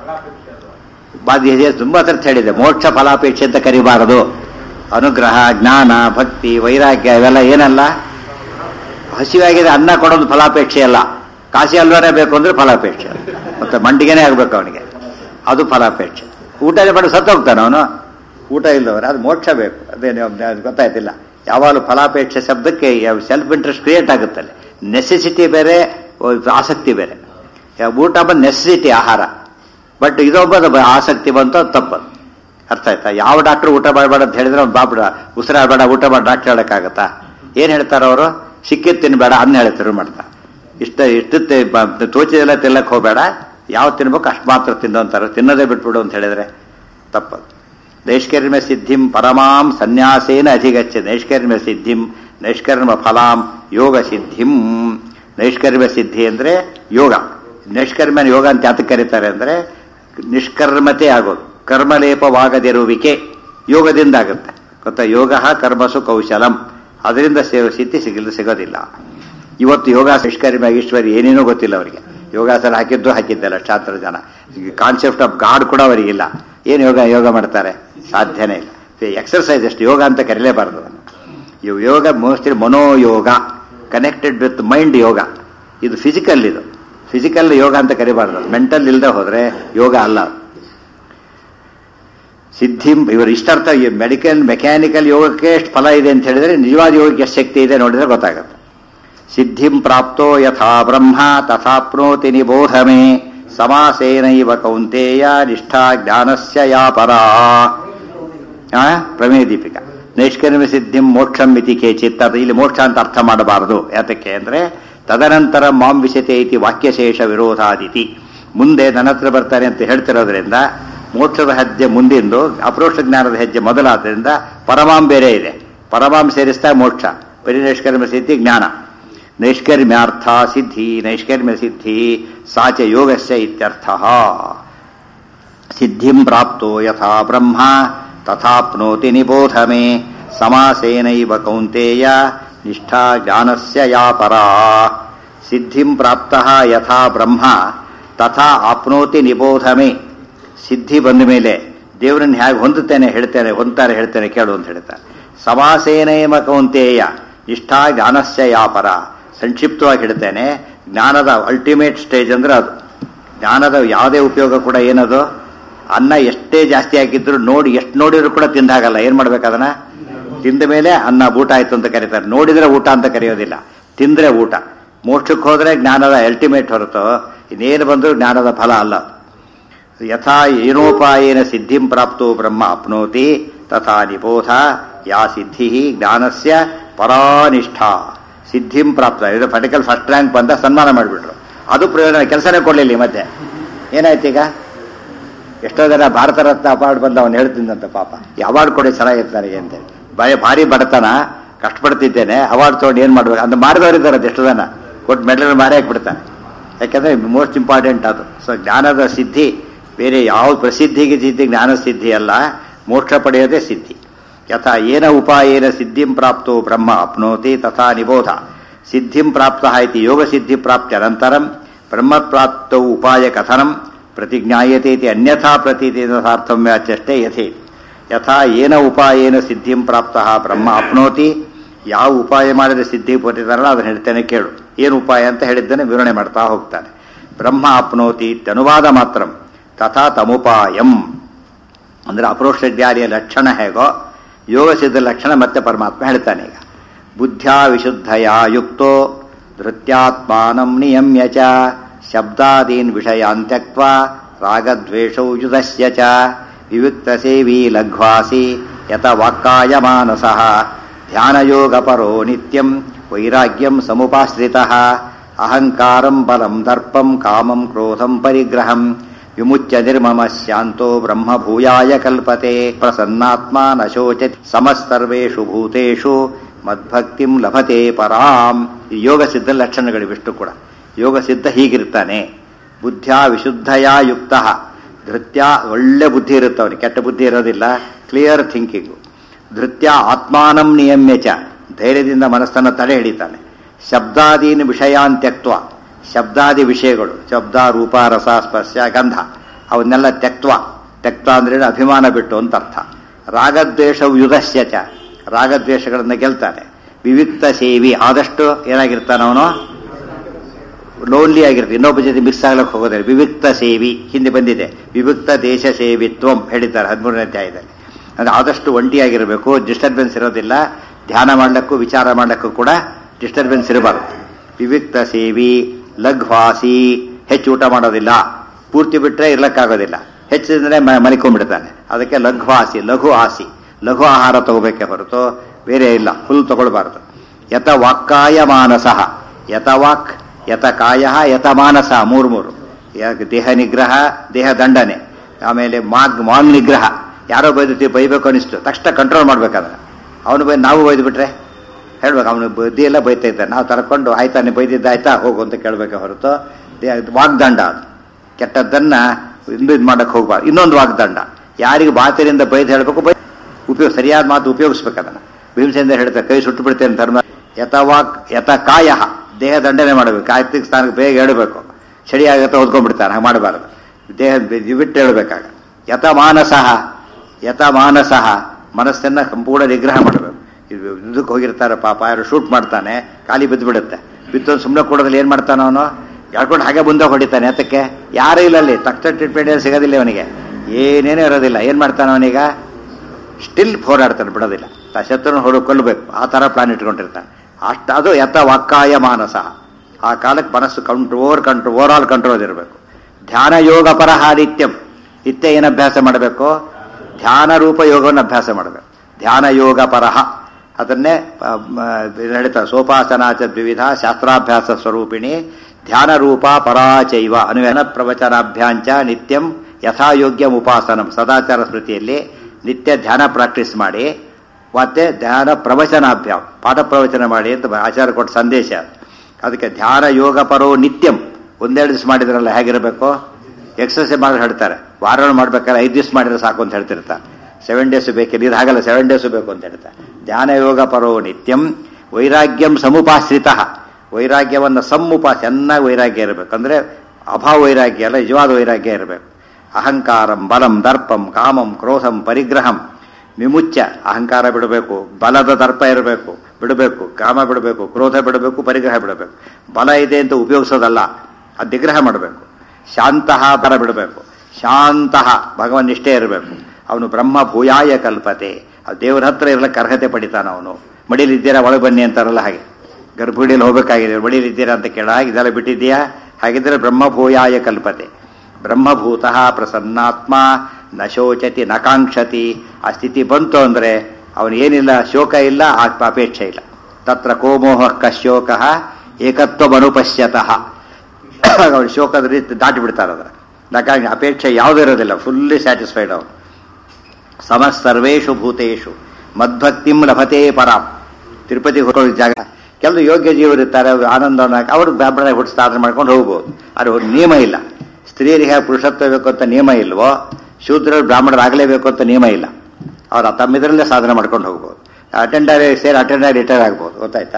ಬಾಧ್ಯ ತುಂಬಾ ಸರ್ತಿ ಹೇಳಿದೆ ಮೋಕ್ಷ ಫಲಾಪೇಕ್ಷೆ ಅಂತ ಕರಿಬಾರದು ಅನುಗ್ರಹ ಜ್ಞಾನ ಭಕ್ತಿ ವೈರಾಗ್ಯ ಇವೆಲ್ಲ ಏನಲ್ಲ ಹಸಿವಾಗಿದೆ ಅನ್ನ ಕೊಡೋದು ಫಲಾಪೇಕ್ಷೆ ಅಲ್ಲ ಕಾಸಿ ಅಲ್ವನೇ ಬೇಕು ಅಂದ್ರೆ ಫಲಾಪೇಕ್ಷೆ ಮತ್ತೆ ಮಂಡಿಗೆನೇ ಆಗ್ಬೇಕು ಅವನಿಗೆ ಅದು ಫಲಾಪೇಕ್ಷೆ ಊಟನೇ ಮಾಡಿ ಸತ್ತೋಗ್ತಾನೆ ಅವನು ಊಟ ಇಲ್ಲವರೆ ಅದು ಮೋಕ್ಷ ಬೇಕು ಅದೇ ಅದು ಗೊತ್ತಾಯ್ತಿಲ್ಲ ಯಾವಾಗಲೂ ಫಲಾಪೇಕ್ಷೆ ಶಬ್ದಕ್ಕೆ ಸೆಲ್ಫ್ ಇಂಟ್ರೆಸ್ಟ್ ಕ್ರಿಯೇಟ್ ಆಗುತ್ತಲ್ಲಿ ನೆಸೆಸಿಟಿ ಬೇರೆ ಆಸಕ್ತಿ ಬೇರೆ ಯಾವ ಊಟ ಬಂದು ನೆಸೆಸಿಟಿ ಆಹಾರ ಬಟ್ ಇದೊಬ್ಬದ ಬ- ಆಸಕ್ತಿ ಬಂತು ಅದು ತಪ್ಪದು ಅರ್ಥ ಆಯ್ತಾ ಯಾವ ಡಾಕ್ಟರ್ ಊಟ ಮಾಡಬೇಡ ಅಂತ ಹೇಳಿದ್ರೆ ಅವ್ನು ಬಾಬಿಡ ಉಸಿರಾಡಬೇಡ ಊಟ ಮಾಡಿ ಡಾಕ್ಟರ್ ಹೇಳಕ್ಕಾಗತ್ತಾ ಏನು ಹೇಳ್ತಾರೆ ಅವರು ಸಿಕ್ಕಿದ್ ತಿನ್ಬೇಡ ಅನ್ನ ಹೇಳ್ತಾರೆ ಮಾಡ್ತಾ ಇಷ್ಟ ಇಷ್ಟು ತಿ- ಬ- ತೋಚಿದೆಲ್ಲ ತಿನ್ನಕ್ಕೆ ಹೋಗಬೇಡ ಯಾವ ತಿನ್ಬೇಕು ಅಷ್ಟು ಮಾತ್ರ ತಿನ್ನು ಅಂತಾರೆ ತಿನ್ನೋದೇ ಬಿಟ್ಬಿಡು ಅಂತ ಹೇಳಿದ್ರೆ ತಪ್ಪದು ನೈಷ್ಕರ್ಮ್ಯ ಸಿದ್ಧಿಂ ಪರಮಾಂ ಸನ್ಯಾಸೇನ ಅಧಿಗಚ್ಚ ನೈಷ್ಕರ್ಮ್ಯ ಸಿದ್ಧಿಂ ನೈಷ್ಕರ್ಮ ಫಲಾಂ ಯೋಗ ಸಿದ್ಧಿಂ ನೈಷ್ಕರ್ಮ್ಯ ಸಿದ್ಧಿ ಅಂದ್ರೆ ಯೋಗ ನೈಷ್ಕರ್ಮ್ಯನ ಯೋಗ ಅಂತ ಯಾತಕ್ಕೆ ಕರೀತಾರೆ ಅಂದ್ರೆ ನಿಷ್ಕರ್ಮತೆ ಆಗೋದು ಕರ್ಮಲೇಪವಾಗದಿರುವಿಕೆ ಯೋಗದಿಂದ ಆಗುತ್ತೆ ಗೊತ್ತಾ ಯೋಗ ಕರ್ಮಸು ಕೌಶಲಂ ಅದರಿಂದ ಸೇ- ಸಿದ್ಧಿ ಸಿಗಲು ಸಿಗೋದಿಲ್ಲ ಇವತ್ತು ಯೋಗ ನಿಷ್ಕರ್ಮ್ಯ ಈಶ್ವರಿ ಏನೇನೂ ಗೊತ್ತಿಲ್ಲ ಅವರಿಗೆ ಯೋಗಾಸನ ಹಾಕಿದ್ದು ಹಾಕಿದ್ದಲ್ಲ ಶಾಸ್ತ್ರ ಜನ ಕಾನ್ಸೆಪ್ಟ್ ಆಫ್ ಗಾಡ್ ಕೂಡ ಅವರಿಗಿಲ್ಲ ಏನು ಯೋಗ ಯೋಗ ಮಾಡ್ತಾರೆ ಸಾಧ್ಯನೇ ಇಲ್ಲ ಎಕ್ಸರ್ಸೈಸ್ ಅಷ್ಟು ಯೋಗ ಅಂತ ಕರೀಲೇಬಾರದು ಅದನ್ನು ಇವು ಯೋಗ ಮೋಸ್ಟ್ಲಿ ಮನೋಯೋಗ ಕನೆಕ್ಟೆಡ್ ವಿತ್ ಮೈಂಡ್ ಯೋಗ ಇದು ಫಿಸಿಕಲ್ ಇದು ಫಿಸಿಕಲ್ ಯೋಗ ಅಂತ ಕರಿಬಾರ್ದು ಮೆಂಟಲ್ ಇಲ್ಲದೆ ಹೋದ್ರೆ ಯೋಗ ಅಲ್ಲ ಅದು. ಸಿದ್ಧಿಂ ಇವರು ಇಷ್ಟರ್ಥ ಮೆಡಿಕಲ್ ಮೆಕ್ಯಾನಿಕಲ್ ಯೋಗಕ್ಕೆ ಎಷ್ಟು ಫಲ ಇದೆ ಅಂತ ಹೇಳಿದ್ರೆ ನಿಜವಾದ ಯೋಗಕ್ಕೆ ಎಷ್ಟು ಶಕ್ತಿ ಇದೆ ನೋಡಿದ್ರೆ ಗೊತ್ತಾಗುತ್ತೆ ಸಿದ್ಧಿಂ ಪ್ರಾಪ್ತೋ ಯಥಾ ಬ್ರಹ್ಮ ತಥಾಪ್ನೋತಿ ನಿಬೋಧ ಮೇ ಸಮಾಸೇನೈವ ಕೌಂತೇಯ ನಿಷ್ಠಾ ಜ್ಞಾನಸ್ಯ ಯಾ ಪರಾ ಆ? ಪ್ರಮೇಯ ದೀಪಿಕ ನೈಷ್ಕರ್ಮ್ಯ ಸಿದ್ಧಿಂ ಮೋಕ್ಷಂ ಇತಿ ಕೇಚಿತ್ ಅದು ಇಲ್ಲಿ ಮೋಕ್ಷ ಅಂತ ಅರ್ಥ ಮಾಡಬಾರದು ಯಾತಕ್ಕೆ ಅಂದ್ರೆ ತದನಂತರ ಮಾಂ ವಿಶತೆ ಇತಿ ವಾಕ್ಯಶೇಷ ವಿರೋಧಾದಿತಿ ಮುಂದೆ ನನ್ನ ಹತ್ರ ಬರ್ತಾನೆ ಅಂತ ಹೇಳ್ತಿರೋದ್ರಿಂದ ಮೋಕ್ಷದ ಹೆಜ್ಜೆ ಮುಂದಿಂದು ಅಪರೋಕ್ಷ ಜ್ಞಾನದ ಹೆಜ್ಜೆ ಮೊದಲಾದ್ರಿಂದ ಪರಮಾಂ ಬೇರೆ ಇದೆ ಪರಮಾಂ ಸೇರಿಸ್ತಾ ಮೋಕ್ಷ ಪರಿನೈಷ್ಕರ್ಮ್ಯ ಸಿದ್ಧಿ ಜ್ಞಾನ ನೈಷ್ಕರ್ಮ್ಯಾರ್ಥ ಸಿದ್ಧಿ ನೈಷ್ಕರ್ಮ್ಯ ಸಿದ್ಧಿ ಸಾಚ ಯೋಗಸ್ಯ ಇತ್ಯರ್ಥ ಸಿದ್ಧಿಂ ಪ್ರಾಪ್ತೋ ಯಥಾ ಬ್ರಹ್ಮ ತಥಾಪ್ನೋತಿ ನಿಬೋಧ ಮೇ ಸಮಾಸೇನೈವ ಕೌಂತೇಯ ನಿಷ್ಠಾ ಜ್ಞಾನಸ್ಯ ಯಾ ಪರಾ ಸಿದ್ಧಿಂ ಪ್ರಾಪ್ತಃ ಯಥಾ ಬ್ರಹ್ಮ ತಥಾ ಆಪ್ನೋತಿ ನಿಬೋಧ ಮೇ ಸಿದ್ಧಿ ಬಂದ ಮೇಲೆ ದೇವರನ್ನು ಹೇಗೆ ಹೊಂದುತ್ತೇನೆ ಹೇಳ್ತೇನೆ ಹೊಂತಾರೆ ಹೇಳ್ತೇನೆ ಕೇಳು ಅಂತ ಹೇಳ್ತಾರೆ ಸಮಾಸೇನೈವ ಕೌಂತೇಯ ನಿಷ್ಠಾ ಜ್ಞಾನಸ್ಯ ಯಾ ಪರ ಸಂಕ್ಷಿಪ್ತವಾಗಿ ಹೇಳ್ತೇನೆ ಜ್ಞಾನದ ಅಲ್ಟಿಮೇಟ್ ಸ್ಟೇಜ್ ಅಂದ್ರೆ ಅದು ಜ್ಞಾನದ ಯಾವುದೇ ಉಪಯೋಗ ಕೂಡ ಏನದು ಅನ್ನ ಎಷ್ಟೇ ಜಾಸ್ತಿ ಹಾಕಿದ್ರು ನೋಡಿ ಎಷ್ಟು ನೋಡಿದ್ರು ಕೂಡ ತಿಂದಾಗಲ್ಲ ಏನ್ ಮಾಡ್ಬೇಕು ಅದನ್ನ ತಿಂದ ಮೇಲೆ ಅನ್ನ ಊಟ ಆಯ್ತು ಅಂತ ಕರೀತಾರೆ ನೋಡಿದ್ರೆ ಊಟ ಅಂತ ಕರೆಯೋದಿಲ್ಲ ತಿಂದ್ರೆ ಊಟ ಮೋಕ್ಷಕ್ಕೆ ಹೋದ್ರೆ ಜ್ಞಾನದ ಅಲ್ಟಿಮೇಟ್ ಹೊರತು ಇನ್ನೇನು ಬಂದರೂ ಜ್ಞಾನದ ಫಲ ಅಲ್ಲ ಯಥಾ ಏನೋಪಾಯೇನ ಸಿದ್ಧಿಂ ಪ್ರಾಪ್ತೋ ಬ್ರಹ್ಮ ಅಪ್ನೋತಿ ತಥಾ ನಿಬೋಧ ಯಾ ಸಿದ್ಧಿ ಜ್ಞಾನಸ್ಯ ಪರಾನಿಷ್ಠಾ ಸಿದ್ಧಿಂ ಪ್ರಾಪ್ತ ಇದು ಪರ್ಟಿಕಲ್ ಫಸ್ಟ್ ರ್ಯಾಂಕ್ ಬಂದ ಸನ್ಮಾನ ಮಾಡಿಬಿಟ್ರು ಅದು ಪ್ರಯೋಜನ ಕೆಲಸನೇ ಕೊಡಲಿಲ್ಲ ಈ ಮಧ್ಯೆ ಏನಾಯ್ತು ಈಗ ಎಷ್ಟೋ ಜನ ಭಾರತ ರತ್ನ ಅವಾರ್ಡ್ ಬಂದ ಅವನು ಹೇಳ್ತಿದ್ದಂತ ಪಾಪ ಈ ಅವಾರ್ಡ್ ಕೊಡಿ ಚೆನ್ನಾಗಿರ್ತಾರೆ ಅಂತೇಳಿ ಭಯ ಭಾರಿ ಬಡತನ ಕಷ್ಟಪಡ್ತಿದ್ದೇನೆ ಅವಾರ್ಡ್ ತೊಗೊಂಡು ಏನು ಮಾಡ್ಬೇಕು ಅಂತ ಮಾಡಿದವರಿದ್ದಾರೆ ಎಷ್ಟೋ ಜನ ಕೊಟ್ಟು ಮೆಡಲ್ ಮಾರೇ ಹಾಕ್ಬಿಡ್ತಾನೆ ಯಾಕಂದ್ರೆ ಮೋಸ್ಟ್ ಇಂಪಾರ್ಟೆಂಟ್ ಅದು ಸೊ ಜ್ಞಾನದ ಸಿದ್ಧಿ ಬೇರೆ ಯಾವ ಪ್ರಸಿದ್ಧಿಗೆ ಸಿದ್ಧಿ ಜ್ಞಾನ ಸಿದ್ಧಿ ಅಲ್ಲ ಮೋಕ್ಷ ಪಡೆಯೋದೇ ಸಿದ್ಧಿ ಯಥಾ ಏನ ಉಪಾಯೇನ ಸಿದ್ಧಿಂ ಪ್ರಾಪ್ತೋ ಬ್ರಹ್ಮ ಅಪ್ನೋತಿ ತಥಾ ನಿಬೋಧ ಸಿದ್ಧಿಂ ಪ್ರಾಪ್ತ ಇತಿ ಯೋಗ ಸಿದ್ಧಿ ಪ್ರಾಪ್ತಿ ಅನಂತರಂ ಬ್ರಹ್ಮ ಪ್ರಾಪ್ತೌ ಉಪಾಯ ಕಥನಂ ಪ್ರತಿಜ್ಞಾಯತೆ ಇತಿ ಅನ್ಯಥಾ ಪ್ರತೀತಿ ಸಾರ್ಥಮ್ಯಾಚಷ್ಟೇ ಯಥೇ ಯಥಾ ಏನ ಉಪಾಯೇನ ಸಿದ್ಧಿಂ ಪ್ರಾಪ್ತ ಬ್ರಹ್ಮ ಅಪ್ನೋತಿ ಯಾವ ಉಪಾಯ ಮಾಡಿದ್ರೆ ಸಿದ್ಧಿ ಪಟ್ಟಿದಾರಲ್ಲ ಅದನ್ನು ಹೇಳ್ತೇನೆ ಕೇಳು ಏನು ಉಪಾಯ ಅಂತ ಹೇಳಿದ್ದೇನೆ ವಿವರಣೆ ಮಾಡ್ತಾ ಹೋಗ್ತಾನೆ ಬ್ರಹ್ಮ ಅಪ್ನೋತಿ ಇತ್ಯನುವಾದ ಮಾತ್ರಂ ತಥಾ ತಮುಪಾಯಂ ಅಂದ್ರೆ ಅಪರೋಕ್ಷ ಜ್ಞಾನಿಯ ಲಕ್ಷಣ ಹೇಗೋ ಯೋಗ ಸಿದ್ಧ ಲಕ್ಷಣ ಮತ್ತೆ ಪರಮಾತ್ಮ ಹೇಳ್ತಾನೆ ಈಗ ಬುದ್ಧ್ಯಾ ವಿಶುದ್ಧಯ ಯುಕ್ತೋ ಧೃತ್ಯಾತ್ಮಾನಂ ನಿಯಮ್ಯ ಚ ಶಬ್ದಾದೀನ್ ವಿಷಯಾನ್ ತ್ಯಕ್ವಾ ರಾಗದ್ವೇಷೌ ಯುಧಸ್ಯ ಚ ವಿವಿಕ್ತ ಸೇವಿ ಲಘ್ವಾಸಿ ಯತ ವಾಕ್ಕಾಯ ಮಾನಸಃ ಧ್ಯಾನಯೋಗಪರೋ ನಿತ್ಯಂ ವೈರಾಗ್ಯಂ ಸಮುಪಾಶ್ರಿತಃ ಅಹಂಕಾರಂ ಬಲಂ ದರ್ಪಂ ಕಾಮಂ ಕ್ರೋಧಂ ಪರಿಗ್ರಹಂ ವಿಮುಚ್ಯ ನಿರ್ಮಮ ಶಾಂತೋ ಬ್ರಹ್ಮಭೂಯಾಯ ಕಲ್ಪತೆ ಪ್ರಸನ್ನಾತ್ಮ ನ ಶೋಚತಿ ಸಮಸ್ತರ್ವೇಷು ಭೂತೇಷು ಮದ್ಭಕ್ತಿಂ ಲಭತೆ ಪರಾಂ ಈ ಯೋಗ ಸಿದ್ಧ ಲಕ್ಷಣಗಳಿವಿಷ್ಟು ಕೂಡ ಯೋಗ ಸಿದ್ಧ ಹೀಗಿರ್ತಾನೆ ಬುದ್ಧ್ಯ ವಿಶುದ್ಧಯ ಯುಕ್ತ ಧೃತ್ಯ ಒಳ್ಳೆ ಬುದ್ಧಿ ಇರುತ್ತೆ ಅವನಿಗೆ ಕೆಟ್ಟ ಬುದ್ಧಿ ಇರೋದಿಲ್ಲ ಕ್ಲಿಯರ್ ಥಿಂಕಿಂಗು ಧೃತ್ಯ ಆತ್ಮಾನಂ ನಿಯಮ್ಯ ಚ ಧೈರ್ಯದಿಂದ ಮನಸ್ಸನ್ನು ತಡೆ ಹಿಡಿತಾನೆ ಶಬ್ದಾದೀನ್ ವಿಷಯಾಂತ್ಯಕ್ತ್ವ ಶಬ್ದಾದಿ ವಿಷಯಗಳು ಶಬ್ದ ರೂಪ ರಸ ಸ್ಪರ್ಶ ಗಂಧ ಅವನ್ನೆಲ್ಲ ತ್ಯಕ್ತ್ವ ತ್ಯಕ್ತ ಅಂದ್ರೆ ಅಭಿಮಾನ ಬಿಟ್ಟು ಅಂತ ಅರ್ಥ ರಾಗದ್ವೇಷ ಯುಧಸ್ಯ ಚ ರಾಗದ್ವೇಷಗಳನ್ನು ಗೆಲ್ತಾನೆ ವಿವಿಕ್ತ ಸೇವಿ ಆದಷ್ಟು ಏನಾಗಿರ್ತಾನೆ ಅವನು ಲೋನ್ಲಿ ಆಗಿರುತ್ತೆ ಇನ್ನೊಬ್ಬ ಜೊತೆ ಮಿಕ್ಸ್ ಆಗ್ಲಿಕ್ಕೆ ಹೋಗೋದಿಲ್ಲ ವಿವಿಕ್ತ ಸೇವಿ ಹಿಂದೆ ಬಂದಿದೆ ವಿವಿಕ್ತ ದೇಶ ಸೇವಿತ್ವಂ ಹೇಳಿದ್ದಾರೆ ಹದಿಮೂರನೇ ಅಧ್ಯಾಯದಲ್ಲಿ ಅಂದ್ರೆ ಆದಷ್ಟು ಒಂಟಿಯಾಗಿರಬೇಕು ಡಿಸ್ಟರ್ಬೆನ್ಸ್ ಇರೋದಿಲ್ಲ ಧ್ಯಾನ ಮಾಡ್ಲಿಕ್ಕೂ ವಿಚಾರ ಮಾಡ್ಲಿಕ್ಕೂ ಕೂಡ ಡಿಸ್ಟರ್ಬೆನ್ಸ್ ಇರಬಾರ್ದು ವಿವಿಕ್ತ ಸೇವಿ ಲಘ್ವಾಸಿ ಹೆಚ್ಚು ಊಟ ಮಾಡೋದಿಲ್ಲ ಪೂರ್ತಿ ಬಿಟ್ಟರೆ ಇರ್ಲಕ್ಕಾಗೋದಿಲ್ಲ ಹೆಚ್ಚಿದ್ರೆ ಮಲಿಕೊಂಡ್ಬಿಡ್ತಾನೆ ಅದಕ್ಕೆ ಲಘ್ವಾಸಿ ಲಘು ಆಸಿ ಲಘು ಆಹಾರ ತಗೋಬೇಕೇ ಹೊರತು ಬೇರೆ ಇಲ್ಲ ಫುಲ್ ತಗೊಳ್ಬಾರ್ದು ಯತ ವಾಕ್ಕಾಯ ಮಾನಸಃ ಯತ ವಾಕ್ ಯತ ಕಾಯ ಯತ ಮಾನಸ ಮೂರು ಮೂರು ಯಾಕೆ ದೇಹ ನಿಗ್ರಹ ದೇಹ ದಂಡನೆ ಆಮೇಲೆ ಮಾಗ್ ಮಾಂಗ್ ನಿಗ್ರಹ ಯಾರೋ ಬೈದು ಬೈಬೇಕು ಅನಿಸ್ತು ತಕ್ಷಣ ಕಂಟ್ರೋಲ್ ಮಾಡ್ಬೇಕಾದ್ರೆ ಅವನು ಬೈ ನಾವು ಬೈದು ಬಿಟ್ರೆ ಹೇಳ್ಬೇಕು ಅವನು ಬುದ್ಧಿ ಎಲ್ಲ ಬೈತಾ ಇದ್ದಾನೆ ನಾವು ತರ್ಕೊಂಡು ಆಯ್ತಾ ನೀವು ಬೈದಿದ್ದ ಆಯ್ತಾ ಹೋಗು ಅಂತ ಕೇಳಬೇಕೆ ಹೊರತು ದೇ- ವಾಗ್ದಂಡ ಅದು ಕೆಟ್ಟದ್ದನ್ನ ಇಂದು ಇದು ಮಾಡಕ್ಕೆ ಹೋಗ್ಬಾರ್ದು ಇನ್ನೊಂದು ವಾಗ್ದಂಡ ಯಾರಿಗೆ ಬಾತಿನಿಂದ ಬೈದು ಹೇಳಬೇಕು ಬೈ ಉಪಯೋಗ ಸರಿಯಾದ ಮಾತು ಉಪಯೋಗಿಸ್ಬೇಕು ಅದನ್ನ ಭೀಮಸೇಂದ್ರ ಹೇಳ್ತಾರೆ ಕೈ ಸುಟ್ಟು ಬಿಡ್ತೇನೆ ಧರ್ಮ ಯಥವಾಕ್ ಯಥ ಕಾಯ ದೇಹ ದಂಡನೆ ಮಾಡಬೇಕು ಕಾಯ್ತಿಗೆ ಸ್ಥಾನಕ್ಕೆ ಬೇಗ ಹೇಳಬೇಕು ಚಳಿ ಆಗತ್ತೆ ಓದ್ಕೊಂಡ್ಬಿಡ್ತಾನೆ ಹಾಗೆ ಮಾಡಬಾರ್ದು ದೇಹ ಬಿ- ಬಿಟ್ಟು ಹೇಳಬೇಕಾಗ ಯಥ ಮಾನಸಃ ಯಥ ಮಾನಸಃ ಮನಸ್ಸನ್ನ ಸಂಪೂರ್ಣ ನಿಗ್ರಹ ಮಾಡಬೇಕು ಇದು ಇದಕ್ಕೆ ಹೋಗಿರ್ತಾರೆ ಪಾಪ ಯಾರು ಶೂಟ್ ಮಾಡ್ತಾನೆ ಖಾಲಿ ಬಿದ್ದು ಬಿಡುತ್ತೆ ಬಿತ್ತು ಸುಮ್ಮನೆ ಕೊಡೋದ್ರಲ್ಲಿ ಏನು ಮಾಡ್ತಾನೆ ಅವನು ಎಳ್ಕೊಂಡು ಹಾಗೆ ಮುಂದೆ ಹೊಡಿತಾನೆ ಅದಕ್ಕೆ ಯಾರೂ ಇಲ್ಲ ಅಲ್ಲಿ ತಕ್ಷಣ ಟ್ರೀಟ್ಮೆಂಟ್ ಏನು ಸಿಗೋದಿಲ್ಲ ಅವನಿಗೆ ಏನೇನೂ ಇರೋದಿಲ್ಲ ಏನು ಮಾಡ್ತಾನೆ ಅವನೀಗ ಸ್ಟಿಲ್ ಹೋರಾಡ್ತಾನೆ ಬಿಡೋದಿಲ್ಲ ತಾ ಶತ್ರುನ ಹೊಡು ಕೊಲ್ಲಬೇಕು ಆ ಥರ ಪ್ಲಾನ್ ಇಟ್ಕೊಂಡಿರ್ತಾನೆ ಅಷ್ಟು ಅದು ಯಥ ವಾಕ್ಕಾಯ ಮಾನಸ ಆ ಕಾಲಕ್ಕೆ ಮನಸ್ಸು control control over all control ಇರಬೇಕು ಧ್ಯಾನ ಯೋಗ ಪರಹ ನಿತ್ಯಂ ನಿತ್ಯ ಏನು ಅಭ್ಯಾಸ ಮಾಡಬೇಕು ಧ್ಯಾನ ರೂಪ ಯೋಗವನ್ನು ಅಭ್ಯಾಸ ಮಾಡಬೇಕು ಧ್ಯಾನ ಯೋಗ ಪರಹ ಅದನ್ನೇ ಆ, ಮ, ಹೇಳ್ತಾರೆ ಸೋಪಾಸನಾಚ ದ್ವಿವಿಧ ಶಾಸ್ತ್ರಾಭ್ಯಾಸ ಸ್ವರೂಪಿಣಿ ಧ್ಯಾನ ರೂಪ ಪರಾಚೈವ ಅನುವನ ಪ್ರವಚನಾಭ್ಯಾಂಚ ನಿತ್ಯಂ ಯಥಾಯೋಗ್ಯಂ ಉಪಾಸನಂ ಸದಾಚಾರ ಸ್ಮೃತಿಯಲ್ಲಿ ನಿತ್ಯ ಧ್ಯಾನ ಪ್ರಾಕ್ಟೀಸ್ ಮಾಡಿ ಮತ್ತೆ ಧ್ಯಾನ ಪ್ರವಚನಾಭ್ಯಾಸ ಪಾಠ ಪ್ರವಚನ ಮಾಡಿ ಅಂತ ಆಚಾರ್ಯ ಕೊಟ್ಟ ಸಂದೇಶ ಅದಕ್ಕೆ ಧ್ಯಾನ ಯೋಗ ಪರೋ ನಿತ್ಯಂ ಒಂದೆರಡು ದಿವಸ ಮಾಡಿದ್ರಲ್ಲ ಹೇಗಿರಬೇಕು ಎಕ್ಸರ್ಸೈಸ್ ಮಾಡಿ ಹೇಳ್ತಾರೆ ವಾರ ಮಾಡ್ಬೇಕಾದ್ರೆ ಐದು ದಿವಸ ಮಾಡಿದ್ರೆ ಸಾಕು ಅಂತ ಹೇಳ್ತಿರ್ತಾರೆ ಸೆವೆನ್ ಡೇಸ್ ಬೇಕಿಲ್ಲ ಇದು ಹಾಗಲ್ಲ ಸೆವೆನ್ ಡೇಸು ಬೇಕು ಅಂತ ಹೇಳ್ತಾರೆ ಧ್ಯಾನ ಯೋಗ ಪರೋ ನಿತ್ಯಂ ವೈರಾಗ್ಯಂ ಸಮುಪಾಶ್ರಿತ ವೈರಾಗ್ಯವನ್ನು ಸಮ್ಮುಪ ಚೆನ್ನಾಗಿ ವೈರಾಗ್ಯ ಇರಬೇಕು ಅಂದರೆ ಅಭಾವ ವೈರಾಗ್ಯ ಅಲ್ಲ ನಿಜವಾದ ವೈರಾಗ್ಯ ಇರಬೇಕು ಅಹಂಕಾರಂ ಬಲಂ ದರ್ಪಂ ಕಾಮಂ ಕ್ರೋಧಂ ಪರಿಗ್ರಹಂ ವಿಮುಚ್ಯ ಅಹಂಕಾರ ಬಿಡಬೇಕು ಬಲದ ದರ್ಪ ಇರಬೇಕು ಬಿಡಬೇಕು ಕಾಮ ಬಿಡಬೇಕು ಕ್ರೋಧ ಬಿಡಬೇಕು ಪರಿಗ್ರಹ ಬಿಡಬೇಕು ಬಲ ಇದೆ ಅಂತ ಉಪಯೋಗಿಸೋದಲ್ಲ ಅದು ನಿಗ್ರಹ ಮಾಡಬೇಕು ಶಾಂತಹ ಬರ ಬಿಡಬೇಕು ಶಾಂತಹ ಭಗವನ್ ನಿಷ್ಠೆ ಇರಬೇಕು ಅವನು ಬ್ರಹ್ಮ ಭೂಯಾಯ ಕಲ್ಪತೆ ಆ ದೇವರ ಹತ್ರ ಇರಲಿಕ್ಕೆ ಅರ್ಹತೆ ಪಡಿತಾನ ಅವನು ಮಡಿಲಿದ್ದೀರಾ ಒಳಗೆ ಬನ್ನಿ ಅಂತಾರಲ್ಲ ಹಾಗೆ ಗರ್ಭಗುಡಿಯಲ್ಲಿ ಹೋಗಬೇಕಾಗಿದೆ ಮಡಿಲಿದ್ದೀರಾ ಅಂತ ಕೇಳ ಇದೆಲ್ಲ ಬಿಟ್ಟಿದ್ದೀಯಾ ಹಾಗಿದ್ರೆ ಬ್ರಹ್ಮಭೂಯಾಯ ಕಲ್ಪತೆ ಬ್ರಹ್ಮಭೂತ ಪ್ರಸನ್ನಾತ್ಮ ನ ಶೋಚತಿ ನ ಕಾಂಕ್ಷತಿ ಆ ಸ್ಥಿತಿ ಬಂತು ಅಂದರೆ ಅವನು ಏನಿಲ್ಲ ಶೋಕ ಇಲ್ಲ ಆ ಅಪೇಕ್ಷೆ ಇಲ್ಲ ತತ್ರ ಕೋಮೋಹ ಕಶೋಕ ಏಕತ್ವಮನುಪಶ್ಯತಃ ಅವನು ಶೋಕದ ರೀತಿ ದಾಟಿ ಬಿಡ್ತಾರೆ ಅದರ ನಕಾಂಕ್ಷ ಅಪೇಕ್ಷೆ ಯಾವುದೂ ಇರೋದಿಲ್ಲ ಫುಲ್ಲಿ ಸ್ಯಾಟಿಸ್ಫೈಡ್ ಅವನು ಸಮ ಸರ್ವೇಷು ಭೂತೇಷು ಮದ್ಭಕ್ತಿಂ ಲಭತೆ ಪರಾಂ ತಿರುಪತಿ ಹೋಗೋ ಜಾಗ ಕೆಲವು ಯೋಗ್ಯ ಜೀವರು ಇರ್ತಾರೆ ಅವ್ರು ಆನಂದವನ್ನ ಅವರು ಬ್ರಾಹ್ಮಣ ಹುಟ್ಟು ಸಾಧನೆ ಮಾಡ್ಕೊಂಡು ಹೋಗ್ಬೋದು ಆದರೆ ಒಂದು ನಿಯಮ ಇಲ್ಲ ಸ್ತ್ರೀಯರಿಗೆ ಪುರುಷತ್ವ ಬೇಕು ಅಂತ ನಿಯಮ ಇಲ್ವೋ ಶೂದ್ರರು ಬ್ರಾಹ್ಮಣರಾಗಲೇಬೇಕು ಅಂತ ನಿಯಮ ಇಲ್ಲ ಅವ್ರು ತಮ್ಮಿದ್ರಲ್ಲೇ ಸಾಧನೆ ಮಾಡ್ಕೊಂಡು ಹೋಗ್ಬೋದು ಅಟೆಂಡರ್ ಸೇರಿ ಅಟೆಂಡರ್ ರಿಟೈರ್ ಆಗ್ಬೋದು ಗೊತ್ತಾಯ್ತಾ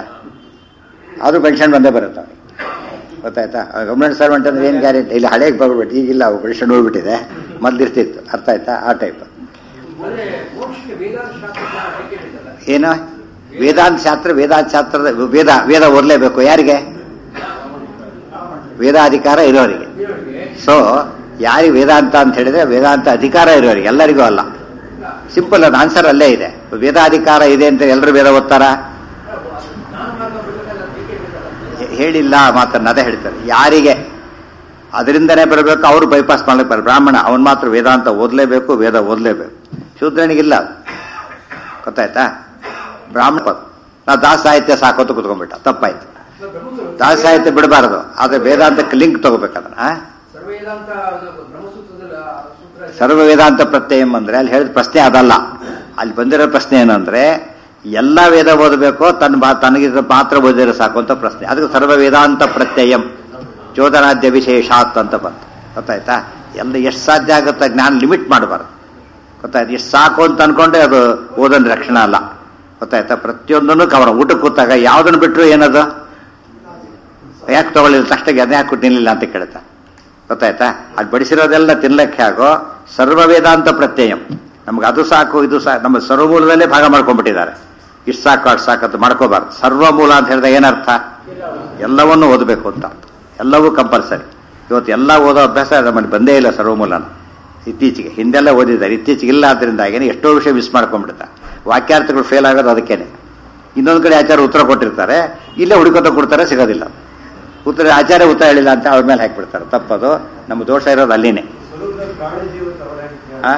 ಅದು ಪೆನ್ಷನ್ ಬಂದೇ ಬರುತ್ತೆ ಅವ್ರಿಗೆ ಗೊತ್ತಾಯ್ತಾ ಗೌರ್ಮೆಂಟ್ ಸರ್ವೆಂಟ್ ಅಂದ್ರೆ ಏನು ಗ್ಯಾರಂಟಿ ಇಲ್ಲಿ ಹಳೇಗೆ ಬರ್ಬಿಟ್ಟು ಈಗಿಲ್ಲ ಅವು ಪೆನ್ಷನ್ ಹೋಗ್ಬಿಟ್ಟಿದೆ ಮೊದಲಿರ್ತಿತ್ತು ಅರ್ಥ ಆಯ್ತಾ ಆ ಟೈಪ್ ಅಂದ್ರೆ ಮೋಕ್ಷಕ್ಕೆ ವೇದಾಂತ ಶಾಸ್ತ್ರ ಆಯ್ಕೆ ಬೇಕಲ್ಲ ಏನು ವೇದಾಂತ ಶಾಸ್ತ್ರ ವೇದಾಂತ ಶಾಸ್ತ್ರದ ವೇದ ವೇದ ಓದಲೇಬೇಕು ಯಾರಿಗೆ ವೇದಾಧಿಕಾರ ಇರೋರಿಗೆ ಇರೋರಿಗೆ ಸೊ ಯಾರಿಗೆ ವೇದಾಂತ ಅಂತ ಹೇಳಿದ್ರೆ ವೇದಾಂತ ಅಧಿಕಾರ ಇರೋರಿಗೆ ಎಲ್ಲರಿಗೂ ಅಲ್ಲ ಸಿಂಪಲ್ ಅದು ಆನ್ಸರ್ ಅಲ್ಲೇ ಇದೆ ವೇದಾಧಿಕಾರ ಇದೆ ಅಂತ ಎಲ್ಲರೂ ವೇದ ಓದ್ತಾರ ನಾನು ಮಾತ್ರ ಬಿಡಬೇಕಲ್ಲ ಬೇಕೇ ಬೇಕಲ್ಲ ಹೇಳಿಲ್ಲ ಮಾತನ್ನ ಅದೇ ಹೇಳ್ತಾರೆ ಯಾರಿಗೆ ಅದರಿಂದನೇ ಬರಬೇಕು ಅವರು ಬೈಪಾಸ್ ಮಾಡ್ಲಿಕ್ಕೆ ಬರ ಬ್ರಾಹ್ಮಣ ಅವನು ಮಾತ್ರ ವೇದಾಂತ ಓದಲೇಬೇಕು ವೇದ ಓದಲೇಬೇಕು ಶೂದ್ರನಿಗಿಲ್ಲ ಅದು. ಗೊತ್ತಾಯ್ತಾ ಬ್ರಾಹ್ಮಣ ಪದ ನಾವು ದಾಸ ಸಾಹಿತ್ಯ ಸಾಕೋತ ಕುತ್ಕೊಂಡ್ಬಿಟ್ಟ ತಪ್ಪಾಯ್ತು ದಾಸ ಸಾಹಿತ್ಯ ಬಿಡಬಾರದು ಆದ್ರೆ ವೇದಾಂತಕ್ಕೆ ಲಿಂಕ್ ತಗೋಬೇಕು ಅದನ್ನ ಆ? ಸರ್ವೇದಾಂತ ಅದು ಬ್ರಹ್ಮಸೂತ್ರದಲ್ಲಿ ಆ ಸೂತ್ರ ಸರ್ವ ವೇದಾಂತ ಪ್ರತ್ಯಯಂ ಅಂದ್ರೆ ಅಲ್ಲಿ ಹೇಳಿದ ಪ್ರಶ್ನೆ ಅದಲ್ಲ ಅಲ್ಲಿ ಬಂದಿರೋ ಪ್ರಶ್ನೆ ಏನಂದ್ರೆ ಎಲ್ಲ ವೇದ ಓದಬೇಕೋ ತನ್ನ ಬಾ ತನಗೆ ಮಾತ್ರ ಓದಿದ್ರೆ ಸಾಕು ಅಂತ ಪ್ರಶ್ನೆ ಅದಕ್ಕೆ ಸರ್ವ ವೇದಾಂತ ಪ್ರತ್ಯಯಂ ಚೋದನಾದ್ಯ ವಿಶೇಷಾತ್ ಅಂತ ಬಂತು ಗೊತ್ತಾಯ್ತಾ ಎಲ್ಲ ಎಷ್ಟು ಸಾಧ್ಯ ಆಗುತ್ತೆ ಜ್ಞಾನ ಲಿಮಿಟ್ ಮಾಡಬಾರ್ದು ಗೊತ್ತಾಯ್ತು ಎಷ್ಟು ಸಾಕು ಅಂತ ಅನ್ಕೊಂಡ್ರೆ ಅದು ಓದೋನ್ ರಕ್ಷಣೆ ಅಲ್ಲ ಗೊತ್ತಾಯ್ತಾ ಪ್ರತಿಯೊಂದನ್ನು ಕವರ ಊಟಕ್ಕೆ ಕೂತಾಗ ಯಾವ್ದನ್ನು ಬಿಟ್ಟರು ಏನದು ಯಾಕೆ ತಗೊಳ್ಳಿಲ್ಲ ತಕ್ಷಣ ಅದನ್ನ ಯಾಕೆ ತಿನ್ನಲಿಲ್ಲ ಅಂತ ಕೇಳ್ತಾ ಗೊತ್ತಾಯ್ತಾ ಅದು ಬಡಿಸಿರೋದೆಲ್ಲ ತಿನ್ಲಕ್ಕೆ ಆಗೋ ಸರ್ವ ವೇದಾಂತ ಪ್ರತ್ಯಯಂ ನಮ್ಗೆ ಅದು ಸಾಕು ಇದು ಸಾಕು ನಮ್ಮ ಸರ್ವಮೂಲದಲ್ಲೇ ಭಾಗ ಮಾಡ್ಕೊಂಡ್ಬಿಟ್ಟಿದ್ದಾರೆ ಇಷ್ಟು ಸಾಕು ಅಷ್ಟು ಸಾಕು ಅಂತ ಮಾಡ್ಕೋಬಾರ್ದು ಸರ್ವಮೂಲ ಅಂತ ಹೇಳಿದಾಗ ಏನರ್ಥ ಎಲ್ಲವನ್ನೂ ಓದಬೇಕು ಅಂತ ಅರ್ಥ. ಎಲ್ಲವೂ ಕಂಪಲ್ಸರಿ ಇವತ್ತು ಎಲ್ಲ ಓದೋ ಅಭ್ಯಾಸ ನಮ್ಮಲ್ಲಿ ಬಂದೇ ಇಲ್ಲ ಸರ್ವಮೂಲನ ಇತ್ತೀಚೆಗೆ ಹಿಂದೆಲ್ಲ ಓದಿದ್ದಾರೆ ಇತ್ತೀಚೆಗೆ ಇಲ್ಲ ಆದ್ರಿಂದಾಗೇನೆ ಎಷ್ಟೋ ವಿಷಯ ಮಿಸ್ ಮಾಡ್ಕೊಂಡ್ಬಿಡ್ತಾರೆ ವಾಕ್ಯಾರ್ಥಗಳು ಫೇಲ್ ಆಗೋದು ಅದಕ್ಕೇನೆ ಇನ್ನೊಂದು ಕಡೆ ಆಚಾರ ಉತ್ತರ ಕೊಟ್ಟಿರ್ತಾರೆ ಇಲ್ಲೇ ಹುಡುಕೋತ ಕೊಡ್ತಾರೆ ಸಿಗೋದಿಲ್ಲ ಉತ್ತರ ಆಚಾರ್ಯ ಉತ್ತರ ಹೇಳಿಲ್ಲ ಅಂತ ಅವ್ರ ಮೇಲೆ ಹಾಕ್ಬಿಡ್ತಾರೆ ತಪ್ಪದು ನಮ್ಮ ದೋಷ ಇರೋದು ಅಲ್ಲಿನೇ ಆ?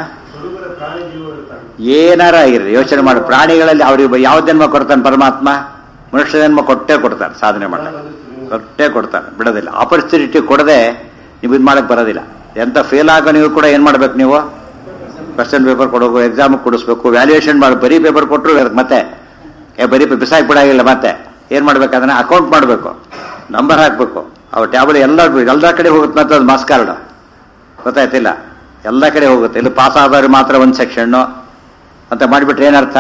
ಏನಾರ ಆಗಿರಲಿ ಯೋಚನೆ ಮಾಡಿ ಪ್ರಾಣಿಗಳಲ್ಲಿ ಅವ್ರಿಗೆ ಯಾವ ಜನ್ಮ ಕೊಡ್ತಾನೆ ಪರಮಾತ್ಮ ಮನುಷ್ಯ ಜನ್ಮ ಕೊಟ್ಟೇ ಕೊಡ್ತಾನೆ ಸಾಧನೆ ಮಾಡಕ್ಕೆ ಕೊಟ್ಟೇ ಕೊಡ್ತಾನೆ ಬಿಡೋದಿಲ್ಲ ಆಪರ್ಚುನಿಟಿ ಕೊಡದೆ ನೀವು ಇದು ಮಾಡಕ್ ಬರೋದಿಲ್ಲ ಎಂತ ಫೇಲ್ ಆಗೋ ನೀವು ಕೂಡ ಏನ್ ಮಾಡ್ಬೇಕು ನೀವು ಕ್ವಶನ್ ಪೇಪರ್ ಕೊಡೋದು ಎಕ್ಸಾಮ್ ಕೊಡಿಸ್ಬೇಕು ವ್ಯಾಲ್ಯೂಯೇಷನ್ ಮಾಡಿ ಬರೀ ಪೇಪರ್ ಕೊಟ್ಟರು ಅದಕ್ಕೆ ಮತ್ತೆ ಏ ಬರೀ ಬಿಸಾಕಿ ಬಿಡಾಗಿಲ್ಲ ಮತ್ತೆ ಏನ್ ಮಾಡ್ಬೇಕು ಅದನ್ನ ಅಕೌಂಟ್ ಮಾಡಬೇಕು ನಂಬರ್ ಹಾಕ್ಬೇಕು ಅವ್ರ ಟ್ಯಾಬ್ಲೆಟ್ ಎಲ್ಲ ಎಲ್ಲ ಕಡೆ ಹೋಗುತ್ತೆ ಮತ್ತೆ ಅದು ಮಾಸ್ ಕಾರ್ಡ್ ಗೊತ್ತಾಯ್ತಿಲ್ಲ ಎಲ್ಲ ಕಡೆ ಹೋಗುತ್ತೆ ಇಲ್ಲಿ ಪಾಸ್ ಆದವ್ರಿಗೆ ಮಾತ್ರ ಒಂದು ಸೆಕ್ಷನ್ನು ಅಂತ ಮಾಡಿಬಿಟ್ರೆ ಏನರ್ಥ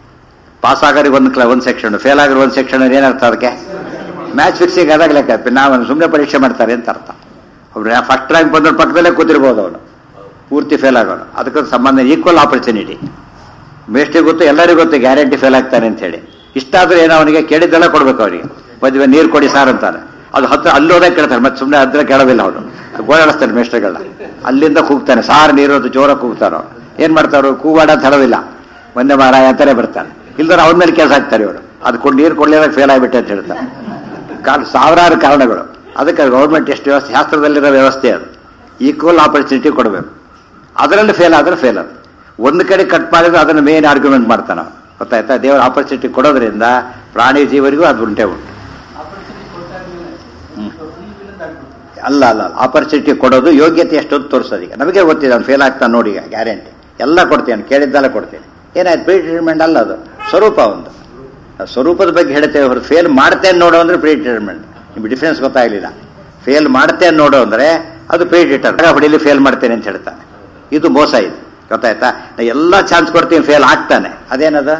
ಪಾಸ್ ಆಗೋರಿಗೆ ಒಂದು ಕ್ಲ ಒಂದು ಸೆಕ್ಷನ್ ಫೇಲ್ ಆಗೋರು ಒಂದು ಸೆಕ್ಷನ್ ಏನರ್ಥ ಅದಕ್ಕೆ ಮ್ಯಾಚ್ ಫಿಕ್ಸಿಂಗ್ ಆದಾಗ ಲೆಕ್ಕ ನಾವು ಸುಮ್ಮನೆ ಪರೀಕ್ಷೆ ಮಾಡ್ತಾರೆ ಅಂತ ಅರ್ಥ ಒಬ್ರು ಫಸ್ಟ್ ರ್ಯಾಂಕ್ ಬಂದ್ರೆ ಪಕ್ಕದಲ್ಲೇ ಕೂತಿರ್ಬೋದು ಅವನು ಪೂರ್ತಿ ಫೇಲ್ ಆಗೋನು ಅದಕ್ಕೆ ಸಂಬಂಧ ಈಕ್ವಲ್ ಆಪರ್ಚುನಿಟಿ ಮೇಷ್ಟಿಗೆ ಗೊತ್ತು ಎಲ್ಲರಿಗೂ ಗೊತ್ತು ಗ್ಯಾರಂಟಿ ಫೇಲ್ ಆಗ್ತಾನೆ ಅಂತ ಹೇಳಿ ಇಷ್ಟಾದ್ರೂ ಏನೋ ಅವನಿಗೆ ಕೇಳಿದ್ದೆಲ್ಲ ಕೊಡ್ಬೇಕು ಅವನಿಗೆ ಮದುವೆ ನೀರು ಕೊಡಿ ಸಾರ್ ಅಂತಾನೆ ಅದು ಹತ್ರ ಅಲ್ಲೋದೇ ಕೇಳ್ತಾರೆ ಮತ್ತೆ ಸುಮ್ಮನೆ ಹತ್ರ ಕೇಳೋದಿಲ್ಲ ಅವನು ಗೋಳಾಡಿಸ್ತಾನೆ ಮೇಷ್ಟ್ರಗಳನ್ನ ಅಲ್ಲಿಂದ ಕೂಗ್ತಾನೆ ಸಾರ್ ನೀರು ಅಂತ ಜೋರ ಕೂಗ್ತಾರೋ ಏನ್ ಮಾಡ್ತಾರೋ ಕೂಗಾಡ ತಡವಿಲ್ಲ ಒಂದೇ ಮಾರಾಯ ಅಂತಾನೆ ಬರ್ತಾನೆ ಇಲ್ದ್ರೆ ಅವನ ಮೇಲೆ ಕೆಲಸ ಹಾಕ್ತಾರೆ ಇವರು ಅದು ಕೊಂಡು ನೀರು ಕೊಡ್ಲಿಲ್ಲ ಫೇಲ್ ಆಗಿಬಿಟ್ಟೆ ಅಂತ ಹೇಳ್ತಾರೆ ಕಾರಣ ಸಾವಿರಾರು ಕಾರಣಗಳು ಅದಕ್ಕೆ ಗೌರ್ಮೆಂಟ್ ಎಷ್ಟು ವ್ಯವಸ್ಥೆ ಶಾಸ್ತ್ರದಲ್ಲಿರೋ ವ್ಯವಸ್ಥೆ ಅದು ಈಕ್ವಲ್ ಆಪರ್ಚುನಿಟಿ ಕೊಡಬೇಕು ಅದರಲ್ಲಿ ಫೇಲ್ ಆದ್ರೆ ಫೇಲ್ ಅದು ಒಂದು ಕಡೆ ಕಟ್ ಮಾಡಿದ್ರೆ ಅದನ್ನು ಮೇನ್ ಆರ್ಗ್ಯುಮೆಂಟ್ ಮಾಡ್ತಾನೆ ಅವ್ನು. ಗೊತ್ತಾಯ್ತಾ ದೇವರ ಆಪರ್ಚುನಿಟಿ ಕೊಡೋದ್ರಿಂದ ಪ್ರಾಣಿ ಜೀವರಿಗೂ ಅದು ಉಂಟೆ ಉಂಟು ಆಪರ್ಚುನಿಟಿ ಕೊಡ್ತಾ ಹ್ಮ್. ಇದ್ಮೇಲೆ ಅಲ್ಲ ಅಲ್ಲ ಯೋಗ್ಯತೆ ಕೊಡೋದು ಯೋಗ್ಯತೆ ಎಷ್ಟೊಂದು ತೋರಿಸೋದು ಈಗ ನಮಗೆ ಗೊತ್ತಿದೆ ಅವ್ನು ಫೇಲ್ ಆಗ್ತಾನೆ ನೋಡಿ ಈಗ ಗ್ಯಾರಂಟಿ ಎಲ್ಲ ಕೊಡ್ತೇನೆ ಕೇಳಿದ್ದೆಲ್ಲ ಕೊಡ್ತೇನೆ ಏನಾಯ್ತು ಪ್ರೀ ಟ್ರೀಟ್ಮೆಂಟ್ ಅಲ್ಲ ಅದು ಸ್ವರೂಪ ಒಂದು ನಾವು ಸ್ವರೂಪದ ಬಗ್ಗೆ ಹೇಳ್ತೇವೆ ಹೊರತು ಫೇಲ್ ಮಾಡ್ತೇನೆ ನೋಡೋ ಅಂದ್ರೆ ಪ್ರೀ ಟ್ರೀಟ್ಮೆಂಟ್ ನಿಮ್ಗೆ ಡಿಫ್ರೆನ್ಸ್ ಗೊತ್ತಾಗಲಿಲ್ಲ ಫೇಲ್ ಮಾಡ್ತೇನೆ ನೋಡೋ ಅಂದ್ರೆ ಅದು ಪ್ರೀ ಡಿಟರ್ ಹೊಡಿಲಿ ಫೇಲ್ ಮಾಡ್ತೇನೆ ಅಂತ ಹೇಳ್ತಾನೆ ಇದು ಮೋಸ ಇದು ಗೊತ್ತಾಯ್ತಾ ನಾ ಎಲ್ಲ ಚಾನ್ಸ್ ಕೊಡ್ತೀನಿ ಫೇಲ್ ಆಗ್ತಾನೆ ಅದೇನದು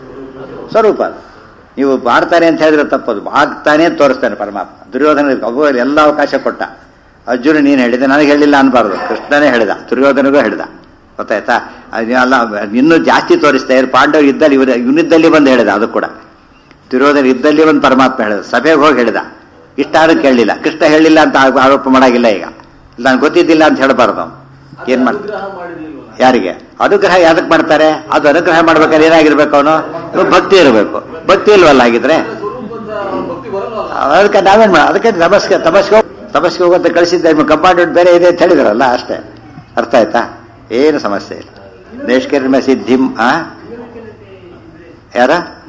ಸ್ವರೂಪ ಅದು ನೀವು ಮಾಡ್ತಾನೆ ಅಂತ ಹೇಳಿದ್ರೆ ತಪ್ಪದು ಆಗ್ತಾನೆ ಅಂತ ತೋರಿಸ್ತಾನೆ ಪರಮಾತ್ಮ ದುರ್ಯೋಧನ ಒಬ್ಬ ಎಲ್ಲ ಅವಕಾಶ ಕೊಟ್ಟ ಅರ್ಜುನ ನೀನು ಹೇಳಿದೆ ನನಗೆ ಹೇಳಿಲ್ಲ ಅನ್ಬಾರ್ದು ಕೃಷ್ಣನೇ ಹೇಳಿದ ದುರ್ಯೋಧನಿಗೂ ಹೇಳಿದ ಗೊತ್ತಾಯ್ತಾ ಅದು ಅಲ್ಲ ಇನ್ನೂ ಜಾಸ್ತಿ ತೋರಿಸ್ತಾ ಇದ್ರು ಪಾಂಡವರು ಇದ್ದಲ್ಲಿ ಇವರು ಇವನಿದ್ದಲ್ಲಿ ಬಂದು ಹೇಳಿದ ಅದು ಕೂಡ ದುರ್ಯೋಧನ ಇದ್ದಲ್ಲಿ ಒಂದು ಪರಮಾತ್ಮ ಹೇಳಿದ ಸಭೆಗೆ ಹೋಗಿ ಹೇಳಿದ ಇಷ್ಟಾದ್ರೂ ಕೇಳಲಿಲ್ಲ ಕೃಷ್ಣ ಹೇಳಿಲ್ಲ ಅಂತ ಆ- ಆರೋಪ ಮಾಡಾಗಿಲ್ಲ ಈಗ ನಾನು ಗೊತ್ತಿದ್ದಿಲ್ಲ ಅಂತ ಹೇಳಬಾರ್ದು ಅವ್ನು. ಏನ್ ಮಾಡ್ತ ಅನುಗ್ರಹ ಮಾಡಿರ್ಲಿಲ್ವಲ್ಲ ಯಾರಿಗೆ ಅನುಗ್ರಹ ಯಾವ್ದಕ್ ಮಾಡ್ತಾರೆ ಅದು ಅನುಗ್ರಹ ಮಾಡ್ಬೇಕಾದ್ರೆ ಏನಾಗಿರ್ಬೇಕು ಅವನು ಭಕ್ತಿ ಇರಬೇಕು ಭಕ್ತಿ ಇಲ್ವಲ್ಲ ಆಗಿದ್ರೆ ಸ್ವರೂಪದ ಭಕ್ತಿ ಬರಲ್ಲ ಅದಕ್ಕೆ ನಾವೇನ್ ಮಾಡ ಅದಕ್ಕೆ ತಮಸ್ಗೆ ತಮಸ್ಗೆ ತಮಸ್ಗೆ ಹೋಗಂತ ಕಳಿಸಿದ್ದೆ ನಿಮ್ಮ ಕಂಪಾರ್ಟ್ಮೆಂಟ್ ಬೇರೆ ಇದೆ ಅಂತ ಹೇಳಿದ್ರಲ್ಲ ಅಷ್ಟೇ ಅರ್ಥ ಆಯ್ತಾ ಏನು ಸಮಸ್ಯೆ ಇಲ್ಲ ದೇಶಕರ್ಮ ಸಿದ್ಧಿಂ ಆ ಯಾರ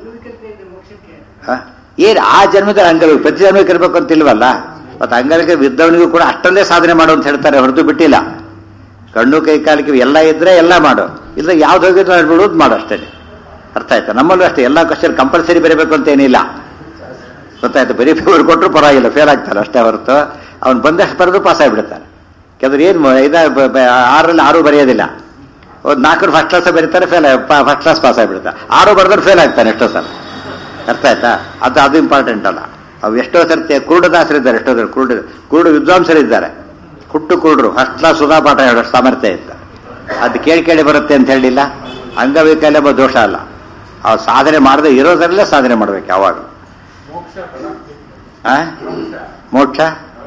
ಆ? ಏನ್ ಆ ಜನ್ಮದಲ್ಲಿ ಅಂಗವಿಕ ಪ್ರತಿ ಜನ್ಮಕ್ಕೆ ಇರ್ಬೇಕು ಅಂತ ಇಲ್ವಲ್ಲ ಮತ್ತೆ ಅಂಗವಿಕ ಇದ್ದವನಿಗೂ ಕೂಡ ಅಷ್ಟೊಂದೇ ಸಾಧನೆ ಮಾಡು ಅಂತ ಹೇಳ್ತಾರೆ ಹೊರತು ಬಿಟ್ಟಿಲ್ಲ ಕಣ್ಣು ಕೈ ಕಾಲಿಗೆ ಎಲ್ಲ ಇದ್ರೆ ಎಲ್ಲ ಮಾಡು ಇಲ್ಲ ಯಾವ್ದು ಹೋಗಿದ್ರು ಅದ್ ಬಿಡೋದು ಮಾಡು ಅಷ್ಟೇ ಅರ್ಥ ಆಯ್ತಾ ನಮ್ಮಲ್ಲೂ ಅಷ್ಟೇ ಎಲ್ಲ ಕ್ವಶನ್ ಕಂಪಲ್ಸರಿ ಬರೀಬೇಕು ಅಂತ ಏನಿಲ್ಲ ಗೊತ್ತಾಯ್ತು ಬರೀ ಫೇವರ್ ಕೊಟ್ಟರು ಪರವಾಗಿಲ್ಲ ಫೇಲ್ ಆಗ್ತಾರೆ ಅಷ್ಟೇ ಹೊರತು ಅವ್ನು ಬಂದಷ್ಟು ಬರೆದು ಪಾಸ್ ಆಗಿಬಿಡ್ತಾನೆ ಕೆಲವ್ರು ಏನು ಇದ ಬ- ಬ- ಆರರಲ್ಲಿ ಆರು ಬರೆಯೋದಿಲ್ಲ ಒಂದು ನಾಲ್ಕರು ಫಸ್ಟ್ ಕ್ಲಾಸ್ ಬರೀತಾರೆ ಫೇಲ್ ಫಸ್ಟ್ ಕ್ಲಾಸ್ ಪಾಸ್ ಆಗಿಬಿಡ್ತಾರೆ ಆರು ಬರೆದ್ರೆ ಫೇಲ್ ಆಗ್ತಾನೆ ಎಷ್ಟೋ ಸಲ ಅರ್ಥ ಆಯ್ತಾ ಅದು ಅದು ಇಂಪಾರ್ಟೆಂಟ್ ಅಲ್ಲ ಅವು ಎಷ್ಟೋ ಸರ್ತಿ ಕುರುಡದಾಸರಿದ್ದಾರೆ ಎಷ್ಟೋ ಸಲ ಕುರುಡು ಕುರುಡು ವಿದ್ವಾಂಸರಿದ್ದಾರೆ ಹುಟ್ಟು ಕುರುಡ್ರು ಫಸ್ಟ್ ಕ್ಲಾಸ್ ಸುಧಾ ಪಾಠ ಹೇಳೋ ಸಾಮರ್ಥ್ಯ ಇತ್ತು ಅದು ಕೇಳಿ ಕೇಳಿ ಬರುತ್ತೆ ಅಂತ ಹೇಳಿಲ್ಲ ಅಂಗವೈಕಲ್ಯ ಎಂಬ ದೋಷ ಅಲ್ಲ ಆ ಸಾಧನೆ ಮಾಡದೆ ಇರೋದರಲ್ಲೇ ಸಾಧನೆ ಮಾಡ್ಬೇಕು ಯಾವಾಗ ಆ? ಮೋಕ್ಷ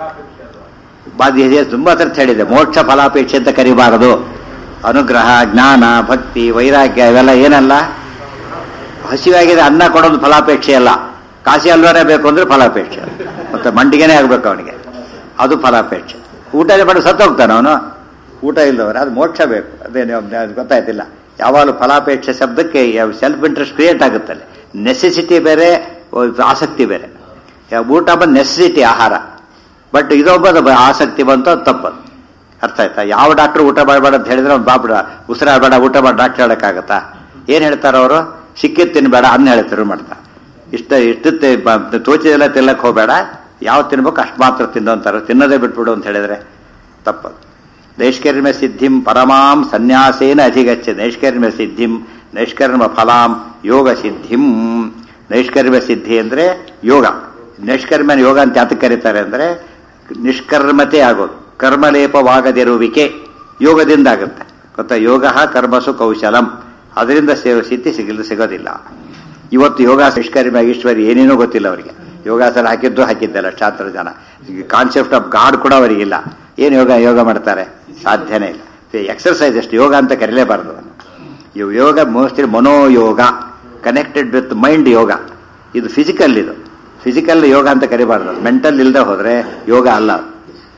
ಬಾಧ್ಯ ತುಂಬಾ ಸರ್ತಿ ಹೇಳಿದೆ ಮೋಕ್ಷ ಫಲಾಪೇಕ್ಷೆ ಅಂತ ಕರಿಬಾರದು ಅನುಗ್ರಹ ಜ್ಞಾನ ಭಕ್ತಿ ವೈರಾಗ್ಯ ಇವೆಲ್ಲ ಏನಲ್ಲ ಹಸಿವಾಗಿದೆ ಅನ್ನ ಕೊಡೋದು ಫಲಾಪೇಕ್ಷೆ ಅಲ್ಲ ಕಾಸಿ ಅಲ್ವರೇ ಬೇಕು ಅಂದ್ರೆ ಫಲಾಪೇಕ್ಷೆ ಮತ್ತೆ ಮಂಡಿಗೆನೇ ಆಗ್ಬೇಕು ಅವನಿಗೆ ಅದು ಫಲಾಪೇಕ್ಷೆ ಊಟ ಮಾಡಿ ಸತ್ತು ಹೋಗ್ತಾನೆ ಅವನು ಊಟ ಇಲ್ಲದವ್ರೆ ಅದು ಮೋಕ್ಷ ಬೇಕು ಅದೇನು ಅದು ಗೊತ್ತಾಯ್ತಿಲ್ಲ ಯಾವಾಗಲೂ ಫಲಾಪೇಕ್ಷೆ ಶಬ್ದಕ್ಕೆ ಸೆಲ್ಫ್ ಇಂಟ್ರೆಸ್ಟ್ ಕ್ರಿಯೇಟ್ ಆಗುತ್ತಲ್ಲ ನೆಸೆಸಿಟಿ ಬೇರೆ ಓ, ಆಸಕ್ತಿ ಬೇರೆ ಯಾ- ಊಟ ಬಂದು ನೆಸೆಸಿಟಿ ಆಹಾರ ಬಟ್ ಇದೊಬ್ಬದ ಬ- ಆಸಕ್ತಿ ಬಂತು ಅದು ತಪ್ಪದು ಅರ್ಥ ಆಯ್ತಾ ಯಾವ ಡಾಕ್ಟರ್ ಊಟ ಮಾಡಬೇಡ ಅಂತ ಹೇಳಿದ್ರೆ ಅವ್ನು ಬಾಬಿಡ ಉಸಿರಾಡಬೇಡ ಊಟ ಮಾಡಿ ಡಾಕ್ಟರ್ ಹೇಳಕ್ಕಾಗತ್ತಾ ಏನು ಹೇಳ್ತಾರೆ ಅವರು ಸಿಕ್ಕಿದ್ ತಿನ್ಬೇಡ ಅನ್ನ ಹೇಳ್ತಾರೆ ಮಾಡ್ತಾರೆ ಇಷ್ಟ ಇಷ್ಟು ತೋಚಿದೆಲ್ಲ ತಿನ್ನಕ್ಕೆ ಹೋಗಬೇಡ ಯಾವ ತಿನ್ಬೇಕು ಅಷ್ಟು ಮಾತ್ರ ತಿಂದು ಅಂತಾರೆ ತಿನ್ನೋದೇ ಬಿಟ್ಬಿಡು ಅಂತ ಹೇಳಿದ್ರೆ ತಪ್ಪದು ನೈಷ್ಕರ್ಮ್ಯ ಸಿದ್ಧಿಂ ಪರಮಾಂ ಸನ್ಯಾಸೇನ ಅಧಿಗಚ್ಚ ನೈಷ್ಕರ್ಮ್ಯ ಸಿದ್ಧಿಂ ನೈಷ್ಕರ್ಮ ಫಲಾಂ ಯೋಗ ಸಿದ್ಧಿಂ ನೈಷ್ಕರ್ಮ್ಯ ಸಿದ್ಧಿ ಅಂದ್ರೆ ಯೋಗ ನೈಷ್ಕರ್ಮ್ಯನ ಯೋಗ ಅಂತ ಯಾತಕ್ಕೆ ಕರೀತಾರೆ ಅಂದ್ರೆ ನಿಷ್ಕರ್ಮತೆ ಆಗೋದು ಕರ್ಮಲೇಪವಾಗದಿರುವಿಕೆ ಯೋಗದಿಂದ ಆಗುತ್ತೆ ಗೊತ್ತಾ ಯೋಗ ಕರ್ಮಸು ಕೌಶಲಂ ಅದರಿಂದ ಸೇರೋ ಸಿದ್ಧಿ ಸಿಗಲು ಸಿಗೋದಿಲ್ಲ ಇವತ್ತು ಯೋಗ ನಿಷ್ಕರ್ಮ್ಯ ಈಶ್ವರಿ ಏನೇನೋ ಗೊತ್ತಿಲ್ಲ ಅವರಿಗೆ ಯೋಗಾಸನ ಹಾಕಿದ್ದು ಹಾಕಿದ್ದಲ್ಲ ಶಾಸ್ತ್ರ ಜನ ಕಾನ್ಸೆಪ್ಟ್ ಆಫ್ ಗಾಡ್ ಕೂಡ ಅವರಿಗಿಲ್ಲ ಏನು ಯೋಗ ಯೋಗ ಮಾಡ್ತಾರೆ ಸಾಧ್ಯನೇ ಇಲ್ಲ ಎಕ್ಸರ್ಸೈಸ್ ಅಷ್ಟು ಯೋಗ ಅಂತ ಕರೀಲೇಬಾರದು ಅದನ್ನು. ಇವು ಯೋಗ ಮೋಸ್ಟ್ಲಿ ಮನೋಯೋಗ ಕನೆಕ್ಟೆಡ್ ವಿತ್ ಮೈಂಡ್ ಯೋಗ ಇದು ಫಿಸಿಕಲ್ ಇದು ಫಿಸಿಕಲ್ ಯೋಗ ಅಂತ ಕರಿಬಾರ್ದು ಮೆಂಟಲ್ ಇಲ್ಲದೆ ಹೋದ್ರೆ ಯೋಗ ಅಲ್ಲ ಅದು.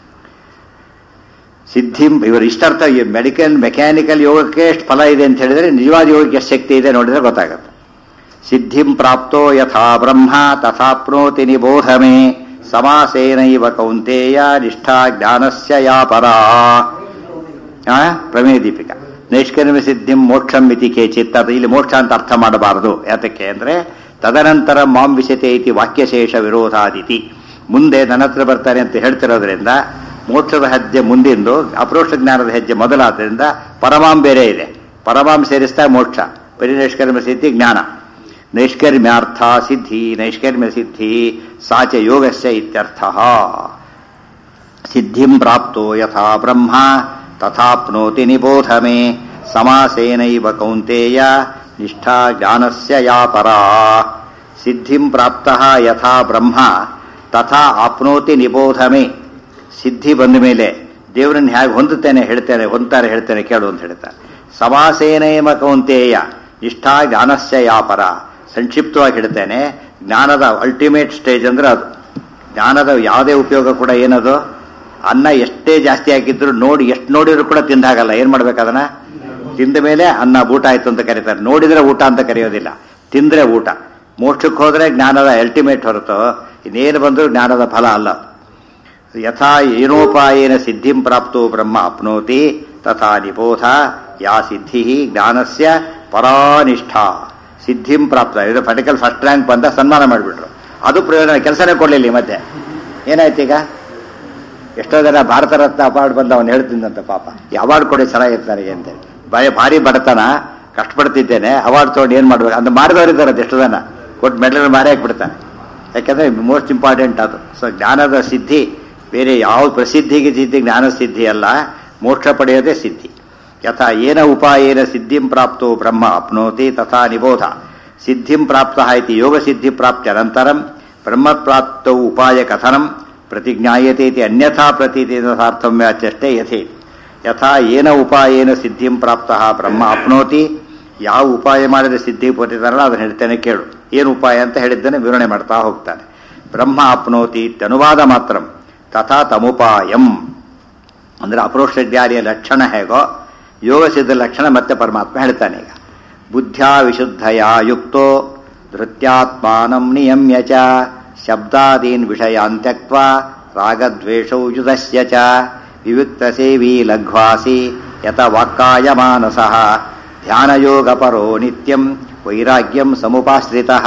ಸಿದ್ಧಿಂ ಇವರು ಇಷ್ಟಾರ್ಥ ಮೆಡಿಕಲ್ ಮೆಕ್ಯಾನಿಕಲ್ ಯೋಗಕ್ಕೆ ಎಷ್ಟು ಫಲ ಇದೆ ಅಂತ ಹೇಳಿದ್ರೆ ನಿಜವಾದ ಯೋಗಕ್ಕೆ ಎಷ್ಟು ಶಕ್ತಿ ಇದೆ ನೋಡಿದ್ರೆ ಗೊತ್ತಾಗುತ್ತೆ ಸಿದ್ಧಿಂ ಪ್ರಾಪ್ತೋ ಯಥಾ ಬ್ರಹ್ಮ ತಥಾಪ್ನೋತಿ ನಿಬೋಧ ಮೇ ಸಮಾಸೇನೈವ ಕೌಂತೇಯ ನಿಷ್ಠಾ ಜ್ಞಾನಸ್ಯ ಯಾ ಪರಾ ಆ? ಪ್ರಮೇಯ ದೀಪಿಕಾ ನೈಷ್ಕರ್ಮ್ಯ ಸಿದ್ಧಿಂ ಮೋಕ್ಷಂ ಇತಿ ಕೇಚಿತ್ ಅದು ಇಲ್ಲಿ ಮೋಕ್ಷ ಅಂತ ಅರ್ಥ ಮಾಡಬಾರದು ಯಾತಕ್ಕೆ ಅಂದ್ರೆ ತದನಂತರ ಮಾಂ ವಿಶತೆ ಇತಿ ವಾಕ್ಯಶೇಷ ವಿರೋಧಾದಿತಿ ಮುಂದೆ ನನ್ನ ಹತ್ರ ಬರ್ತಾರೆ ಅಂತ ಹೇಳ್ತಿರೋದ್ರಿಂದ ಮೋಕ್ಷದ ಹೆಜ್ಜೆ ಮುಂದಿಂದು ಅಪರೋಕ್ಷ ಜ್ಞಾನದ ಹೆಜ್ಜೆ ಮೊದಲಾದ್ರಿಂದ ಪರಮಾಂ ಬೇರೆ ಇದೆ ಪರಮಾಂ ಸೇರಿಸ್ತಾ ಮೋಕ್ಷ ಬರೀ ನೈಷ್ಕರ್ಮ್ಯ ಸಿದ್ಧಿ ಜ್ಞಾನ ನೈಷ್ಕರ್ಮ್ಯಾರ್ಥ ಸಿದ್ಧಿ ನೈಷ್ಕರ್ಮ್ಯ ಸಿದ್ಧಿ ಸಾಚ ಯೋಗಸ್ಯ ಇತ್ಯರ್ಥ ಸಿದ್ಧಿಂ ಪ್ರಾಪ್ತೋ ಯಥಾ ಬ್ರಹ್ಮ ತಥಾಪ್ನೋತಿ ನಿಬೋಧ ಮೇ ಸಮಾಸೇನೈವ ಕೌಂತೇಯ ನಿಷ್ಠಾ ಜ್ಞಾನಸ್ಯ ಯಾ ಪರಾ ಸಿದ್ಧಿಂ ಪ್ರಾಪ್ತಃ ಯಥಾ ಬ್ರಹ್ಮ ತಥಾ ಆಪ್ನೋತಿ ನಿಬೋಧ ಮೇ ಸಿದ್ಧಿ ಬಂದ ಮೇಲೆ ದೇವರನ್ನು ಹೇಗೆ ಹೊಂದುತ್ತೇನೆ ಹೇಳ್ತೇನೆ ಹೊಂತಾರೆ ಹೇಳ್ತೇನೆ ಕೇಳು ಅಂತ ಹೇಳ್ತಾರೆ ಸಮಾಸೇನೈವ ಕೌಂತೇಯ ನಿಷ್ಠಾ ಜ್ಞಾನಸ್ಯ ಯಾ ಪರ ಸಂಕ್ಷಿಪ್ತವಾಗಿ ಹೇಳ್ತೇನೆ ಜ್ಞಾನದ ಅಲ್ಟಿಮೇಟ್ ಸ್ಟೇಜ್ ಅಂದ್ರೆ ಅದು ಜ್ಞಾನದ ಯಾವುದೇ ಉಪಯೋಗ ಕೂಡ ಏನದು ಅನ್ನ ಎಷ್ಟೇ ಜಾಸ್ತಿ ಹಾಕಿದ್ರು ನೋಡಿ ಎಷ್ಟು ನೋಡಿದ್ರು ಕೂಡ ತಿಂದಾಗಲ್ಲ ಏನ್ ಮಾಡ್ಬೇಕು ಅದನ್ನ ತಿಂದ ಮೇಲೆ ಅನ್ನ ಊಟ ಆಯ್ತು ಅಂತ ಕರೀತಾರೆ ನೋಡಿದ್ರೆ ಊಟ ಅಂತ ಕರೆಯೋದಿಲ್ಲ ತಿಂದ್ರೆ ಊಟ ಮೋಕ್ಷಕ್ಕೆ ಹೋದ್ರೆ ಜ್ಞಾನದ ಅಲ್ಟಿಮೇಟ್ ಹೊರತು ಇನ್ನೇನು ಬಂದರೂ ಜ್ಞಾನದ ಫಲ ಅಲ್ಲ ಯಥಾ ಏನೋಪಾಯೇನ ಸಿದ್ಧಿಂ ಪ್ರಾಪ್ತೋ ಬ್ರಹ್ಮ ಅಪ್ನೋತಿ ತಥಾ ನಿಬೋಧ ಯಾ ಸಿದ್ಧಿ ಜ್ಞಾನಸ್ಯ ಪರಾನಿಷ್ಠಾ ಸಿದ್ಧಿಂ ಪ್ರಾಪ್ತ ಇದು ಪರ್ಟಿಕಲ್ ಫಸ್ಟ್ ರ್ಯಾಂಕ್ ಬಂದ ಸನ್ಮಾನ ಮಾಡಿಬಿಟ್ರು ಅದು ಪ್ರಯೋಜನ ಕೆಲಸನೇ ಕೊಡಲಿಲ್ಲ ಈ ಮಧ್ಯೆ ಏನಾಯ್ತು ಈಗ ಎಷ್ಟೋ ಜನ ಭಾರತ ರತ್ನ ಅವಾರ್ಡ್ ಬಂದ ಅವನು ಹೇಳ್ತಿದ್ದಂತ ಪಾಪ ಈ ಅವಾರ್ಡ್ ಕೊಡಿ ಚೆನ್ನಾಗಿತ್ತು ನನಗೆ ಅಂತೇಳಿ ಭಯ ಭಾರಿ ಬಡತನ ಕಷ್ಟಪಡ್ತಿದ್ದೇನೆ ಅವಾರ್ಡ್ ತೊಗೊಂಡು ಏನು ಮಾಡ್ಬೇಕು ಅಂತ ಮಾಡಿದವರು ಇದ್ದಾರೆ ಎಷ್ಟು ಜನ ಕೊಟ್ಟು ಮೆಡಲ್ ಮಾರಿ ಹಾಕ್ಬಿಡ್ತಾನೆ ಯಾಕಂದ್ರೆ ಮೋಸ್ಟ್ ಇಂಪಾರ್ಟೆಂಟ್ ಅದು ಸೊ ಜ್ಞಾನದ ಸಿದ್ಧಿ ಬೇರೆ ಯಾವ ಪ್ರಸಿದ್ಧಿಗೆ ಸಿದ್ಧಿ ಜ್ಞಾನ ಸಿದ್ಧಿ ಅಲ್ಲ ಮೋಕ್ಷ ಪಡೆಯೋದೇ ಸಿದ್ಧಿ ಯಥಾ ಏನ ಉಪಾಯೇನ ಸಿದ್ಧಿಂ ಪ್ರಾಪ್ತೋ ಬ್ರಹ್ಮ ಅಪ್ನೋತಿ ತಥಾ ನಿಬೋಧ ಸಿದ್ಧಿಂ ಪ್ರಾಪ್ತ ಇತಿ ಯೋಗ ಸಿದ್ಧಿ ಪ್ರಾಪ್ತಿ ಅನಂತರಂ ಬ್ರಹ್ಮ ಪ್ರಾಪ್ತೌ ಉಪಾಯ ಕಥನಂ ಪ್ರತಿಜ್ಞಾಯತೆ ಇತಿ ಅನ್ಯಥಾ ಪ್ರತೀತಿ ಸಾರ್ಥಮ್ಯಾಚಷ್ಟೇ ಯಥೇ ಯಥಾ ಏನ ಉಪಾಯೇನ ಸಿದ್ಧಿಂ ಪ್ರಾಪ್ತ ಬ್ರಹ್ಮ ಅಪ್ನೋತಿ ಯಾವ ಉಪಾಯ ಮಾಡಿದ್ರೆ ಸಿದ್ಧಿ ಪಟ್ಟಿದಾರಲ್ಲ ಅದನ್ನ ಹೇಳ್ತೇನೆ ಕೇಳು ಏನು ಉಪಾಯ ಅಂತ ಹೇಳಿದ್ದೇನೆ ವಿವರಣೆ ಮಾಡ್ತಾ ಹೋಗ್ತಾನೆ ಬ್ರಹ್ಮ ಅಪ್ನೋತಿ ಇತ್ಯನುವಾದ ಮಾತ್ರ ತಥಾ ತಮುಪಾಯಂ ಅಂದ್ರೆ ಅಪರೋಕ್ಷ ಜ್ಞಾನಿಯ ಲಕ್ಷಣ ಹೇಗೋ ಯೋಗ ಸಿದ್ಧ ಲಕ್ಷಣ ಮತ್ತೆ ಪರಮಾತ್ಮ ಹೇಳ್ತಾನೆ ಈಗ ಬುದ್ಧ್ಯಾ ವಿಶುದ್ಧಯ ಯುಕ್ತೋ ಧೃತ್ಯಾತ್ಮಾನಂ ನಿಯಮ್ಯ ಚ ಶಬ್ದಾದೀನ್ ವಿಷಯಾನ್ ತ್ಯಕ್ವಾ ರಾಗದ್ವೇಷೌ ಯುಧಸ್ಯ ಚ ವಿವಿಕ್ತ ಸೇವಿ ಲಘ್ವಾಸಿ ಯತ ವಾಕ್ಕಾಯ ಮಾನಸಃ ಧ್ಯಾನಯೋಗಪರೋ ನಿತ್ಯಂ ವೈರಾಗ್ಯಂ ಸಮುಪಾಶ್ರಿತಃ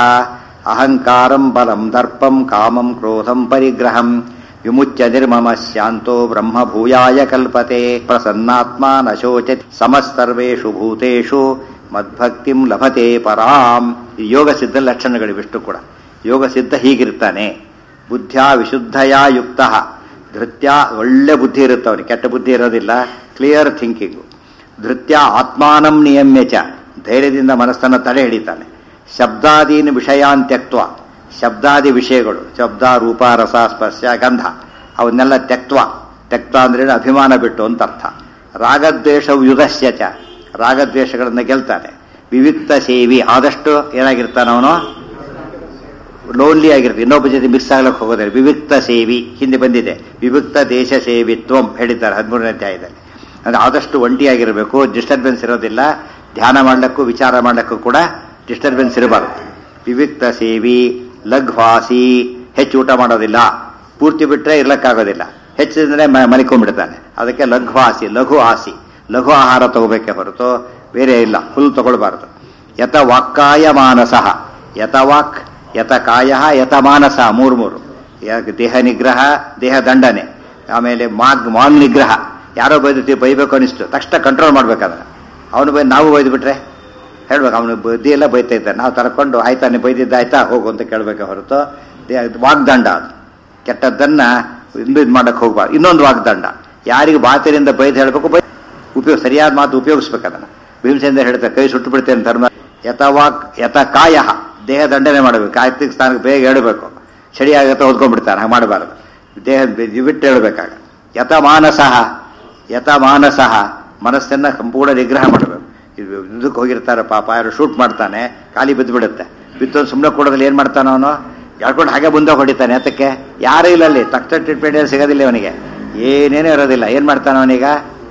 ಅಹಂಕಾರಂ ಬಲಂ ದರ್ಪಂ ಕಾಮಂ ಕ್ರೋಧಂ ಪರಿಗ್ರಹಂ ವಿಮುಚ್ಯ ನಿರ್ಮಮ ಶಾಂತೋ ಬ್ರಹ್ಮ ಭೂಯಾಯ ಕಲ್ಪತೆ ಪ್ರಸನ್ನಾತ್ಮ ನ ಶೋಚತಿ ಸಮಸ್ತರ್ವೇಷು ಭೂತೇಷು ಮದ್ಭಕ್ತಿಂ ಲಭತೆ ಪರಾಂ ಈ ಯೋಗ ಸಿದ್ಧ ಲಕ್ಷಣಗಳಿವಿಷ್ಟು ಕೂಡ ಯೋಗ ಸಿದ್ಧ ಹೀಗಿರ್ತಾನೆ ಬುದ್ಧ್ಯಾ ವಿಶುದ್ಧಯ ಯುಕ್ತ ಧೃತ್ಯ ಒಳ್ಳೆ ಬುದ್ಧಿ ಇರುತ್ತೆ ಅವನಿಗೆ ಕೆಟ್ಟ ಬುದ್ಧಿ ಇರೋದಿಲ್ಲ ಕ್ಲಿಯರ್ ಥಿಂಕಿಂಗು ಧೃತ್ಯ ಆತ್ಮಾನಂ ನಿಯಮ್ಯ ಚ ಧೈರ್ಯದಿಂದ ಮನಸ್ಸನ್ನು ತಡೆ ಹಿಡಿತಾನೆ ಶಬ್ದಾದೀನ ವಿಷಯಾನ್ ತ್ಯಕ್ತ್ವ ಶಬ್ದಾದಿ ವಿಷಯಗಳು ಶಬ್ದ ರೂಪ ರಸ ಸ್ಪರ್ಶ ಗಂಧ ಅವನ್ನೆಲ್ಲ ತ್ಯಕ್ತ್ವ ತ್ಯಕ್ತ ಅಂದ್ರೆ ಅಭಿಮಾನ ಬಿಟ್ಟು ಅಂತ ಅರ್ಥ ರಾಗದ್ವೇಷವು ಯುಧಸ್ಯ ಚ ರಾಗದ್ವೇಷಗಳನ್ನು ಗೆಲ್ತಾನೆ ವಿವಿಕ್ತ ಸೇವಿ ಆದಷ್ಟು ಏನಾಗಿರ್ತಾನೆ ಅವನು ಲೋನ್ಲಿ ಆಗಿರುತ್ತೆ ಇನ್ನೊಬ್ಬ ಜೊತೆ ಮಿಕ್ಸ್ ಆಗ್ಲಕ್ಕೆ ಹೋಗೋದಿಲ್ಲ ವಿವಿಕ್ತ ಸೇವಿ ಹಿಂದೆ ಬಂದಿದೆ ವಿವಿಕ್ತ ದೇಶ ಸೇವಿತ್ವಂ ಹೇಳಿದ್ದಾರೆ ಹದಿಮೂರನೇ ಅಧ್ಯಾಯದಲ್ಲಿ ಅಂದ್ರೆ ಆದಷ್ಟು ಒಂಟಿಯಾಗಿರಬೇಕು ಡಿಸ್ಟರ್ಬೆನ್ಸ್ ಇರೋದಿಲ್ಲ ಧ್ಯಾನ ಮಾಡ್ಲಿಕ್ಕೂ ವಿಚಾರ ಮಾಡ್ಲಿಕ್ಕೂ ಕೂಡ ಡಿಸ್ಟರ್ಬೆನ್ಸ್ ಇರಬಾರ್ದು ವಿವಿಕ್ತ ಸೇವಿ ಲಘ್ವಾಸಿ ಹೆಚ್ಚು ಊಟ ಮಾಡೋದಿಲ್ಲ ಪೂರ್ತಿ ಬಿಟ್ಟರೆ ಇರ್ಲಕ್ಕಾಗೋದಿಲ್ಲ ಹೆಚ್ಚಿದ್ರೆ ಮ- ಮಲಿಕೊಂಡ್ಬಿಡ್ತಾನೆ ಅದಕ್ಕೆ ಲಘ್ವಾಸಿ ಲಘು ಆಸಿ ಲಘು ಆಹಾರ ತಗೋಬೇಕೇ ಹೊರತು ಬೇರೆ ಇಲ್ಲ ಫುಲ್ ತಗೊಳ್ಬಾರ್ದು ಯತ ವಾಕ್ಕಾಯ ಮಾನಸಃ ಯತ ವಾಕ್ ಯತ ಕಾಯ ಯತ ಮಾನಸ ಮೂರು ಮೂರು ಯಾಕೆ ದೇಹ ನಿಗ್ರಹ ದೇಹ ದಂಡನೆ ಆಮೇಲೆ ಮಾಗ್ ಮಾನ್ ನಿಗ್ರಹ ಯಾರೋ ಬೈದು ಬೈಬೇಕು ಅನಿಸ್ತು ತಕ್ಷಣ ಕಂಟ್ರೋಲ್ ಮಾಡ್ಬೇಕಾದ್ರೆ ಅವನು ಬೈ ನಾವು ಬೈದು ಬಿಟ್ರೆ ಹೇಳ್ಬೇಕು ಅವನು ಬುದ್ಧಿ ಎಲ್ಲ ಬೈತಾ ಇದ್ದಾನೆ ನಾವು ತರ್ಕೊಂಡು ಆಯ್ತಾ ನೀವು ಬೈದಿದ್ದ ಆಯ್ತಾ ಹೋಗು ಅಂತ ಕೇಳಬೇಕೆ ಹೊರತು ದೇ- ವಾಗ್ದಂಡ ಅದು ಕೆಟ್ಟದ್ದನ್ನ ಇಂದು ಇದು ಮಾಡಕ್ಕೆ ಹೋಗ್ಬಾರ್ದು ಇನ್ನೊಂದು ವಾಗ್ದಂಡ ಯಾರಿಗೆ ಬಾತಿನಿಂದ ಬೈದು ಹೇಳಬೇಕು ಬೈ ಉಪಯೋಗ ಸರಿಯಾದ ಮಾತು ಉಪಯೋಗಿಸ್ಬೇಕು ಅದನ್ನು ಭೀಮಸೇಂದ್ರ ಹೇಳ್ತಾರೆ ಕೈ ಸುಟ್ಟು ಬಿಡ್ತೇನೆ ಧರ್ಮ ಯಥವಾಕ್ ಯಥ ಕಾಯ ದೇಹ ದಂಡನೆ ಮಾಡಬೇಕು ಕಾಯ್ತಿಕ ಸ್ಥಾನಕ್ಕೆ ಬೇಗ ಹೇಳಬೇಕು ಚಳಿ ಆಗತ್ತೆ ಓದ್ಕೊಂಡ್ಬಿಡ್ತಾನೆ ಹಾಗೆ ಮಾಡಬಾರ್ದು ದೇಹ ಬಿ- ಬಿಟ್ಟು ಹೇಳ್ಬೇಕಾಗ ಯಥ ಮಾನಸಃ ಯಥ ಮಾನಸಃ ಮನಸ್ಸನ್ನ ಸಂಪೂರ್ಣ ನಿಗ್ರಹ ಮಾಡಬೇಕು ಇದು ಇದಕ್ಕೆ ಹೋಗಿರ್ತಾರೆ ಪಾಪ ಯಾರು ಶೂಟ್ ಮಾಡ್ತಾನೆ ಖಾಲಿ ಬಿದ್ದು ಬಿಡುತ್ತೆ ಬಿತ್ತೊಂದು ಸುಮ್ಮನೆ ಕೊಡೋದ್ರಲ್ಲಿ ಏನು ಮಾಡ್ತಾನೆ ಅವನು ಎಳ್ಕೊಂಡು ಹಾಗೆ ಮುಂದೆ ಹೊಡಿತಾನೆ ಅದಕ್ಕೆ ಯಾರೂ ಇಲ್ಲ ಅಲ್ಲಿ ತಕ್ಷಣ ಟ್ರೀಟ್ಮೆಂಟ್ ಏನು ಸಿಗೋದಿಲ್ಲ ಅವನಿಗೆ ಏನೇನೂ ಇರೋದಿಲ್ಲ ಏನು ಮಾಡ್ತಾನೆ ಅವನೀಗ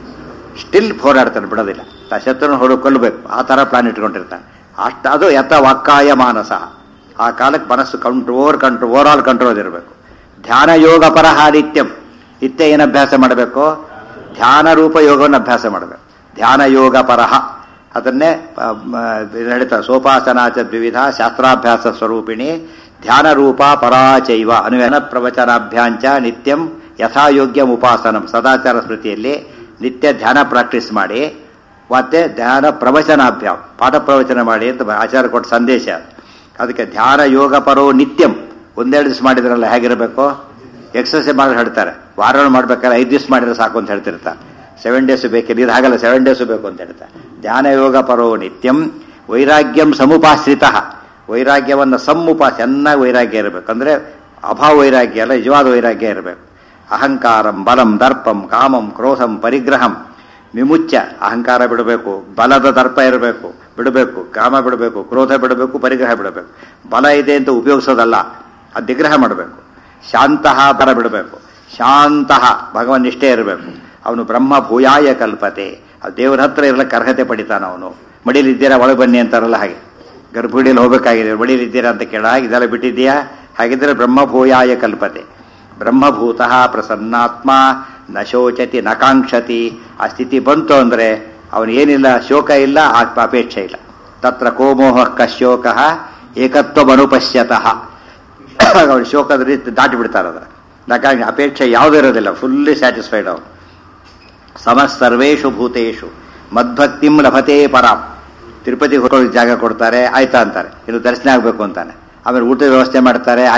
ಸ್ಟಿಲ್ ಹೋರಾಡ್ತಾನೆ ಬಿಡೋದಿಲ್ಲ ತ ಶತ್ರುನ ಹೊಡು ಕೊಲ್ಲಬೇಕು ಆ ಥರ ಪ್ಲಾನ್ ಇಟ್ಕೊಂಡಿರ್ತಾನೆ ಅಷ್ಟು ಅದು ಯಥ ವಾಕ್ಕಾಯ ಮಾನಸ ಆ ಕಾಲಕ್ಕೆ ಮನಸ್ಸು control over control over all control ಇರಬೇಕು ಧ್ಯಾನ ಯೋಗ ಪರಹ ನಿತ್ಯಂ ನಿತ್ಯ ಏನು ಅಭ್ಯಾಸ ಮಾಡಬೇಕು ಧ್ಯಾನ ರೂಪ ಯೋಗವನ್ನು ಅಭ್ಯಾಸ ಮಾಡಬೇಕು ಧ್ಯಾನ ಯೋಗ ಪರಹ ಅದನ್ನೇ ಆ, ಮ, ಇದು ಹೇಳ್ತಾರೆ ಸೋಪಾಸನಾಚ ದ್ವಿವಿಧ ಶಾಸ್ತ್ರಾಭ್ಯಾಸ ಸ್ವರೂಪಿಣಿ ಧ್ಯಾನ ರೂಪ ಪರಾಚೈವ ಅನುವೇನ ಪ್ರವಚನಾಭ್ಯಾಂಚ ನಿತ್ಯಂ ಯಥಾಯೋಗ್ಯಂ ಉಪಾಸನಂ ಸದಾಚಾರ ಸ್ಮೃತಿಯಲ್ಲಿ ನಿತ್ಯ ಧ್ಯಾನ ಪ್ರಾಕ್ಟೀಸ್ ಮಾಡಿ ಮತ್ತೆ ಧ್ಯಾನ ಪ್ರವಚನಾಭ್ಯಾಸ ಪಾಠ ಪ್ರವಚನ ಮಾಡಿ ಅಂತ ಆಚಾರ್ಯ ಕೊಟ್ಟ ಸಂದೇಶ ಅದಕ್ಕೆ ಧ್ಯಾನ ಯೋಗ ಪರೋ ನಿತ್ಯಂ ಒಂದೆರಡು ದಿವಸ ಮಾಡಿದ್ರಲ್ಲ ಹೇಗಿರಬೇಕು ಎಕ್ಸರ್ಸೈಸ್ ಮಾಡಿ ಹೇಳ್ತಾರೆ ವಾರ ಮಾಡ್ಬೇಕಾದ್ರೆ ಐದು ದಿವಸ ಮಾಡಿದ್ರೆ ಸಾಕು ಅಂತ ಹೇಳ್ತಿರ್ತಾರೆ ಸೆವೆನ್ ಡೇಸ್ ಬೇಕಿಲ್ಲ ಇದು ಹಾಗಲ್ಲ ಸೆವೆನ್ ಡೇಸು ಬೇಕು ಅಂತ ಹೇಳ್ತಾರೆ ಧ್ಯಾನ ಯೋಗ ಪರೋ ನಿತ್ಯಂ ವೈರಾಗ್ಯಂ ಸಮುಪಾಶ್ರಿತ ವೈರಾಗ್ಯವನ್ನು ಸಮ್ಮುಪ ಚೆನ್ನಾಗಿ ವೈರಾಗ್ಯ ಇರಬೇಕು ಅಂದರೆ ಅಭಾವ ವೈರಾಗ್ಯ ಅಲ್ಲ ನಿಜವಾದ ವೈರಾಗ್ಯ ಇರಬೇಕು ಅಹಂಕಾರಂ ಬಲಂ ದರ್ಪಂ ಕಾಮಂ ಕ್ರೋಧಂ ಪರಿಗ್ರಹಂ ವಿಮುಚ್ಚ ಅಹಂಕಾರ ಬಿಡಬೇಕು ಬಲದ ದರ್ಪ ಇರಬೇಕು ಬಿಡಬೇಕು ಕಾಮ ಬಿಡಬೇಕು ಕ್ರೋಧ ಬಿಡಬೇಕು ಪರಿಗ್ರಹ ಬಿಡಬೇಕು ಬಲ ಇದೆ ಅಂತ ಉಪಯೋಗಿಸೋದಲ್ಲ ಅದು ನಿಗ್ರಹ ಮಾಡಬೇಕು ಶಾಂತಹ ಬರ ಬಿಡಬೇಕು ಶಾಂತಹ ಭಗವನ್ ನಿಷ್ಠೆ ಇರಬೇಕು ಅವನು ಬ್ರಹ್ಮ ಭೂಯಾಯ ಕಲ್ಪತೆ ಆ ದೇವರ ಹತ್ರ ಇರಲಿಕ್ಕೆ ಅರ್ಹತೆ ಪಡಿತಾನ ಅವನು ಮಡಿಲಿದ್ದೀರಾ ಒಳಗೆ ಬನ್ನಿ ಅಂತಾರಲ್ಲ ಹಾಗೆ ಗರ್ಭಗುಡಿಯಲ್ಲಿ ಹೋಗಬೇಕಾಗಿದೆ ಮಡಿಲಿದ್ದೀರಾ ಅಂತ ಕೇಳ ಇದೆಲ್ಲ ಬಿಟ್ಟಿದ್ದೀಯಾ ಹಾಗಿದ್ರೆ ಬ್ರಹ್ಮಭೂಯಾಯ ಕಲ್ಪತೆ ಬ್ರಹ್ಮಭೂತ ಪ್ರಸನ್ನಾತ್ಮ ನ ಶೋಚತಿ ನ ಕಾಂಕ್ಷತಿ ಆ ಸ್ಥಿತಿ ಬಂತು ಅಂದರೆ ಅವನು ಏನಿಲ್ಲ ಶೋಕ ಇಲ್ಲ ಆ ಅಪೇಕ್ಷೆ ಇಲ್ಲ ತತ್ರ ಕೋಮೋಹ ಕಶೋಕ ಏಕತ್ವಮನುಪಶ್ಯತಃ ಅವನು ಶೋಕದ ರೀತಿ ದಾಟಿ ಬಿಡ್ತಾರೆ ಅದರ ಯಾಕಂದ್ರೆ ಅಪೇಕ್ಷೆ ಯಾವುದೂ ಇರೋದಿಲ್ಲ ಫುಲ್ಲಿ ಸ್ಯಾಟಿಸ್ಫೈಡ್ ಅವನು ಸಮ ಸರ್ವೇಷು ಭೂತೇಷು ಮದ್ಭಕ್ತಿಂ ಲಭತೆ ಪರಾಂ ತಿರುಪತಿ ಹೋಗೋಕೆ ಜಾಗ ಕೊಡ್ತಾರೆ ಆಯ್ತಾ ಅಂತಾರೆ ಇನ್ನು ದರ್ಶನ ಆಗಬೇಕು ಅಂತಾನೆ ಆಮೇಲೆ ಊಟದ ವ್ಯವಸ್ಥೆ ಮಾಡ್ತಾರೆ